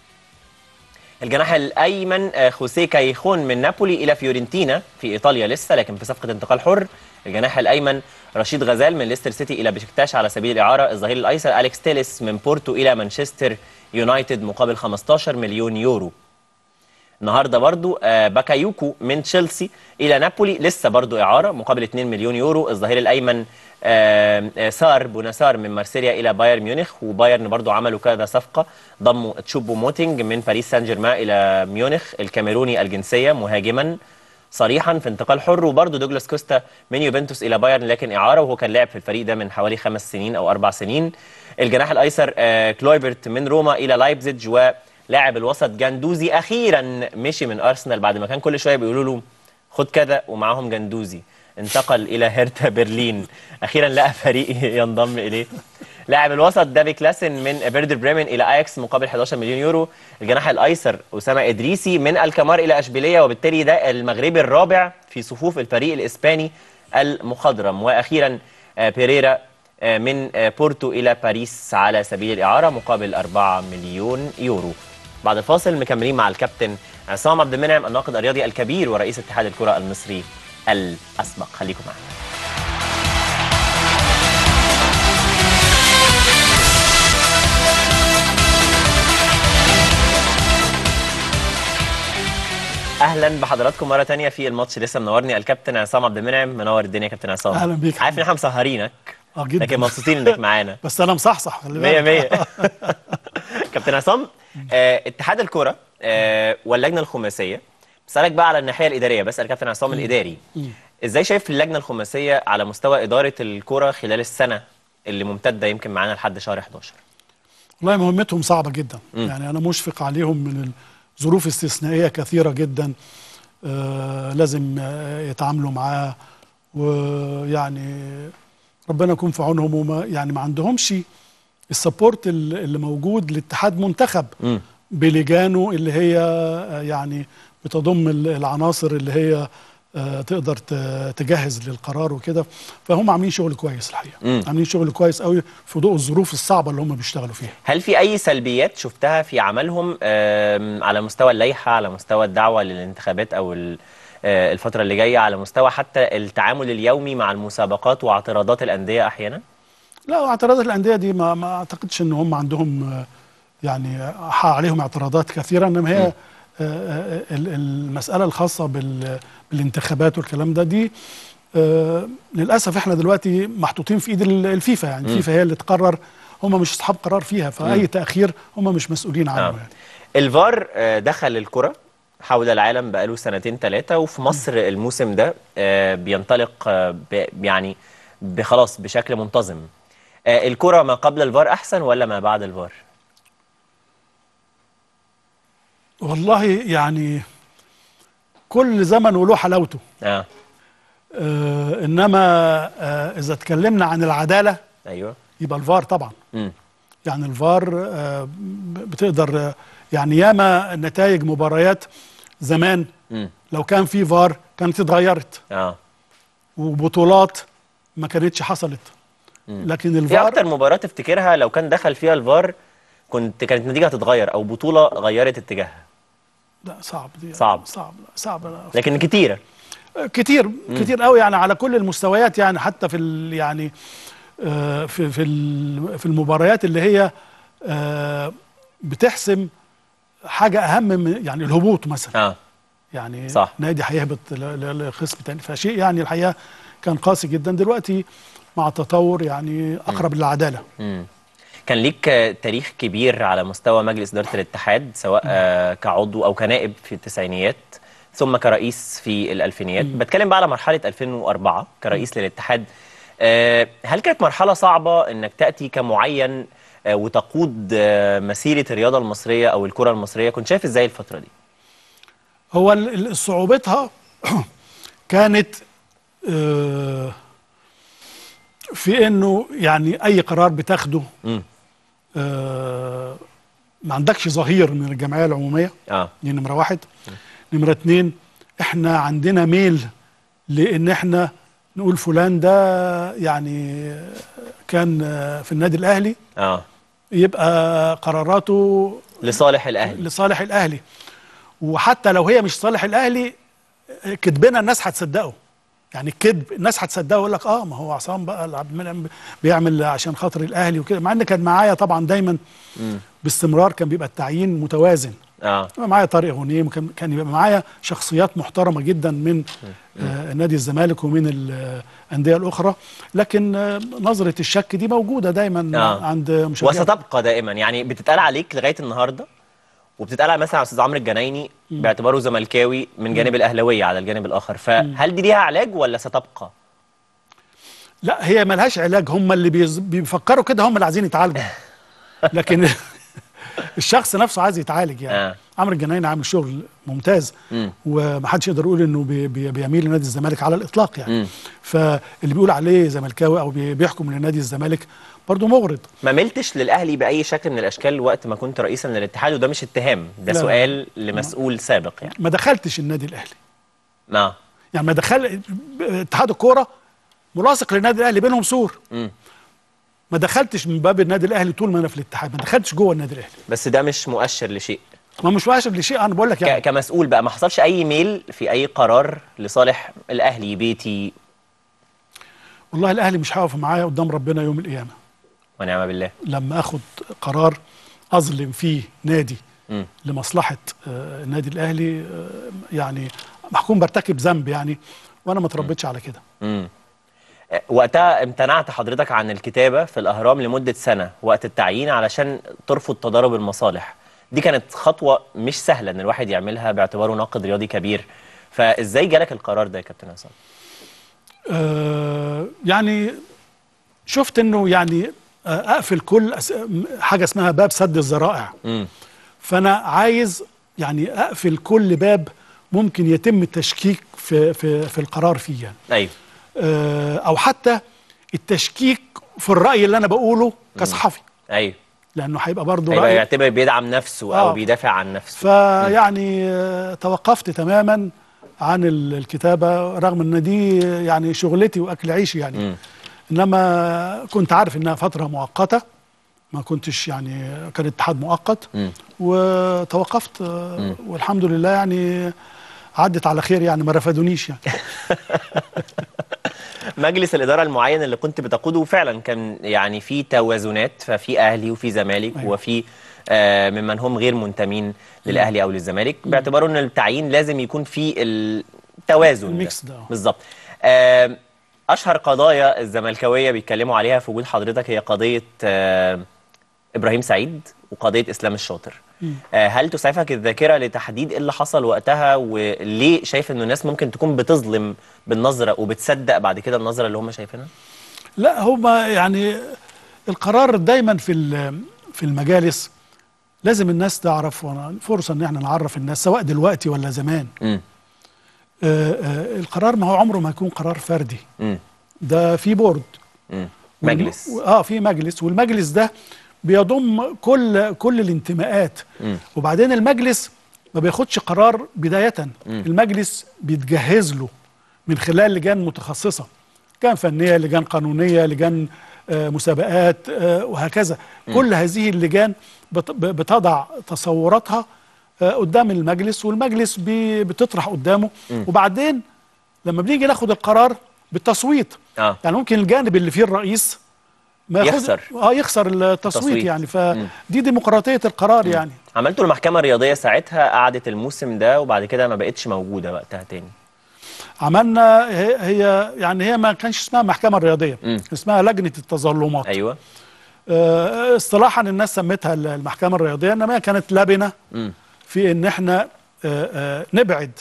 الجناح الايمن آه، خوسيه كايخون من نابولي الى فيورنتينا في ايطاليا لسه لكن في صفقه انتقال حر الجناح الايمن رشيد غزال من ليستر سيتي الى بشكتاش على سبيل الاعاره الظهير الايسر اليكس تيليس من بورتو الى مانشستر يونايتد مقابل 15 مليون يورو النهارده برضو آه، باكايوكو من تشيلسي الى نابولي لسه برضو اعاره مقابل 2 مليون يورو الظهير الايمن آه، آه، سار بوناسار من مارسيليا الى بايرن ميونخ وبايرن برضو عملوا كذا صفقه ضموا تشوبو موتينج من باريس سان جيرمان الى ميونخ الكاميروني الجنسيه مهاجما صريحا في انتقال حر وبرضه دوجلاس كوستا من يوفنتوس الى بايرن لكن اعاره وهو كان لاعب في الفريق ده من حوالي خمس سنين او اربع سنين الجناح الايسر آه، كلويبرت من روما الى لايبزيج ولاعب الوسط جندوزي اخيرا مشي من ارسنال بعد ما كان كل شويه بيقولوا له خد كذا ومعاهم جندوزي انتقل الى هيرتا برلين اخيرا لقى فريق ينضم اليه لاعب الوسط دافي كلاسن من فيردر بريمن الى اياكس مقابل 11 مليون يورو الجناح الايسر اسامه ادريسي من الكمار الى اشبيليه وبالتالي ده المغربي الرابع في صفوف الفريق الاسباني المخضرم واخيرا آه، بيريرا آه، من آه، بورتو الى باريس على سبيل الاعاره مقابل 4 مليون يورو بعد الفاصل مكملين مع الكابتن عصام عبد المنعم الناقد الرياضي الكبير ورئيس اتحاد الكره المصري الاسبق خليكم معنا اهلا بحضراتكم مره تانية في الماتش لسه منورني الكابتن عصام عبد المنعم منور الدنيا يا كابتن عصام أهلا بيك. عارف ان احنا مسهرينك اه جدا لكن مبسوطين انك معانا بس انا مصحصح خلي مية بالك مية كابتن عصام آه، اتحاد الكرة آه، واللجنة الخماسية بسألك بقى على الناحية الإدارية بسأل كابتن عصام الإداري ازاي شايف اللجنة الخماسية على مستوى إدارة الكرة خلال السنة اللي ممتدة يمكن معانا لحد شهر 11 والله مهمتهم صعبة جدا يعني أنا مشفق عليهم من الظروف استثنائية كثيرة جدا آه لازم آه يتعاملوا معاها ويعني ربنا يكون في عونهم وما يعني ما عندهمش السبورت ال- اللي موجود لاتحاد منتخب مم. بلجانه اللي هي آه، يعني بتضم ال- العناصر اللي هي آه، تقدر ت- تجهز للقرار وكده فهم عاملين شغل كويس الحقيقه مم. عاملين شغل كويس قوي في ضوء الظروف الصعبه اللي هم بيشتغلوا فيها هل في أي سلبيات شفتها في عملهم آم، على مستوى اللائحة على مستوى الدعوة للانتخابات أو ال- آه، الفترة اللي جاية على مستوى حتى التعامل اليومي مع المسابقات واعتراضات الأندية أحيانا؟ لا اعتراضات الانديه دي ما, ما اعتقدش ان هم عندهم آه، يعني حق عليهم اعتراضات كثيره انما هي آه، آه، ال- المساله الخاصه بال- بالانتخابات والكلام ده دي آه، للاسف احنا دلوقتي محطوطين في ايد ال- الفيفا يعني الفيفا هي اللي تقرر هم مش اصحاب قرار فيها فاي تاخير هم مش مسؤولين عنه آه. يعني الفار آه، دخل الكرة حول العالم بقاله سنتين ثلاثة وفي مصر الموسم ده آه، بينطلق آه، ب- يعني بخلاص بشكل منتظم آه، الكرة ما قبل الفار أحسن ولا ما بعد الفار؟ والله يعني كل زمن وله حلاوته اه آه انما آه اذا اتكلمنا عن العداله ايوه يبقى الفار طبعا امم يعني الفار آه، ب- بتقدر آه، يعني ياما نتائج مباريات زمان امم لو كان في فار كانت اتغيرت اه وبطولات ما كانتش حصلت لكن في الفار أكتر مباراة تفتكرها لو كان دخل فيها الفار كنت كانت النتيجة هتتغير أو بطولة غيرت اتجاهها لا صعب دي صعب. صعب لا، صعب لا. لكن كتيرة آه، كتير كتير قوي يعني على كل المستويات يعني حتى في ال يعني آه، في في ال- في المباريات اللي هي آه، بتحسم حاجه اهم من يعني الهبوط مثلا اه يعني صح. نادي هيهبط ل- ل- لخصم تاني فشيء يعني الحقيقه كان قاسي جدا دلوقتي مع التطور يعني اقرب للعداله مم. كان ليك آه، تاريخ كبير على مستوى مجلس إدارة الاتحاد سواء آه، كعضو أو كنائب في التسعينيات ثم كرئيس في الألفينيات بتكلم بقى على مرحلة 2004 كرئيس للاتحاد آه، هل كانت مرحلة صعبة إنك تأتي كمعين آه، وتقود آه، مسيرة الرياضة المصرية أو الكرة المصرية كنت شايف إزاي الفترة دي؟ هو ال- ال- صعوبتها كانت آه، في انه يعني اي قرار بتاخده مم. آه، ما عندكش ظهير من الجمعيه العموميه اه دي نمره واحد نمره اتنين احنا عندنا ميل لان احنا نقول فلان ده يعني كان آه، في النادي الاهلي اه يبقى قراراته لصالح الأهلي لصالح الاهلي وحتى لو هي مش صالح الاهلي كتبنا الناس هتصدقه يعني الكذب الناس هتصدقه ويقول لك اه ما هو عصام بقى عبد المنعم بيعمل عشان خاطر الاهلي وكده مع ان كان معايا طبعا دايما باستمرار كان بيبقى التعيين متوازن اه يبقى معايا طارق غنيم وكان كان يبقى معايا شخصيات محترمه جدا من آه نادي الزمالك ومن الانديه الاخرى لكن آه نظره الشك دي موجوده دايما آه. عند مشجعين وستبقى دائما يعني بتتقال عليك لغايه النهارده وبتتقال على مثلا على استاذ عمرو الجنايني باعتباره زملكاوي من جانب الاهلاويه على الجانب الاخر فهل دي ليها علاج ولا ستبقى؟ لا هي ملهاش علاج هم اللي بيز... بيفكروا كده هم اللي عايزين يتعالجوا لكن الشخص نفسه عايز يتعالج يعني آه. عمرو الجنايني عامل شغل ممتاز مم. ومحدش يقدر يقول انه بي بي بيميل لنادي الزمالك على الاطلاق يعني مم. فاللي بيقول عليه زملكاوي او بي- بيحكم لنادي الزمالك برضه مغرض ما ملتش للاهلي باي شكل من الاشكال وقت ما كنت رئيسا للاتحاد وده مش اتهام ده لا. سؤال لمسؤول سابق يعني ما دخلتش النادي الاهلي اه يعني ما دخل اتحاد الكوره ملاصق للنادي الاهلي بينهم سور مم. ما دخلتش من باب النادي الاهلي طول ما انا في الاتحاد ما دخلتش جوه النادي الاهلي بس ده مش مؤشر لشيء ما مش وحش لشيء انا بقول لك ك- يعني كمسؤول بقى ما حصلش اي ميل في اي قرار لصالح الاهلي بيتي والله الاهلي مش هيقف معايا قدام ربنا يوم القيامه ونعم بالله لما اخد قرار اظلم فيه نادي مم. لمصلحه آه، النادي الاهلي آه، يعني هكون برتكب ذنب يعني وانا ما اتربيتش على كده مم. آه، وقتها امتنعت حضرتك عن الكتابة في الأهرام لمدة سنة وقت التعيين علشان ترفض تضارب المصالح دي كانت خطوة مش سهلة إن الواحد يعملها باعتباره ناقد رياضي كبير فإزاي جالك القرار ده يا كابتن عصام؟ آه، يعني شفت انه يعني آه، اقفل كل أس- حاجه اسمها باب سد الذرائع مم. فانا عايز يعني اقفل كل باب ممكن يتم التشكيك في في في القرار فيه يعني أيوه آه، او حتى التشكيك في الراي اللي انا بقوله كصحفي أيوه لانه هيبقى برضه هيبقى راي يعتبر بيدعم نفسه أو آه. بيدافع عن نفسه فيعني آه، توقفت تماما عن ال- الكتابه رغم ان دي آه، يعني شغلتي واكل عيشي يعني مم. انما كنت عارف انها فتره مؤقته ما كنتش يعني كان اتحاد مؤقت مم. وتوقفت آه، والحمد لله يعني عدت على خير يعني ما رفدونيش يعني مجلس الإدارة المعين اللي كنت بتقوده فعلا كان يعني في توازنات ففي أهلي وفي زمالك أيوة. وفي آه ممن هم غير منتمين للأهلي أو للزمالك باعتباره أن التعيين لازم يكون في التوازن الميكس ده. بالظبط آه أشهر قضايا الزملكاوية بيتكلموا عليها في وجود حضرتك هي قضية آه إبراهيم سعيد وقضية إسلام الشاطر آه هل تسعفك الذاكرة لتحديد إيه اللي حصل وقتها وليه شايف إنه الناس ممكن تكون بتظلم بالنظرة وبتصدق بعد كده النظرة اللي هم شايفينها؟ لا هما يعني القرار دايما في ال- في المجالس لازم الناس تعرف وانا فرصه ان احنا نعرف الناس سواء دلوقتي ولا زمان مم. آه آه القرار ما هو عمره ما يكون قرار فردي مم. ده في بورد مم. والم- مجلس اه في مجلس والمجلس ده بيضم كل كل الانتماءات مم. وبعدين المجلس ما بياخدش قرار بداية المجلس بيتجهز له من خلال لجان متخصصة لجان فنية لجان قانونية لجان آه، مسابقات آه، وهكذا كل هذه اللجان بت- ب- بتضع تصوراتها آه، قدام المجلس والمجلس بي- بتطرح قدامه وبعدين لما بنيجي ناخد القرار بالتصويت اه يعني ممكن الجانب اللي فيه الرئيس ما ياخد- يخسر. اه يخسر التصويت التصويت. يعني فدي ديمقراطيه القرار يعني عملتوا المحكمة الرياضية ساعتها قعدت الموسم ده وبعد كده ما بقتش موجودة وقتها تاني عملنا هي, هي يعني هي ما كانش اسمها محكمه رياضيه مم. اسمها لجنه التظلمات ايوه آه اصطلاحا الناس سمتها ال- المحكمه الرياضيه انما هي كانت لبنه مم. في ان احنا آه آه نبعد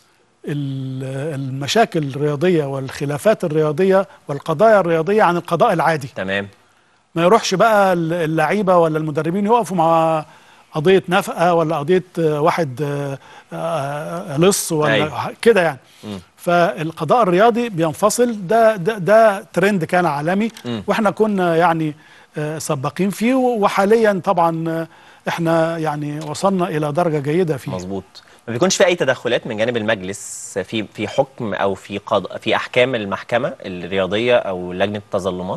ال- المشاكل الرياضيه والخلافات الرياضيه والقضايا الرياضيه عن القضاء العادي تمام ما يروحش بقى اللعيبه ولا المدربين يقفوا مع قضيه نفقه ولا قضيه آه، واحد آه، آه، لص ولا أيوة. كده يعني فالقضاء الرياضي بينفصل ده ده, ده ترند كان عالمي واحنا كنا يعني آه، سباقين فيه وحاليا طبعا آه، احنا يعني وصلنا الى درجه جيده فيه مظبوط ما بيكونش في اي تدخلات من جانب المجلس في في حكم او في قض... في احكام المحكمة الرياضية او لجنة التظلمات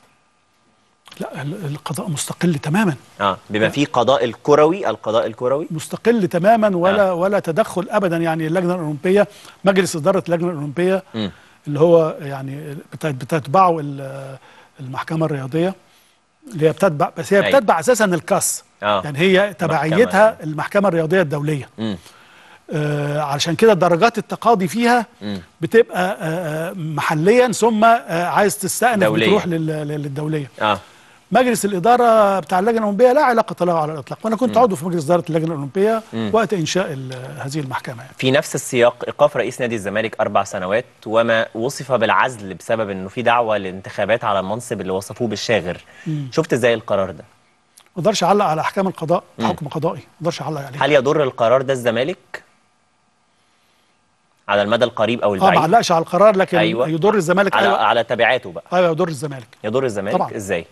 لا ال- القضاء مستقل تماما اه بما فيه قضاء الكروي القضاء الكروي مستقل تماما ولا آه. ولا تدخل ابدا يعني اللجنه الاولمبيه مجلس اداره اللجنه الاولمبيه مم. اللي هو يعني بت- بتتبعه ال- المحكمه الرياضيه اللي هي بتتبع بس هي أيوة. بتتبع اساسا الكاس آه. يعني هي تبعيتها محكمة. المحكمه الرياضيه الدوليه مم. آه علشان كده درجات التقاضي فيها مم. بتبقى آه آه، محليا ثم آه عايز تستأنف دولية. بتروح لل- لل- للدوليه اه مجلس الاداره بتاع اللجنه الاولمبيه لا علاقه له على الاطلاق وانا كنت عضو في مجلس اداره اللجنه الاولمبيه وقت انشاء ال- هذه المحكمه يعني. في نفس السياق ايقاف رئيس نادي الزمالك اربع سنوات وما وصف بالعزل بسبب انه في دعوه لانتخابات على المنصب اللي وصفوه بالشاغر شفت ازاي القرار ده ما اقدرش اعلق على احكام القضاء حكم قضائي ما اقدرش اعلق عليه هل يضر القرار ده الزمالك على المدى القريب او اه ما البعيد علقش على القرار لكن أيوة. أيوة. يضر الزمالك على ايوه على تبعاته بقى ايوه يضر الزمالك يضر الزمالك طبعاً. ازاي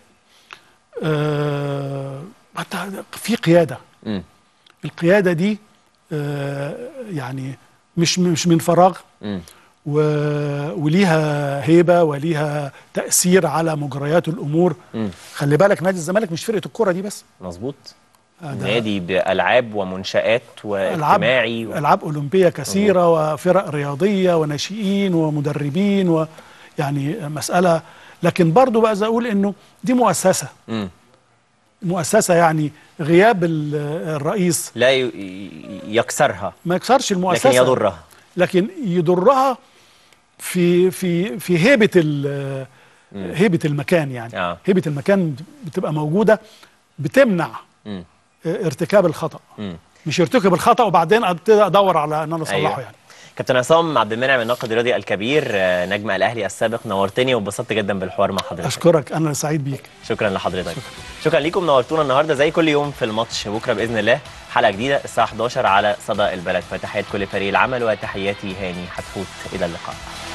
آه حتى في قياده مم. القياده دي آه يعني مش مش من فراغ مم. و... وليها هيبه وليها تاثير على مجريات الامور مم. خلي بالك نادي الزمالك مش فرقه الكره دي بس مظبوط آه، ده نادي بالعاب ومنشات واجتماعي و... العاب اولمبيه كثيره وفرق رياضيه وناشئين ومدربين ويعني مساله لكن برضو بقى زي اقول انه دي مؤسسه مم. مؤسسه يعني غياب ال- الرئيس لا ي... ي- يكسرها ما يكسرش المؤسسه لكن يضرها لكن يضرها في في في هيبه ال- هيبه المكان يعني آه. هيبه المكان بتبقى موجوده بتمنع مم. ارتكاب الخطا مم. مش يرتكب الخطا وبعدين ابتدي ادور على ان انا اصلحه أيوة. يعني كابتن عصام عبد المنعم الناقد الرياضي الكبير آه، نجم الاهلي السابق نورتني وانبسطت جدا بالحوار مع حضرتك اشكرك انا سعيد بيك شكرا لحضرتك شكرا ليكم نورتونا النهارده زي كل يوم في الماتش بكره باذن الله حلقه جديده الساعه 11 على صدى البلد فتحيات كل فريق العمل وتحياتي هاني حتفوت الى اللقاء